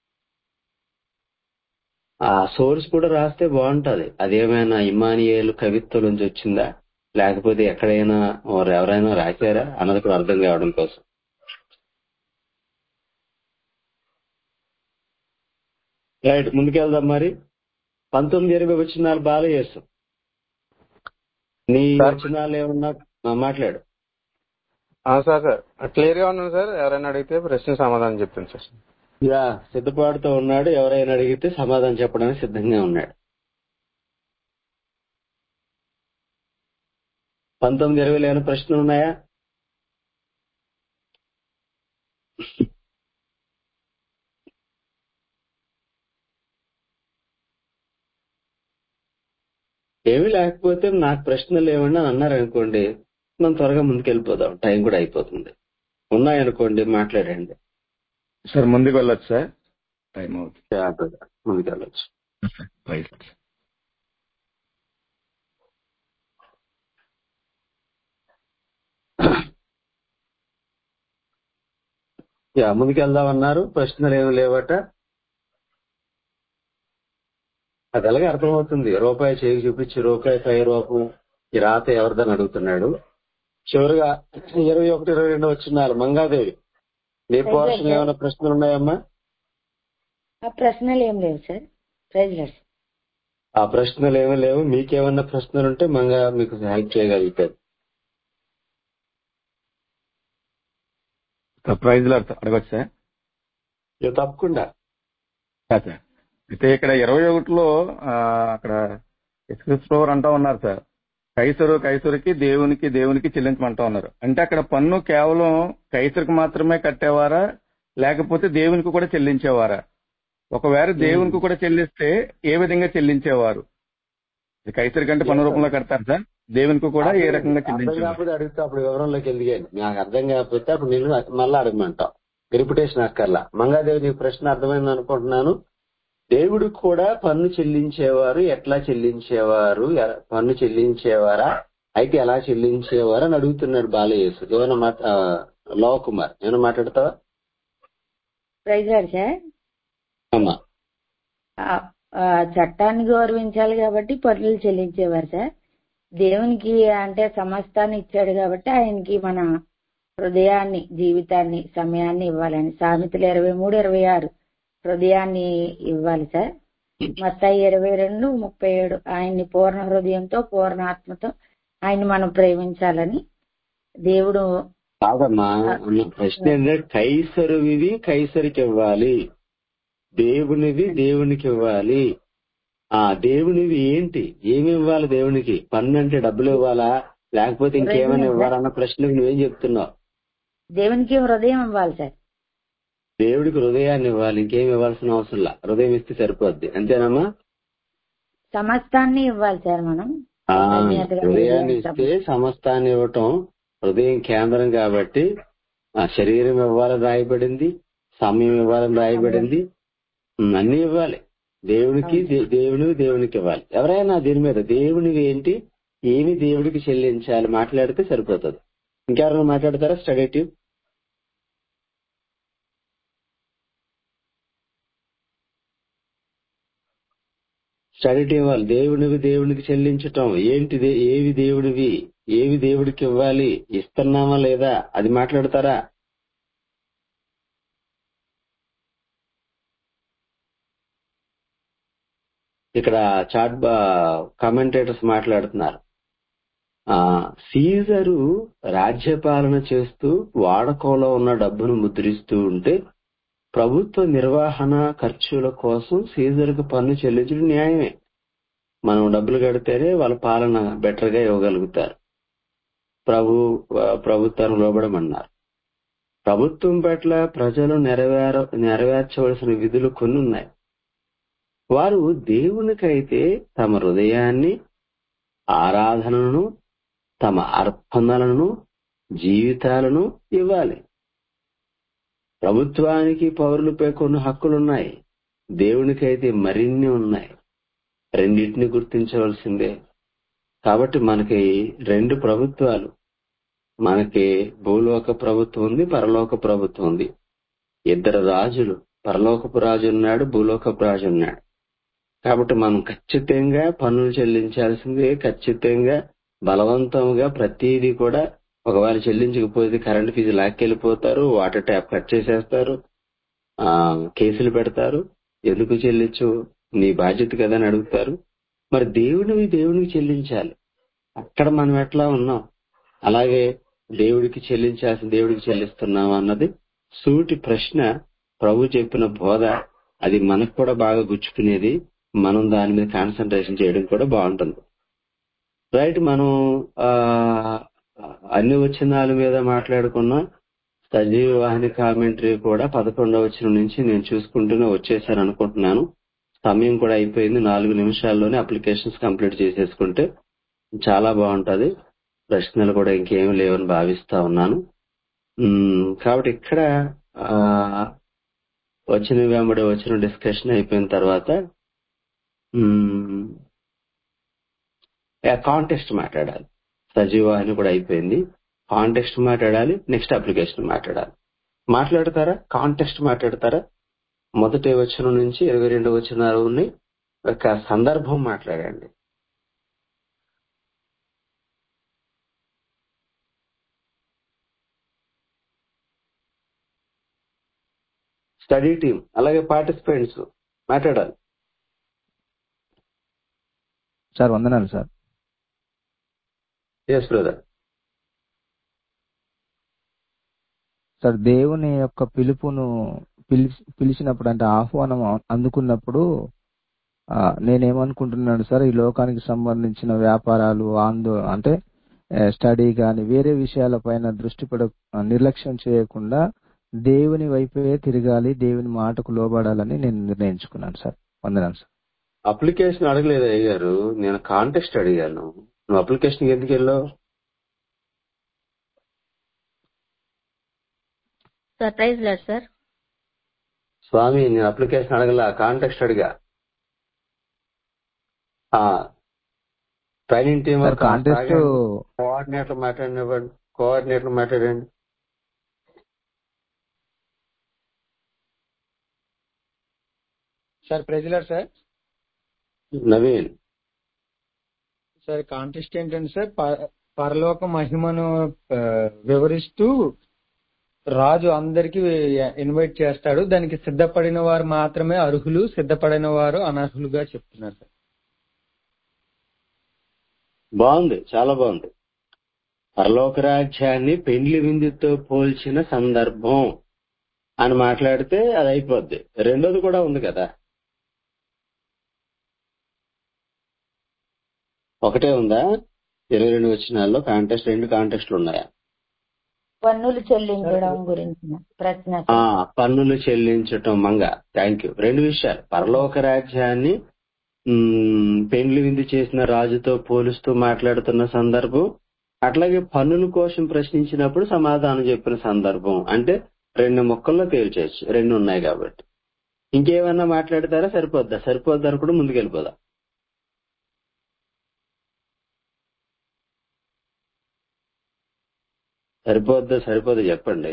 ఆ సోర్స్ కూడా రాస్తే బాగుంటది అదేమైనా ఇమానియేలు కవిత్వం నుంచి వచ్చిందా లేకపోతే ఎక్కడైనా వారు ఎవరైనా రాశారా అన్నది కూడా అర్థం కావడం కోసం రైట్ ముందుకెళ్దాం మరి పంతొమ్మిది ఇరవై వచ్చినాలు బాగా చేస్తాం నీ వచనాలు ఏమన్నా ఆ, మాట్లాడు ఆ, సార్ సార్ క్లియర్ గా ఉన్నాను సార్ ఎవరైనా అడిగితే ప్రశ్న సమాధానం చెప్తాను సార్ యా సిద్ధపాటుతో ఉన్నాడు ఎవరైనా అడిగితే సమాధానం చెప్పడానికి సిద్ధంగా ఉన్నాడు పంతొమ్మిది ఇరవై ఏమైనా ప్రశ్నలు ఉన్నాయా ఏమీ లేకపోతే నాకు ప్రశ్నలు ఏమన్నా అన్నారు అనుకోండి మనం త్వరగా ముందుకెళ్ళిపోదాం టైం కూడా అయిపోతుంది ఉన్నాయనుకోండి మాట్లాడండి సార్ ముందుకు వెళ్ళొచ్చు సార్ టైం అవుతుంది జాగ్రత్తగా ముందుకెళ్ళచ్చు రైట్ యా ముందుకెళ్దామన్నారు ప్రశ్నలు ఏమి లేవట అది ఎలాగే అర్థమవుతుంది రూపాయి చేయి చూపించి రూపాయి పై రూపం ఈ రాత ఎవరిదని అడుగుతున్నాడు చివరిగా ఇరవై ఒకటి ఇరవై రెండు వచ్చినారు మంగాదేవి నీ పోర్షన్ ఏమైనా ప్రశ్నలు ఉన్నాయమ్మా ఆ ప్రశ్నలు ఏం లేవు సార్ ప్రైజ్ లార్డ్ సార్. ఆ ప్రశ్నలు ఏమీ లేవు మీకేమన్నా ప్రశ్నలు ఉంటే మంగా మీకు హెల్ప్ చేయగలుగుతారు ప్రైజ్ అడగచ్చు సార్ ఇక తప్పకుండా కాదు సార్ అయితే ఇక్కడ ఇరవై ఒకటిలో ఆ, అక్కడ ఎక్స్క్రిప్ట్ అంటా ఉన్నారు సార్ కైసరు కైసరుకి దేవునికి దేవునికి చెల్లించమంటా ఉన్నారు అంటే అక్కడ పన్ను కేవలం కైసరుకి మాత్రమే కట్టేవారా లేకపోతే దేవునికి కూడా చెల్లించేవారా ఒకవేళ దేవునికి కూడా చెల్లిస్తే ఏ విధంగా చెల్లించేవారు ఇది కైసరి కంటే పన్ను రూపంలో కడతారు సార్ దేవునికి కూడా ఏ రకంగా అర్థం చెల్లించేవారు కాకపోతే అడిగితే అప్పుడు వివరంలోకి వెళ్ళిగాను నాకు అర్థం కాకపోతే అప్పుడు నేను మళ్ళీ అడగమంటాం రిపిటేషన్ అక్కర్లా మంగాదేవి నీకు ప్రశ్న అర్థమైంది అనుకుంటున్నాను దేవుడికి కూడా పన్ను చెల్లించేవారు ఎట్లా చెల్లించేవారు ఎ- పన్ను చెల్లించేవారా అయితే ఎలా చెల్లించేవారు అని అడుగుతున్నాడు బాలయేసు ఏమైనా మాట ఆ, లోవ్ కుమార్ ఏమైనా మాట్లాడతావా ప్రైజ్ లార్డ్ సార్ అమ్మా ఆ- ఆ చట్టాన్ని గౌరవించాలి కాబట్టి పన్నులు చెల్లించేవారు సార్ దేవునికి అంటే సమస్తాన్ని ఇచ్చాడు కాబట్టి ఆయనకి మన హృదయాన్ని జీవితాన్ని సమయాన్ని ఇవ్వాలని సామెతలు ఇరవై మూడు ఇరవై ఆరు హృదయాన్ని ఇవ్వాలి సార్ మత్తాయి ఇరవై రెండు ముప్పై ఏడు ఆయన్ని పూర్ణ హృదయంతో పూర్ణ ఆత్మతో ఆయన్ని మనం ప్రేమించాలని దేవుడు కాదమ్మా అన్న ప్రశ్న ఏంటంటే కైసరువివి కైసరికి ఇవ్వాలి దేవునివి దేవునికి ఇవ్వాలి ఆ దేవునివి ఏంటి ఏమి ఇవ్వాలి దేవునికి పన్ను అంటే డబ్బులు ఇవ్వాలా లేకపోతే ఇంకేమైనా ఇవ్వాలన్న ప్రశ్నకు నువ్వేం చెప్తున్నావు దేవునికి హృదయం ఇవ్వాలి సార్ దేవుడికి హృదయాన్ని ఇవ్వాలి ఇంకేం ఇవ్వాల్సిన అవసరం లా హృదయం ఇస్తే సరిపోద్ది అంతేనమ్మా సమస్తాన్ని ఇవ్వాలి సార్ మనం ఆ కృతజ్ఞతగా హృదయాన్ని హృదయం ఇస్తే సమస్తాన్ని ఇవ్వటం హృదయం కేంద్రం కాబట్టి ఆ శరీరం ఇవ్వాలని రాయబడింది సమయం ఇవ్వాలని రాయబడింది ఉమ్, అన్ని ఇవ్వాలి దేవునికి దే- దేవునికి దేవునికి ఇవ్వాలి ఎవరైనా దీని మీద దేవునివి ఏంటి ఏమి దేవుడికి చెల్లించాలి మాట్లాడితే సరిపోతుంది ఇంకెవరైనా మాట్లాడతారా స్టడీ టీమ్ స్టడీ టీం వాళ్ళు దేవునివి దేవునికి చెల్లించటం ఏంటిది ఏవి దేవుడివి ఏవి దేవుడికి ఇవ్వాలి ఇస్తున్నామా లేదా అది మాట్లాడతారా ఇక్కడ చాట్ కమెంటేటర్స్ మాట్లాడుతున్నారు ఆ సీజరు రాజ్యపాలన చేస్తూ వాడకంలో ఉన్న డబ్బును ముద్రిస్తూ ఉంటే ప్రభుత్వ నిర్వహణ ఖర్చుల కోసం సీజర్కు పన్ను చెల్లించడం న్యాయమే మనం డబ్బులు కడితేనే వాళ్ళ పాలన బెటర్ గా ఇవ్వగలుగుతారు ప్రభు ప్రభుత్వాన్ని లోబడమన్నారు ప్రభుత్వం పట్ల ప్రజలు నెరవేర నెరవేర్చవలసిన విధులు కొన్ని ఉన్నాయి వారు దేవునికైతే తమ హృదయాన్ని ఆరాధనను తమ అర్పణలను జీవితాలను ఇవ్వాలి ప్రభుత్వానికి పౌరులపై కొన్ని హక్కులున్నాయి దేవునికైతే మరిన్ని ఉన్నాయి రెండింటిని గుర్తించవలసిందే కాబట్టి మనకి రెండు ప్రభుత్వాలు మనకి భూలోక ప్రభుత్వం ఉంది పరలోక ప్రభుత్వం ఉంది ఇద్దరు రాజులు పరలోకపు రాజు ఉన్నాడు భూలోకపు రాజు ఉన్నాడు కాబట్టి మనం ఖచ్చితంగా పన్నులు చెల్లించాల్సిందే ఖచ్చితంగా బలవంతంగా ప్రతిదీ కూడా ఒకవేళ చెల్లించకపోతే కరెంట్ ఫీజు లాక్కెళ్ళిపోతారు వాటర్ ట్యాప్ కట్ చేసేస్తారు ఆ కేసులు పెడతారు ఎందుకు చెల్లించు నీ బాధ్యత కదా అని అడుగుతారు మరి దేవునివి దేవునికి చెల్లించాలి అక్కడ మనం ఎట్లా ఉన్నాం అలాగే దేవుడికి చెల్లించాల్సిన దేవుడికి చెల్లిస్తున్నాం అన్నది సూటి ప్రశ్న ప్రభు చెప్పిన బోధ అది మనకు కూడా బాగా గుచ్చుకునేది మనం దాని మీద కాన్సన్ట్రేషన్ చేయడం కూడా బాగుంటుంది రైట్ మనం ఆ అన్ని వచనాల మీద మాట్లాడుకున్నాం సజీవ వాహిని కామెంటరీ కూడా పదకొండవ వచనం నుంచి నేను చూసుకుంటూనే వచ్చేసాను అనుకుంటున్నాను సమయం కూడా అయిపోయింది నాలుగు నిమిషాల్లోనే అప్లికేషన్స్ కంప్లీట్ చేసేసుకుంటే చాలా బాగుంటది ప్రశ్నలు కూడా ఇంకేమీ లేవని భావిస్తా ఉన్నాను ఉమ్, కాబట్టి ఇక్కడ ఆ, వచ్చిన వెంబడి వచ్చిన డిస్కషన్ అయిపోయిన తర్వాత కాంటెస్ట్ మాట్లాడాలి సజీవాహిని కూడా అయిపోయింది కాంటెస్ట్ మాట్లాడాలి నెక్స్ట్ అప్లికేషన్ మాట్లాడాలి మాట్లాడతారా కాంటెస్ట్ మాట్లాడతారా మొదటి వచనం నుంచి ఇరవై రెండు వచనాలు ఉన్నాయి ఒక సందర్భం మాట్లాడండి స్టడీ టీం అలాగే పార్టిసిపెంట్స్ మాట్లాడాలి సార్ వందనాలు సార్ ఎస్ బ్రదర్ సార్ దేవుని యొక్క పిలుపును పిలిచి పిలిచినప్పుడు అంటే ఆహ్వానం అందుకున్నప్పుడు ఆ, నేనేమనుకుంటున్నాను సార్ ఈ లోకానికి సంబంధించిన వ్యాపారాలు ఆందో అంటే ఏ, స్టడీ కానీ వేరే విషయాలపైన దృష్టి పెడ నిర్లక్ష్యం చేయకుండా దేవుని వైపే తిరగాలి దేవుని మాటకు లోబడాలని నేను నిర్ణయించుకున్నాను సార్ వందనాలు సార్ అప్లికేషన్ అడగలేదు అయ్య గారు నేను కాంటెస్ట్ అడిగాను నువ్వు అప్లికేషన్ ఎందుకు వెళ్ళావు సర్ప్రైజ్ లేదు సార్ స్వామి నేను అప్లికేషన్ అడగల కాంటెస్ట్ అడిగా ఆ training team sir contest coordinator మాట్లాడినివ్వండి కోఆర్డినేటర్ మాట్లాడండి సార్ ప్రజలర్ సార్ నవీన్ సార్ కాంటెస్ట్ ఏంటంటే సార్ ప- పరలోక మహిమను ఆ, వివరిస్తూ రాజు అందరికి ఇన్వైట్ చేస్తాడు దానికి సిద్ధపడిన వారు మాత్రమే అర్హులు సిద్ధపడిన వారు అనర్హులుగా చెప్తున్నారు సార్ బాగుంది చాలా బాగుంది పరలోక రాజ్యాన్ని పెండ్లి విందుతో పోల్చిన సందర్భం అని మాట్లాడితే అది అయిపోద్ది రెండోది కూడా ఉంది కదా ఒకటే ఉందా ఇరవై రెండు వచ్చినాల్లో కాంటెస్ట్ రెండు కాంటెస్ట్లు ఉన్నాయా పన్నులు చెల్లించడం గురించిన ప్రశ్న ఆ పన్నులు చెల్లించటం మంగ థ్యాంక్ యూ రెండు విషయాలు పరలోక రాజ్యాన్ని మ్, పెండ్లి విందు చేసిన రాజుతో పోలుస్తూ మాట్లాడుతున్న సందర్భం అట్లాగే పన్నుల కోసం ప్రశ్నించినప్పుడు సమాధానం చెప్పిన సందర్భం అంటే రెండు ముక్కల్లో తేల్చేయచ్చు రెండు ఉన్నాయి కాబట్టి ఇంకేమన్నా మాట్లాడతారా సరిపోద్దా సరిపోద్దా అని కూడా ముందుకెళ్ళిపోదా సరిపోద్దా సరిపోద్దా చెప్పండి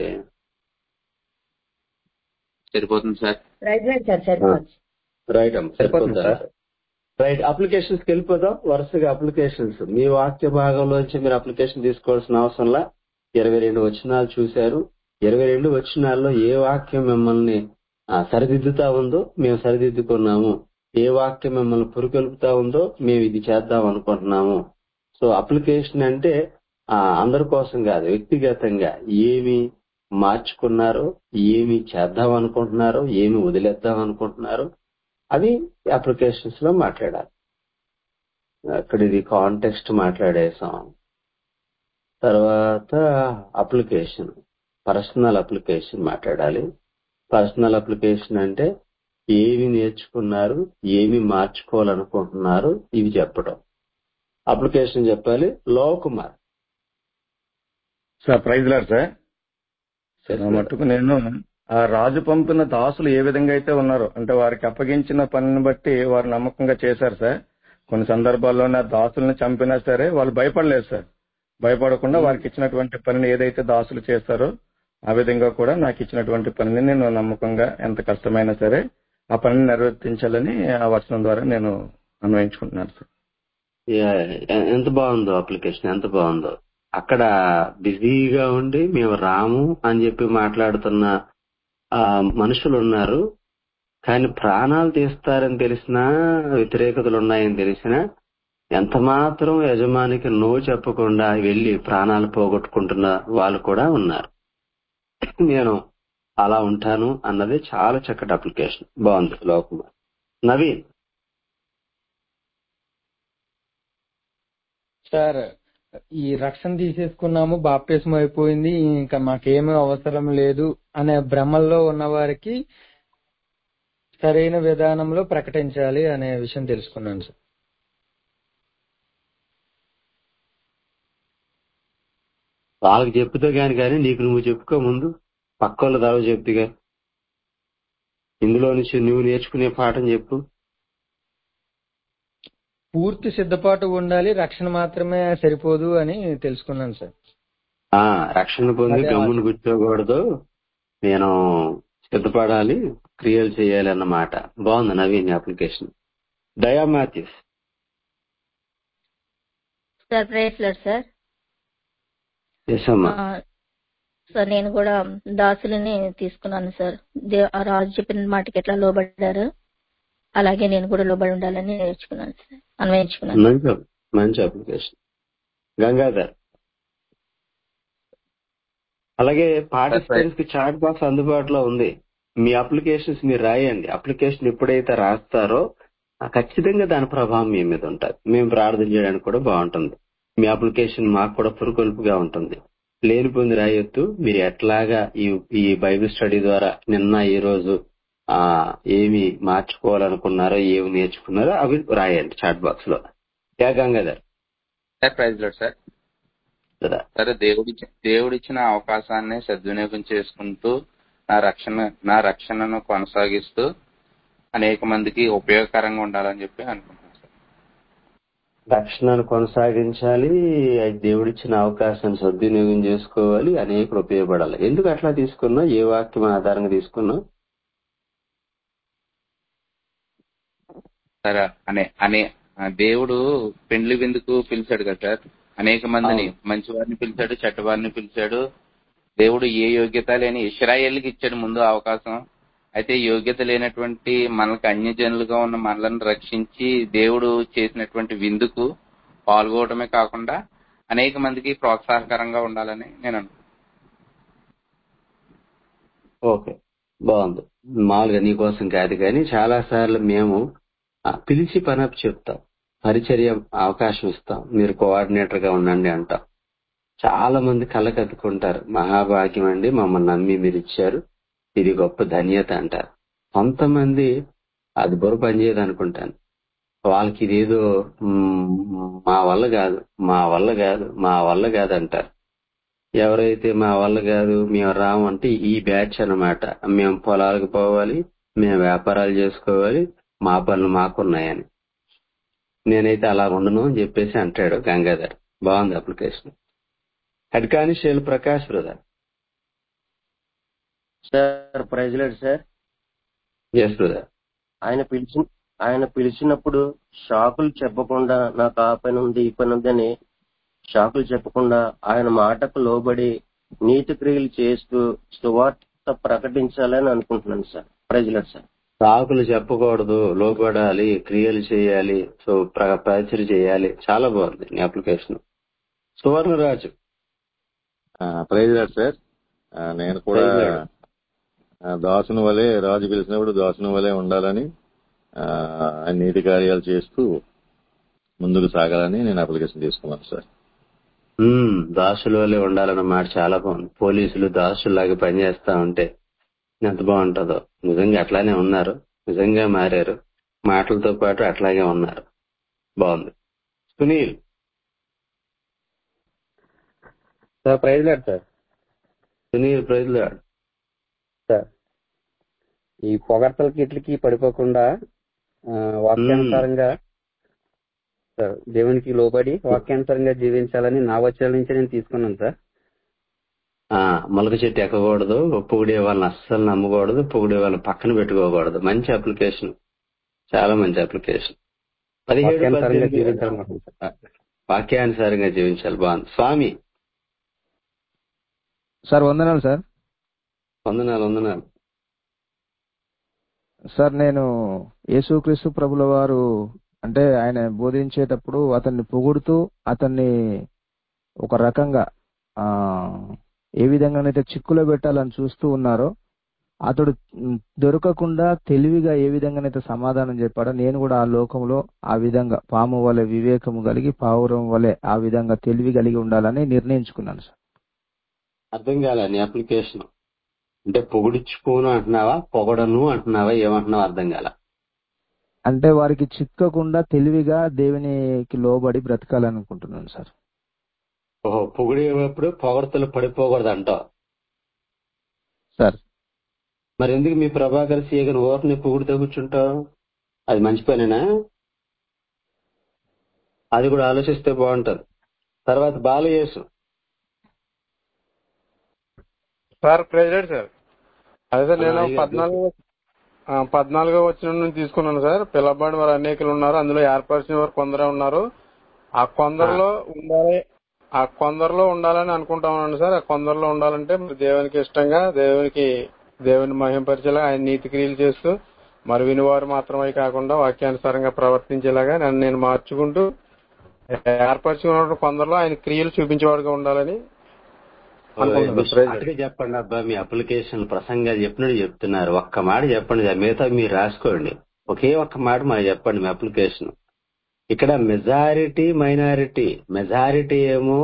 సరిపోతుంది సార్ రైట్ రైట్ సార్ సరిపోవచ్చు రైట్ అమ్మ సరిపోతుంది సరిపోద్దా సార్ రైట్ అప్లికేషన్స్ కి వెళ్ళిపోదాం వరుసగా అప్లికేషన్స్ మీ వాక్య భాగంలోంచి మీరు అప్లికేషన్ తీసుకోవాల్సిన అవసరంలా ఇరవై రెండు వచనాలు చూశారు ఇరవై రెండు వచనాల్లో ఏ వాక్యం మిమ్మల్ని ఆ, సరిదిద్దుతా ఉందో మేము సరిదిద్దుకున్నాము ఏ వాక్యం మిమ్మల్ని పురుకొల్పుతా ఉందో మేము ఇది చేద్దాం అనుకుంటున్నాము సో అప్లికేషన్ అంటే ఆ, అందరి కోసం కాదు వ్యక్తిగతంగా ఏమి మార్చుకున్నారో ఏమి చేద్దాం అనుకుంటున్నారో ఏమి వదిలేద్దాం అనుకుంటున్నారో అవి అప్లికేషన్స్ లో మాట్లాడాలి అక్కడ ఇది కాంటెక్స్ట్ మాట్లాడేసాం తర్వాత అప్లికేషన్ పర్సనల్ అప్లికేషన్ మాట్లాడాలి పర్సనల్ అప్లికేషన్ అంటే ఏమి నేర్చుకున్నారు ఏమి మార్చుకోవాలనుకుంటున్నారు ఇవి చెప్పడం అప్లికేషన్ చెప్పాలి లో Kumar sir praise lord sir Yes, నా sir. మట్టుకు నేను ఆ రాజు పంపిన దాసులు ఏ విధంగా అయితే ఉన్నారో అంటే వారికి అప్పగించిన పనిని బట్టి వారు నమ్మకంగా చేశారు సార్ కొన్ని సందర్భాల్లో నా దాసుల్ని చంపినా సరే వాళ్ళు భయపడలేదు సార్ భయపడకుండా వారికి ఇచ్చినటువంటి పనిని ఏదైతే దాసులు చేస్తారో ఆ విధంగా కూడా నాకు ఇచ్చినటువంటి పనిని నేను నమ్మకంగా ఎంత కష్టమైనా సరే ఆ పనిని నిర్వర్తించాలని ఆ వచనం ద్వారా నేను అన్వయించుకుంటున్నాను సార్ యా, ఎ- ఎంత బాగుందో అప్లికేషన్ ఎంత బాగుందో అక్కడ బిజీగా ఉండి మేము రాము అని చెప్పి మాట్లాడుతున్న ఆ, మనుషులు ఉన్నారు కానీ ప్రాణాలు తీస్తారని తెలిసినా వ్యతిరేకతలు ఉన్నాయని తెలిసినా ఎంత మాత్రం యజమానికి నో చెప్పకుండా వెళ్లి ప్రాణాలు పోగొట్టుకుంటున్న వాళ్ళు కూడా ఉన్నారు నేను అలా ఉంటాను అన్నది చాలా చక్కటి అప్లికేషన్ బాగుంది లోకం నవీన్ సార్ ఈ రక్షణ తీసేసుకున్నాము బాప్టిజం అయిపోయింది ఇంకా మాకేమీ అవసరం లేదు అనే భ్రమల్లో ఉన్న వారికి సరైన విధానంలో ప్రకటించాలి అనే విషయం తెలుసుకున్నాను సార్ వాళ్ళకి చెప్తే గాని కానీ నీకు నువ్వు చెప్పుకో ముందు పక్క వాళ్ళ తర్వాత చెప్తుగా ఇందులో నుంచి నువ్వు నేర్చుకునే పాఠం చెప్పు పూర్తి సిద్ధపాటు ఉండాలి రక్షణ మాత్రమే సరిపోదు అని తెలుసుకున్నాను సార్ ఆ రక్షణ పొంది అదే గమ్మును కూర్చోకూడదు నేను సిద్ధపడాలి క్రియలు చేయాలి అన్నమాట బాగుంది Naveen application Daya Mathews sir praise lord sir yes అమ్మా ఆ, సార్ నేను కూడా దాసులని తీసుకున్నాను సార్ దే- ఆ రాజు చెప్పిన మాటకి ఎట్లా లోబడ్డారు అలాగే నేను కూడా లోబడి ఉండాలని నేర్చుకున్నాను సార్ అన్వయించుకున్నాను మంచి మంచి అప్లికేషన్ గంగాధర్ అలాగే పార్టిసిపెంట్స్ కి చాట్ బాక్స్ అందుబాటులో ఉంది మీ అప్లికేషన్స్ మీరు రాయండి అప్లికేషన్ ఎప్పుడైతే రాస్తారో ఆ ఖచ్చితంగా దాని ప్రభావం మీ మీద ఉంటుంది మేము ప్రార్థన చేయడానికి కూడా బాగుంటుంది మీ అప్లికేషన్ మాకు కూడా పురుకొల్పుగా ఉంటుంది లేని పొంది రాయొద్దు మీరు ఎట్లాగా ఈ ఈ బైబిల్ స్టడీ ద్వారా నిన్న ఈ రోజు ఆ ఏమి మార్చుకోవాలనుకున్నారో ఏమి నేర్చుకున్నారో అవి రాయండి చాట్ బాక్స్ లో yeah Gangadhar sir praise lord sir కదా సరే దేవుడి దేవుడిచ్చిన అవకాశాన్ని సద్వినియోగం చేసుకుంటూ నా రక్షణ నా రక్షణను కొనసాగిస్తూ అనేక మందికి ఉపయోగకరంగా ఉండాలని చెప్పి అనుకుంటున్నాను సార్ రక్షణను కొనసాగించాలి అది దేవుడిచ్చిన అవకాశాన్ని సద్వినియోగం చేసుకోవాలి అనేక ఉపయోగపడాలి ఎందుకు అట్లా తీసుకున్నావు ఏ వాక్యం ఆధారంగా తీసుకున్నావు సరే అనే అనే ఆ దేవుడు పెండ్లి విందుకు పిలిచాడు కదా సార్ అనేక మందిని అవును. మంచి వారిని పిలిచాడు చెడ్డ వారిని పిలిచాడు దేవుడు ఏ యోగ్యత లేని ఇస్రాయేల్కి ఇచ్చాడు ముందు అవకాశం అయితే యోగ్యత లేనటువంటి మనకు అన్యజనులుగా ఉన్న మనలను రక్షించి దేవుడు చేసినటువంటి విందుకు పాల్గొవడమే కాకుండా అనేక మందికి ప్రోత్సాహకరంగా ఉండాలని నేను అనుకుంటున్నాను ఓకే బాగుంది మామూలుగా నీ కోసం కాదు కానీ చాలా సార్లు మేము ఆ, పిలిచి పనప్ చెప్తాం పరిచర్య అవకాశం ఇస్తాం మీరు కోఆర్డినేటర్ గా ఉండండి అంటాం చాలా మంది కళ్ళకద్దుకుంటారు మహాభాగ్యం అండి మమ్మల్ని నమ్మి మీరు ఇచ్చారు ఇది గొప్ప ధన్యత అంటారు కొంతమంది అది బుర్ర పనిచేయదు అనుకుంటాను వాళ్ళకి ఇదేదో మ్, మా వల్ల కాదు మా వల్ల కాదు మా వల్ల కాదు అంటారు ఎవరైతే మా వల్ల కాదు మేము రాము అంటే ఈ బ్యాచ్ అన్నమాట మేము పొలాలకు పోవాలి మేము వ్యాపారాలు చేసుకోవాలి మా పనులు మాకున్నాయని నేనైతే అలా ఉండను అని చెప్పేసి అంటాడు గంగాధర్ బాగుంది application head constable Prakash brother sir praise లేదు సార్ ఎస్ బ్రదర్ ఆయన పిలిచి ఆయన పిలిచినప్పుడు షాకులు చెప్పకుండా నాకు ఆ పని ఉంది ఈ పని ఉంది అని షాకులు చెప్పకుండా ఆయన మాటకు లోబడి నీతి క్రియలు చేస్తూ సువార్త ప్రకటించాలని అనుకుంటున్నాను సార్ ప్రజలకు సార్ సాకులు చెప్పకూడదు లోపడాలి క్రియలు చేయాలి సో ప్ర- ప్రచురి చేయాలి చాలా బాగుంది నీ application Suvarnaraju praise lord sir ఆ, నేను కూడా ప్రైజ్ లార్డ్. ఆ, దాసుని వలె రాజు పిలిచినప్పుడు దాసుని వలె ఉండాలని ఆ, ఆయన నీతి కార్యాలు చేస్తూ ముందుకు సాగాలని నేను అప్లికేషన్ తీసుకున్నాను సార్ ఉమ్, దాసుల వల్లే ఉండాలన్న మాట చాలా బాగుంది పోలీసులు దాసుల్లాగా పనిచేస్తా ఉంటే ఎంత బాగుంటుందో నిజంగా అట్లానే ఉన్నారు నిజంగా మారారు మాటలతో పాటు అట్లాగే ఉన్నారు బాగుంది సునీల్ సార్ ప్రైజ్ లేదు సార్ సునీల్ ప్రైజ్లాడ్ సార్ ఈ పొగడ్తలకి ఇట్లకి పడిపోకుండా ఆ, వాక్యానుసారంగా సార్ దేవునికి లోబడి వాక్యానుసారంగా జీవించాలని నా వచ్చాల నుంచి నేను తీసుకున్నాను సార్ ఆ మొలక చెట్టు ఎక్కకూడదు పొగిడే వాళ్ళని అస్సలు నమ్మకూడదు పొగిడే వాళ్ళని పక్కన పెట్టుకోకూడదు మంచి అప్లికేషన్ చాలా మంచి అప్లికేషన్ పదిహేడు వాక్యానుసారంగా పద్దెనిమిది జీవించాలనుకుంటున్నాను సార్. వాక్యానుసారంగా జీవించాలి బాగుంది స్వామి సార్ వందనాలు సార్ వందనాలు వందనాలు సార్ నేను యేసుక్రీస్తు ప్రభుల వారు అంటే ఆయన బోధించేటప్పుడు అతన్ని పొగుడుతూ అతన్ని ఒక రకంగా ఆ ఏ విధంగానైతే చిక్కులో పెట్టాలని చూస్తూ ఉన్నారో అతడు ఉమ్, దొరకకుండా తెలివిగా ఏ విధంగానైతే సమాధానం చెప్పాడో నేను కూడా ఆ లోకంలో ఆ విధంగా పాము వలె వివేకము కలిగి పావురం వలె ఆ విధంగా తెలివి కలిగి ఉండాలని నిర్ణయించుకున్నాను సార్ అర్థం కాలే నీ అప్లికేషన్ అంటే పొగిడించుకోను అంటున్నావా పొగడను అంటున్నావా ఏమంటున్నావా అర్థం కాల అంటే వారికి చిక్కకుండా తెలివిగా దేవునికి లోబడి బ్రతకాలనుకుంటున్నాను సార్ ఓహో పొగిడేటప్పుడు పొగడతలు పడిపోకూడదు అంటావు సార్ మరి ఎందుకు మీ ప్రభాకర్ సీగన్ ఓర్ని పొగిడితే కూర్చుంటావు అది మంచి పనేనా అది కూడా ఆలోచిస్తే బాగుంటది తర్వాత బాలయేసు సార్ ప్రెసిడెంట్ సార్ అదే సార్ నేను అయ్యగారు. పద్నాలుగు ఆ, పద్నాలుగో వచ్చిన నుంచి తీసుకున్నాను సార్ పిల్లబడి వారు అనేకులు ఉన్నారు అందులో ఏర్పరిచిన వారు కొందరే ఉన్నారు ఆ కొందరిలో ఉండాలి ఆ కొందరిలో ఉండాలని అనుకుంటా ఉన్నాను సార్ ఆ కొందరిలో ఉండాలంటే మరి దేవునికి ఇష్టంగా దేవునికి దేవుని మహింపరిచేలా ఆయన నీతి క్రియలు చేస్తూ మరి వినివారు మాత్రమే కాకుండా వాక్యానుసారంగా ప్రవర్తించేలాగా నన్ను నేను మార్చుకుంటూ ఏర్పరచుకున్న కొందరిలో ఆయన క్రియలు చూపించేవాడుగా ఉండాలని అనుకుంటున్నాను ప్రైజ్ అటుగా చెప్పండి అబ్బా మీ అప్లికేషన్ ప్రసంగా చెప్పినట్టు చెప్తున్నారు ఒక్క మాట చెప్పండి మిగతా మీరు రాసుకోండి ఒకే ఒక్క మాట మాకు చెప్పండి మీ అప్లికేషన్ ఇక్కడ మెజారిటీ మైనారిటీ మెజారిటీ ఏమో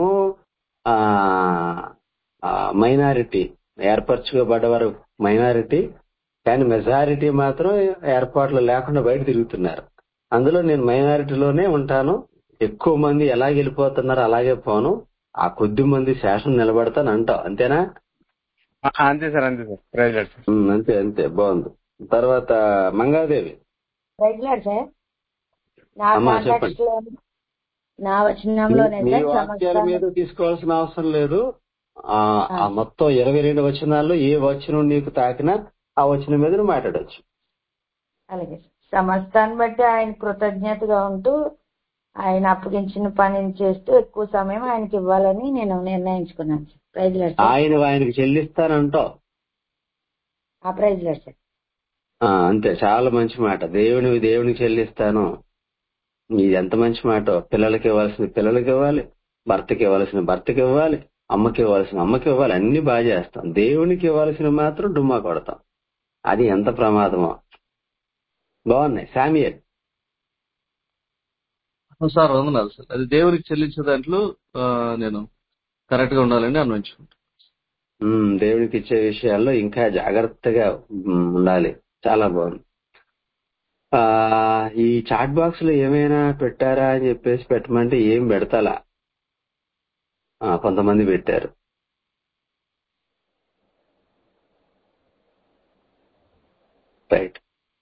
మైనారిటీ ఏర్పరచుకోబడ్డవారు మైనారిటీ కానీ మెజారిటీ మాత్రం ఏర్పాట్లు లేకుండా బయట తిరుగుతున్నారు అందులో నేను మైనారిటీలోనే ఉంటాను ఎక్కువ మంది ఎలా వెళ్ళిపోతున్నారు అలాగే పోను ఆ కొద్ది మంది శాసనం నిలబడతాను అంటావు అంతేనా ఆ, అంతే సార్ అంతే సార్ ప్రైజ్ ఉమ్, అంతే అంతే బాగుంది తర్వాత మంగాదేవి రైట్ సార్ నా అమ్మా, కాంటాక్ట్స్ లో నా వచనంలోనే మీ సార్ వాక్యాల సమస్త మీద తీసుకోవాల్సిన అవసరం లేదు ఆ ఆ మొత్తం ఇరవై రెండు వచనాల్లో ఏ వచనం నీకు తాకినా ఆ వచనం మీద నువ్వు మాట్లాడొచ్చు అలాగే సార్. సమస్తాన్ని బట్టి ఆయన కృతజ్ఞతగా ఉంటూ ఆయన అప్పగించిన పనిని చేస్తూ ఎక్కువ సమయం ఆయనకి ఇవ్వాలని నేను నిర్ణయించుకున్నాను సార్ ప్రైజ్ లేదు సార్ ఆయన ఆయనకి చెల్లిస్తానంటావు ఆ ప్రైజ్ లేదు సార్ ఆ, అంతే చాలా మంచి మాట దేవుని దేవునికి చెల్లిస్తాను ఇది ఎంత మంచి మాట పిల్లలకి ఇవ్వాల్సిన పిల్లలకి ఇవ్వాలి భర్తకి ఇవ్వాల్సిన భర్తకి ఇవ్వాలి అమ్మకి ఇవ్వాల్సిన అమ్మకి ఇవ్వాలి అన్ని బాగా చేస్తాం దేవునికి ఇవ్వాల్సిన మాత్రం డుమ్మా కొడతాం అది ఎంత ప్రమాదమో బాగున్నాయి సామియల్ సార్ వందనాలు సార్ అది దేవునికి చెల్లించే దాంట్లో ఆ, నేను కరెక్ట్ గా ఉండాలని అన్వయించుకుంటాను ఉమ్, దేవునికి ఇచ్చే విషయాల్లో ఇంకా జాగ్రత్తగా ఉమ్, ఉండాలి చాలా బాగుంది ఆ ఈ చాట్ బాక్స్ లో ఏమైనా పెట్టారా అని చెప్పేసి పెట్టమంటే ఏం పెడతాలా ఆ, కొంతమంది పెట్టారు రైట్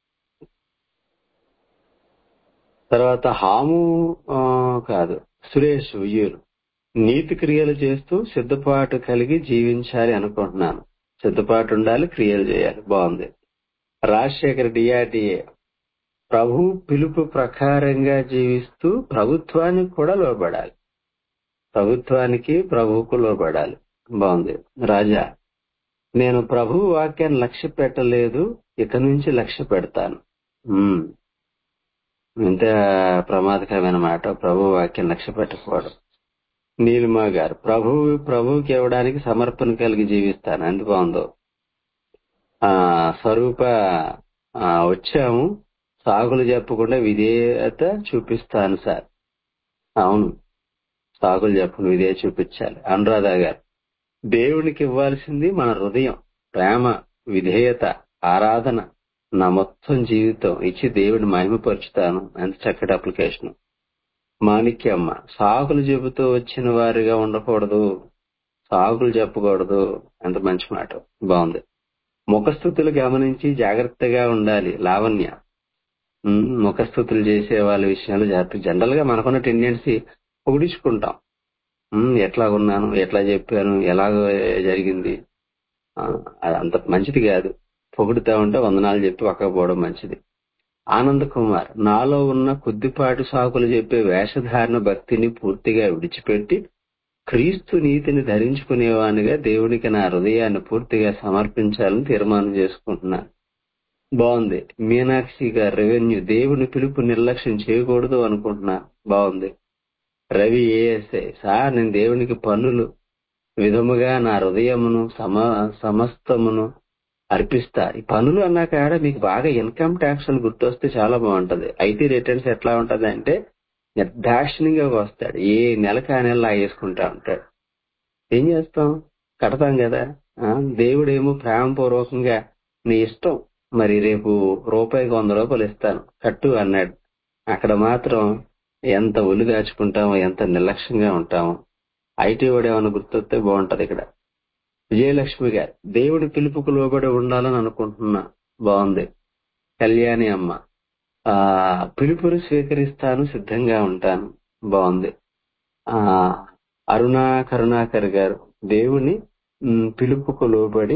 తర్వాత హాము ఆ, కాదు సురేష్ ఉయ్యూరు నీతి క్రియలు చేస్తూ సిద్ధపాటు కలిగి జీవించాలి అనుకుంటున్నాను సిద్ధపాటు ఉండాలి క్రియలు చేయాలి బాగుంది రాజశేఖర్ డిఆర్డిఏ ప్రభు పిలుపు ప్రకారంగా జీవిస్తూ ప్రభుత్వానికి కూడా లోబడాలి ప్రభుత్వానికి ప్రభువుకు లోబడాలి బాగుంది రాజా నేను ప్రభు వాక్యాన్ని లక్ష్య పెట్టలేదు ఇక నుంచి లక్ష్య పెడతాను ఉమ్, ఇంత ప్రమాదకరమైన మాట ప్రభు వాక్యం లక్ష్య పెట్టకపోవడం నీలిమా గారు ప్రభు ప్రభువుకి ఇవ్వడానికి సమర్పణ కలిగి జీవిస్తాను ఎంత బాగుందో ఆ స్వరూప ఆ, వచ్చాము సాగులు చెప్పకుండా విధేయత చూపిస్తాను సార్ అవును సాగులు చెప్పకుండా విధేయత చూపించాలి అనురాధ గారు దేవునికి ఇవ్వాల్సింది మన హృదయం ప్రేమ విధేయత ఆరాధన నా మొత్తం జీవితం ఇచ్చి దేవుని మహిమపరుచుతాను ఎంత చక్కటి అప్లికేషన్ మాణిక్యమ్మ సాకులు చెబుతూ వచ్చిన వారిగా ఉండకూడదు సాకులు చెప్పకూడదు ఎంత మంచి మాట బాగుంది ముఖస్థుతులు గమనించి జాగ్రత్తగా ఉండాలి లావణ్య ఉమ్, ముఖస్థుతులు చేసే వాళ్ళ విషయంలో జాగ్రత్త జనరల్ గా మనకున్న టెండెన్సీ పొగిడించుకుంటాం ఉమ్, ఎట్లా ఉన్నాను ఎట్లా చెప్పాను ఎలాగ జరిగింది ఆ, అది అంత మంచిది కాదు పొగుడుతా ఉంటే వందనాలు చెప్పి పక్కపోవడం మంచిది ఆనంద్ కుమార్ నాలో ఉన్న కొద్దిపాటి సాకులు చెప్పే వేషధారణ భక్తిని పూర్తిగా విడిచిపెట్టి క్రీస్తు నీతిని ధరించుకునేవానిగా దేవునికి నా హృదయాన్ని పూర్తిగా సమర్పించాలని తీర్మానం చేసుకుంటున్నాను బాగుంది మీనాక్షి గారు రెవెన్యూ దేవుని పిలుపు నిర్లక్ష్యం చేయకూడదు అనుకుంటున్నా బాగుంది రవి ఏఎస్ఐ సార్ నేను దేవునికి పన్నులు విధముగా నా హృదయమును సమ సమస్తమును అర్పిస్తా ఈ పనులు అన్నాక ఆడ మీకు బాగా ఇన్కమ్ ట్యాక్స్ అని గుర్తొస్తే చాలా బాగుంటది ఐటీ రిటర్న్స్ ఎట్లా ఉంటది అంటే నిర్దాక్షిణ్యంగా వస్తాడు ఏ నెలకు ఆ నెల లాగేసుకుంటా ఉంటాడు ఏం చేస్తాం కడతాం కదా ఆ, దేవుడేమో ప్రేమపూర్వకంగా నీ ఇష్టం మరి రేపు రూపాయికి వంద రూపాయలు ఇస్తాను కట్టు అన్నాడు అక్కడ మాత్రం ఎంత ఒళ్ళు దాచుకుంటామో ఎంత నిర్లక్ష్యంగా ఉంటామో ఐటీ వాడు ఏమైనా గుర్తొస్తే బాగుంటది ఇక్కడ విజయలక్ష్మి గారు దేవుడి పిలుపుకు లోబడి ఉండాలని అనుకుంటున్నా బాగుంది కళ్యాణి అమ్మ ఆ పిలుపుని స్వీకరిస్తాను సిద్ధంగా ఉంటాను బాగుంది ఆ అరుణా కరుణాకర్ గారు దేవుని మ్, పిలుపుకు లోబడి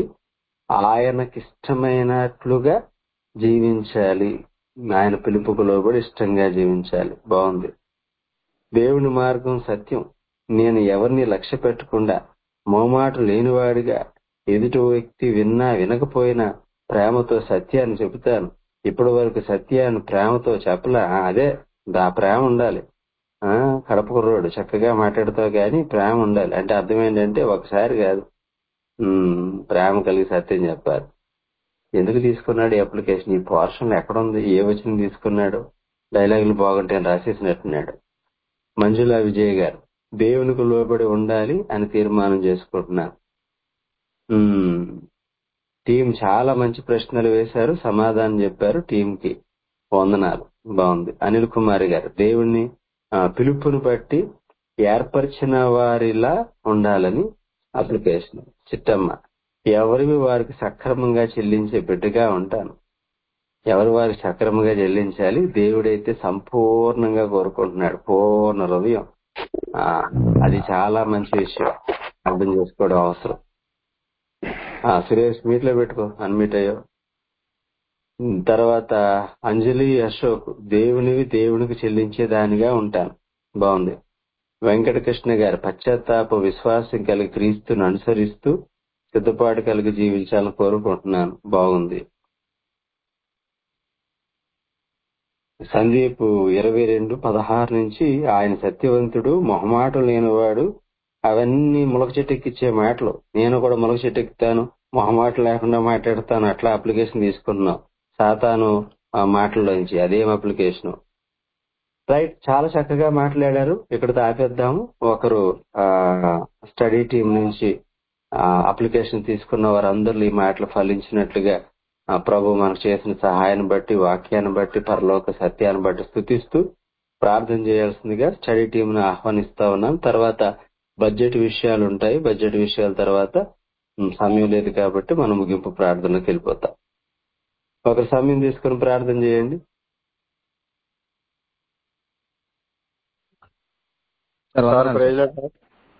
ఆయనకిష్టమైనట్లుగా జీవించాలి ఆయన పిలుపుకు లోబడి ఇష్టంగా జీవించాలి బాగుంది దేవుని మార్గం సత్యం నేను ఎవరిని లక్ష్య పెట్టకుండా మోమాట లేనివాడిగా ఎదుటి వ్యక్తి విన్నా వినకపోయినా ప్రేమతో సత్యాన్ని చెబుతాను ఇప్పటి వరకు సత్యాన్ని ప్రేమతో చెప్పలా ఆ, అదే దా ప్రేమ ఉండాలి ఆ కడప కుర్రోడు చక్కగా మాట్లాడుతావు కానీ ప్రేమ ఉండాలి అంటే అర్థం ఏంటంటే ఒకసారి కాదు ఉమ్, ప్రేమ కలిగి సత్యం చెప్పాలి ఎందుకు తీసుకున్నాడు ఈ అప్లికేషన్ ఈ పోర్షన్ ఎక్కడుంది ఏ వచ్చిన తీసుకున్నాడు డైలాగులు బాగుంటే రాసేసినట్టున్నాడు మంజులా విజయ్ గారు దేవునికి లోబడి ఉండాలి అని తీర్మానం చేసుకుంటున్నాను ఉమ్, టీం చాలా మంచి ప్రశ్నలు వేశారు సమాధానం చెప్పారు టీం కి వందనాలు బాగుంది అనిల్ కుమార్ గారు దేవుణ్ణి ఆ, పిలుపుని బట్టి ఏర్పరిచిన వారిలా ఉండాలని అప్లికేషన్ చిట్టమ్మ ఎవరివి వారికి సక్రమంగా చెల్లించే బిడ్డగా ఉంటాను ఎవరి వారికి సక్రమంగా చెల్లించాలి దేవుడైతే సంపూర్ణంగా కోరుకుంటున్నాడు పూర్ణ హృదయం ఆ, అది చాలా మంచి విషయం అర్థం చేసుకోవడం అవసరం ఆ సురేష్ మీట్ లో పెట్టుకో అన్మీట్ అయ్యో ఉమ్, తర్వాత అంజలి అశోక్ దేవునివి దేవునికి చెల్లించేదానిగా ఉంటాను బాగుంది వెంకటకృష్ణ గారు పశ్చాత్తాప విశ్వాసం కలిగి క్రీస్తును అనుసరిస్తూ సిద్ధపాటు కలిగి జీవించాలని కోరుకుంటున్నాను బాగుంది సందీప్ ఇరవై రెండు పదహారు నుంచి ఆయన సత్యవంతుడు మొహమాటం లేనివాడు అవన్నీ ములక చెట్టెక్కిచ్చే మాటలు నేను కూడా ములక చెట్టెక్కుతాను మొహమాటం లేకుండా మాట్లాడతాను అట్లా అప్లికేషన్ తీసుకున్నాం సాతాను ఆ మాటల్లోంచి అదేం అప్లికేషన్ రైట్ చాలా చక్కగా మాట్లాడారు ఇక్కడ ఆపేద్దాము ఒకరు ఆ స్టడీ టీం నుంచి అప్లికేషన్ తీసుకున్న వారందరూ ఈ మాటలు ఫలించినట్లుగా ఆ ప్రభు మనకు చేసిన సహాయాన్ని బట్టి వాక్యాన్ని బట్టి పరలోక సత్యాన్ని బట్టి స్థుతిస్తూ ప్రార్థన చేయాల్సిందిగా స్టడీ టీమ్ ను ఆహ్వానిస్తా ఉన్నాం తర్వాత బడ్జెట్ విషయాలు ఉంటాయి బడ్జెట్ విషయాల తర్వాత ఉమ్, సమయం లేదు కాబట్టి మనం ముగింపు ప్రార్థనకు వెళ్ళిపోతాం ఒక సమయం తీసుకొని ప్రార్థన చేయండి సార్ సార్ వందనాలు ప్రైజ్ సార్ లార్డ్ సార్.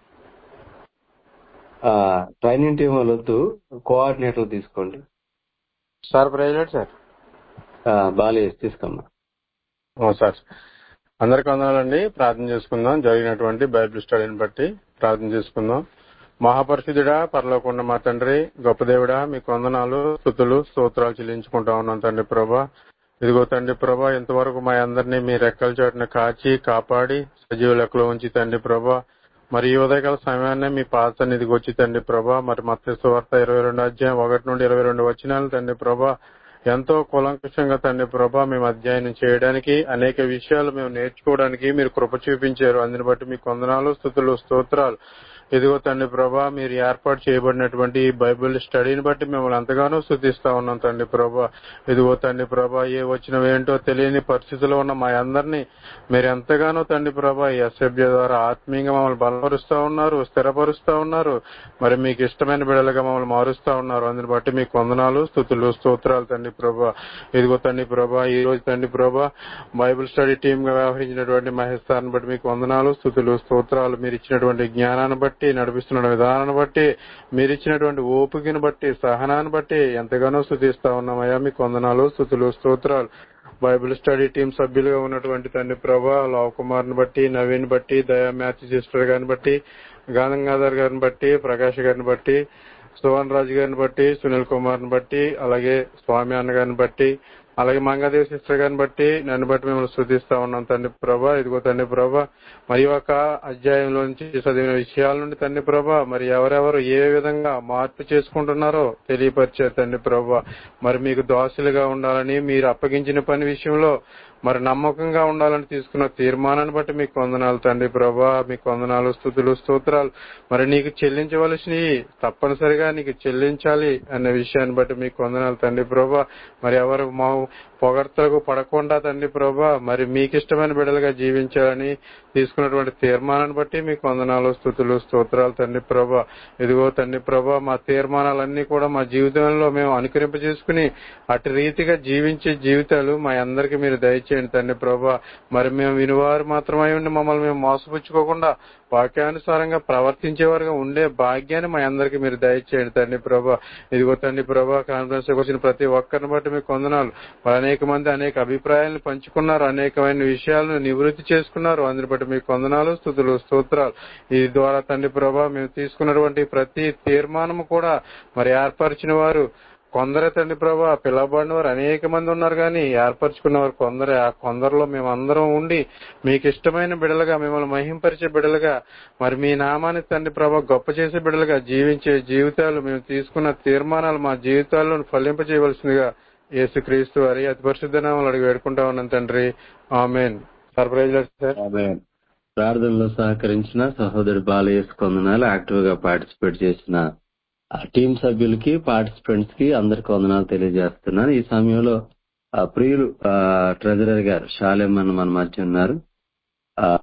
ఆ ట్రైనింగ్ టీం వాళ్ళొద్దు కోఆర్డినేటర్ తీసుకోండి సార్ ప్రైజ్ లార్డ్ సార్ ఆ, బాలయ్య తీసుకోమ్మా ఓ సార్ అందరికి వందనాలండి ప్రార్థన చేసుకుందాం జరిగినటువంటి బైబిల్ స్టడీని బట్టి ప్రార్థన చేసుకుందాం మహాపరిశుద్ధుడా పరలోకొండ మా తండ్రి గొప్ప దేవుడా మీకు వందనాలు స్థుతులు స్తోత్రాలు చెల్లించుకుంటా ఉన్నాం తండ్రి ప్రభా ఇదిగో తండ్రి ప్రభా ఇంతవరకు మా అందరినీ మీ రెక్కల చాటున కాచి కాపాడి సజీవ లెక్కలో ఉంచి తండ్రి ప్రభా మరి ఈ ఉదయకాల సమయాన్నే మీ పాత సన్నిధికి వచ్చి తండ్రి ప్రభా మరి మత్స్య వార్త ఇరవై రెండు అధ్యాయం ఒకటి నుండి ఇరవై రెండు వచ్చినాలు తండ్రి ప్రభా ఎంతో కూలంకషంగా తండ్రి ప్రభా మేము అధ్యయనం చేయడానికి అనేక విషయాలు మేము నేర్చుకోవడానికి మీరు కృప చూపించారు అందుని బట్టి మీకు వందనాలు స్థుతులు స్తోత్రాలు ఇదిగో తండ్రి ప్రభా మీరు ఏర్పాటు చేయబడినటువంటి ఈ బైబిల్ స్టడీని బట్టి మిమ్మల్ని ఎంతగానో స్థుతిస్తా ఉన్నాం తండ్రి ప్రభా ఇదిగో తండ్రి ప్రభా ఏ వచ్చినవేంటో తెలియని పరిస్థితిలో ఉన్న మా అందరినీ మీరు ఎంతగానో తండ్రి ప్రభా ఈ అసభ్య ద్వారా ఆత్మీయంగా మమ్మల్ని బలపరుస్తా ఉన్నారు స్థిరపరుస్తా ఉన్నారు మరి మీకు ఇష్టమైన బిడలుగా మమ్మల్ని మారుస్తా ఉన్నారు అందుని బట్టి మీకు వందనాలు స్థుతులు స్తోత్రాలు తండ్రి ప్రభా ఇదిగో తండ్రి ప్రభా ఈ రోజు తండ్రి ప్రభా బైబిల్ స్టడీ టీమ్ గా వ్యవహరించినటువంటి మహేష్ సార్ని బట్టి మీకు వందనాలు స్థుతులు స్తోత్రాలు మీరు ఇచ్చినటువంటి జ్ఞానాన్ని బట్టి నడిపిస్తున్న విధానాన్ని బట్టి మీరు ఇచ్చినటువంటి ఓపికను బట్టి సహనాన్ని బట్టి ఎంతగానో స్థుతిస్తా ఉన్నామయ్యా మీకు వందనాలు స్థుతులు స్తోత్రాలు బైబిల్ స్టడీ టీం సభ్యులుగా ఉన్నటువంటి తండ్రి ప్రభా లవ్ కుమార్ ని బట్టి నవీన్ బట్టి దయా మ్యాథ్యూ సిస్టర్ గారిని బట్టి గంగాధర్ గారిని బట్టి ప్రకాష్ గారిని బట్టి సువన్ రాజు గారిని బట్టి సునీల్ కుమార్ ని బట్టి అలాగే స్వామి అన్న గారిని బట్టి అలాగే మంగాదేవి సిస్టర్ గారిని బట్టి నన్ను బట్టి మిమ్మల్ని శృతిస్తా ఉన్నాం తండ్రి ప్రభా ఇదిగో తండ్రి ప్రభా మరి ఒక అధ్యాయంలో నుంచి చదివిన విషయాల నుండి తండ్రి ప్రభా మరి ఎవరెవరు ఏ విధంగా మార్పు చేసుకుంటున్నారో తెలియపరిచారు తండ్రి ప్రభా మరి మీకు దోషులుగా ఉండాలని మీరు అప్పగించిన పని విషయంలో మరి నమ్మకంగా ఉండాలని తీసుకున్న తీర్మానాన్ని బట్టి మీకు వందనాలు తండ్రి ప్రభా మీకు వందనాలు స్థుతులు స్తోత్రాలు మరి నీకు చెల్లించవలసినవి తప్పనిసరిగా నీకు చెల్లించాలి అనే విషయాన్ని బట్టి మీకు వందనాలు తండ్రి ప్రభా మరి ఎవరు మా పొగడ్తలకు పడకుండా తండ్రి ప్రభా మరి మీకు ఇష్టమైన బిడ్డలుగా జీవించాలని తీసుకున్నటువంటి తీర్మానాన్ని బట్టి మీకు వందనాలు స్థుతులు స్తోత్రాలు తండ్రి ప్రభా ఇదిగో తండ్రి ప్రభా మా తీర్మానాలన్నీ కూడా మా జీవితంలో మేము అనుకరింప చేసుకుని అటు రీతిగా జీవించే జీవితాలు మా అందరికి మీరు దయచేయండి తండ్రి ప్రభా మరి మేము వినివారు మాత్రమై ఉండి మమ్మల్ని మేము మోసపుచ్చుకోకుండా వాక్యానుసారంగా ప్రవర్తించేవారుగా ఉండే భాగ్యాన్ని మా అందరికి మీరు దయచేయండి తండ్రి ప్రభా ఇదిగో తండ్రి ప్రభా కాన్ఫరెన్స్ వచ్చిన ప్రతి ఒక్కరిని బట్టి మీకు వందనాలు మరి అనేక మంది అనేక అభిప్రాయాలను పంచుకున్నారు అనేకమైన విషయాలను నివృత్తి చేసుకున్నారు అందుని బట్టి మీకు వందనాలు స్థుతులు స్తోత్రాలు ఈ ద్వారా తండ్రి ప్రభా మేము తీసుకున్నటువంటి ప్రతి తీర్మానము కూడా మరి ఏర్పరిచిన వారు కొందరే తండ్రి ప్రభా పిలవబడిన వారు అనేక మంది ఉన్నారు కానీ ఏర్పరచుకున్న వారు కొందరే ఆ కొందరిలో మేము అందరం ఉండి మీకు ఇష్టమైన బిడలుగా మిమ్మల్ని మహింపరిచే బిడలుగా మరి మీ నామాన్ని తండ్రి ప్రభా గొప్ప చేసే బిడలుగా జీవించే జీవితాలు మేము తీసుకున్న తీర్మానాలు మా జీవితాల్లో ఫలింపజేయవలసిందిగా యేసుక్రీస్తు వారి అతి పరిశుద్ధ నామాలు అడిగి వేడుకుంటా ఉన్నాను తండ్రి ఆమెన్ సర్ప్రైజ్ సార్ ఆమేన్. ప్రార్థనలో సహకరించిన సహోదరి బాలయేసు కొందనాలు యాక్టివ్ గా పార్టిసిపేట్ చేసిన ఆ టీం సభ్యులకి పార్టిసిపెంట్స్ కి అందరికి వందనాలు తెలియజేస్తున్నాను ఈ సమయంలో ఆ ప్రియులు ట్రెజరర్ గారు షాలేం అని మన మధ్య ఉన్నారు ఆ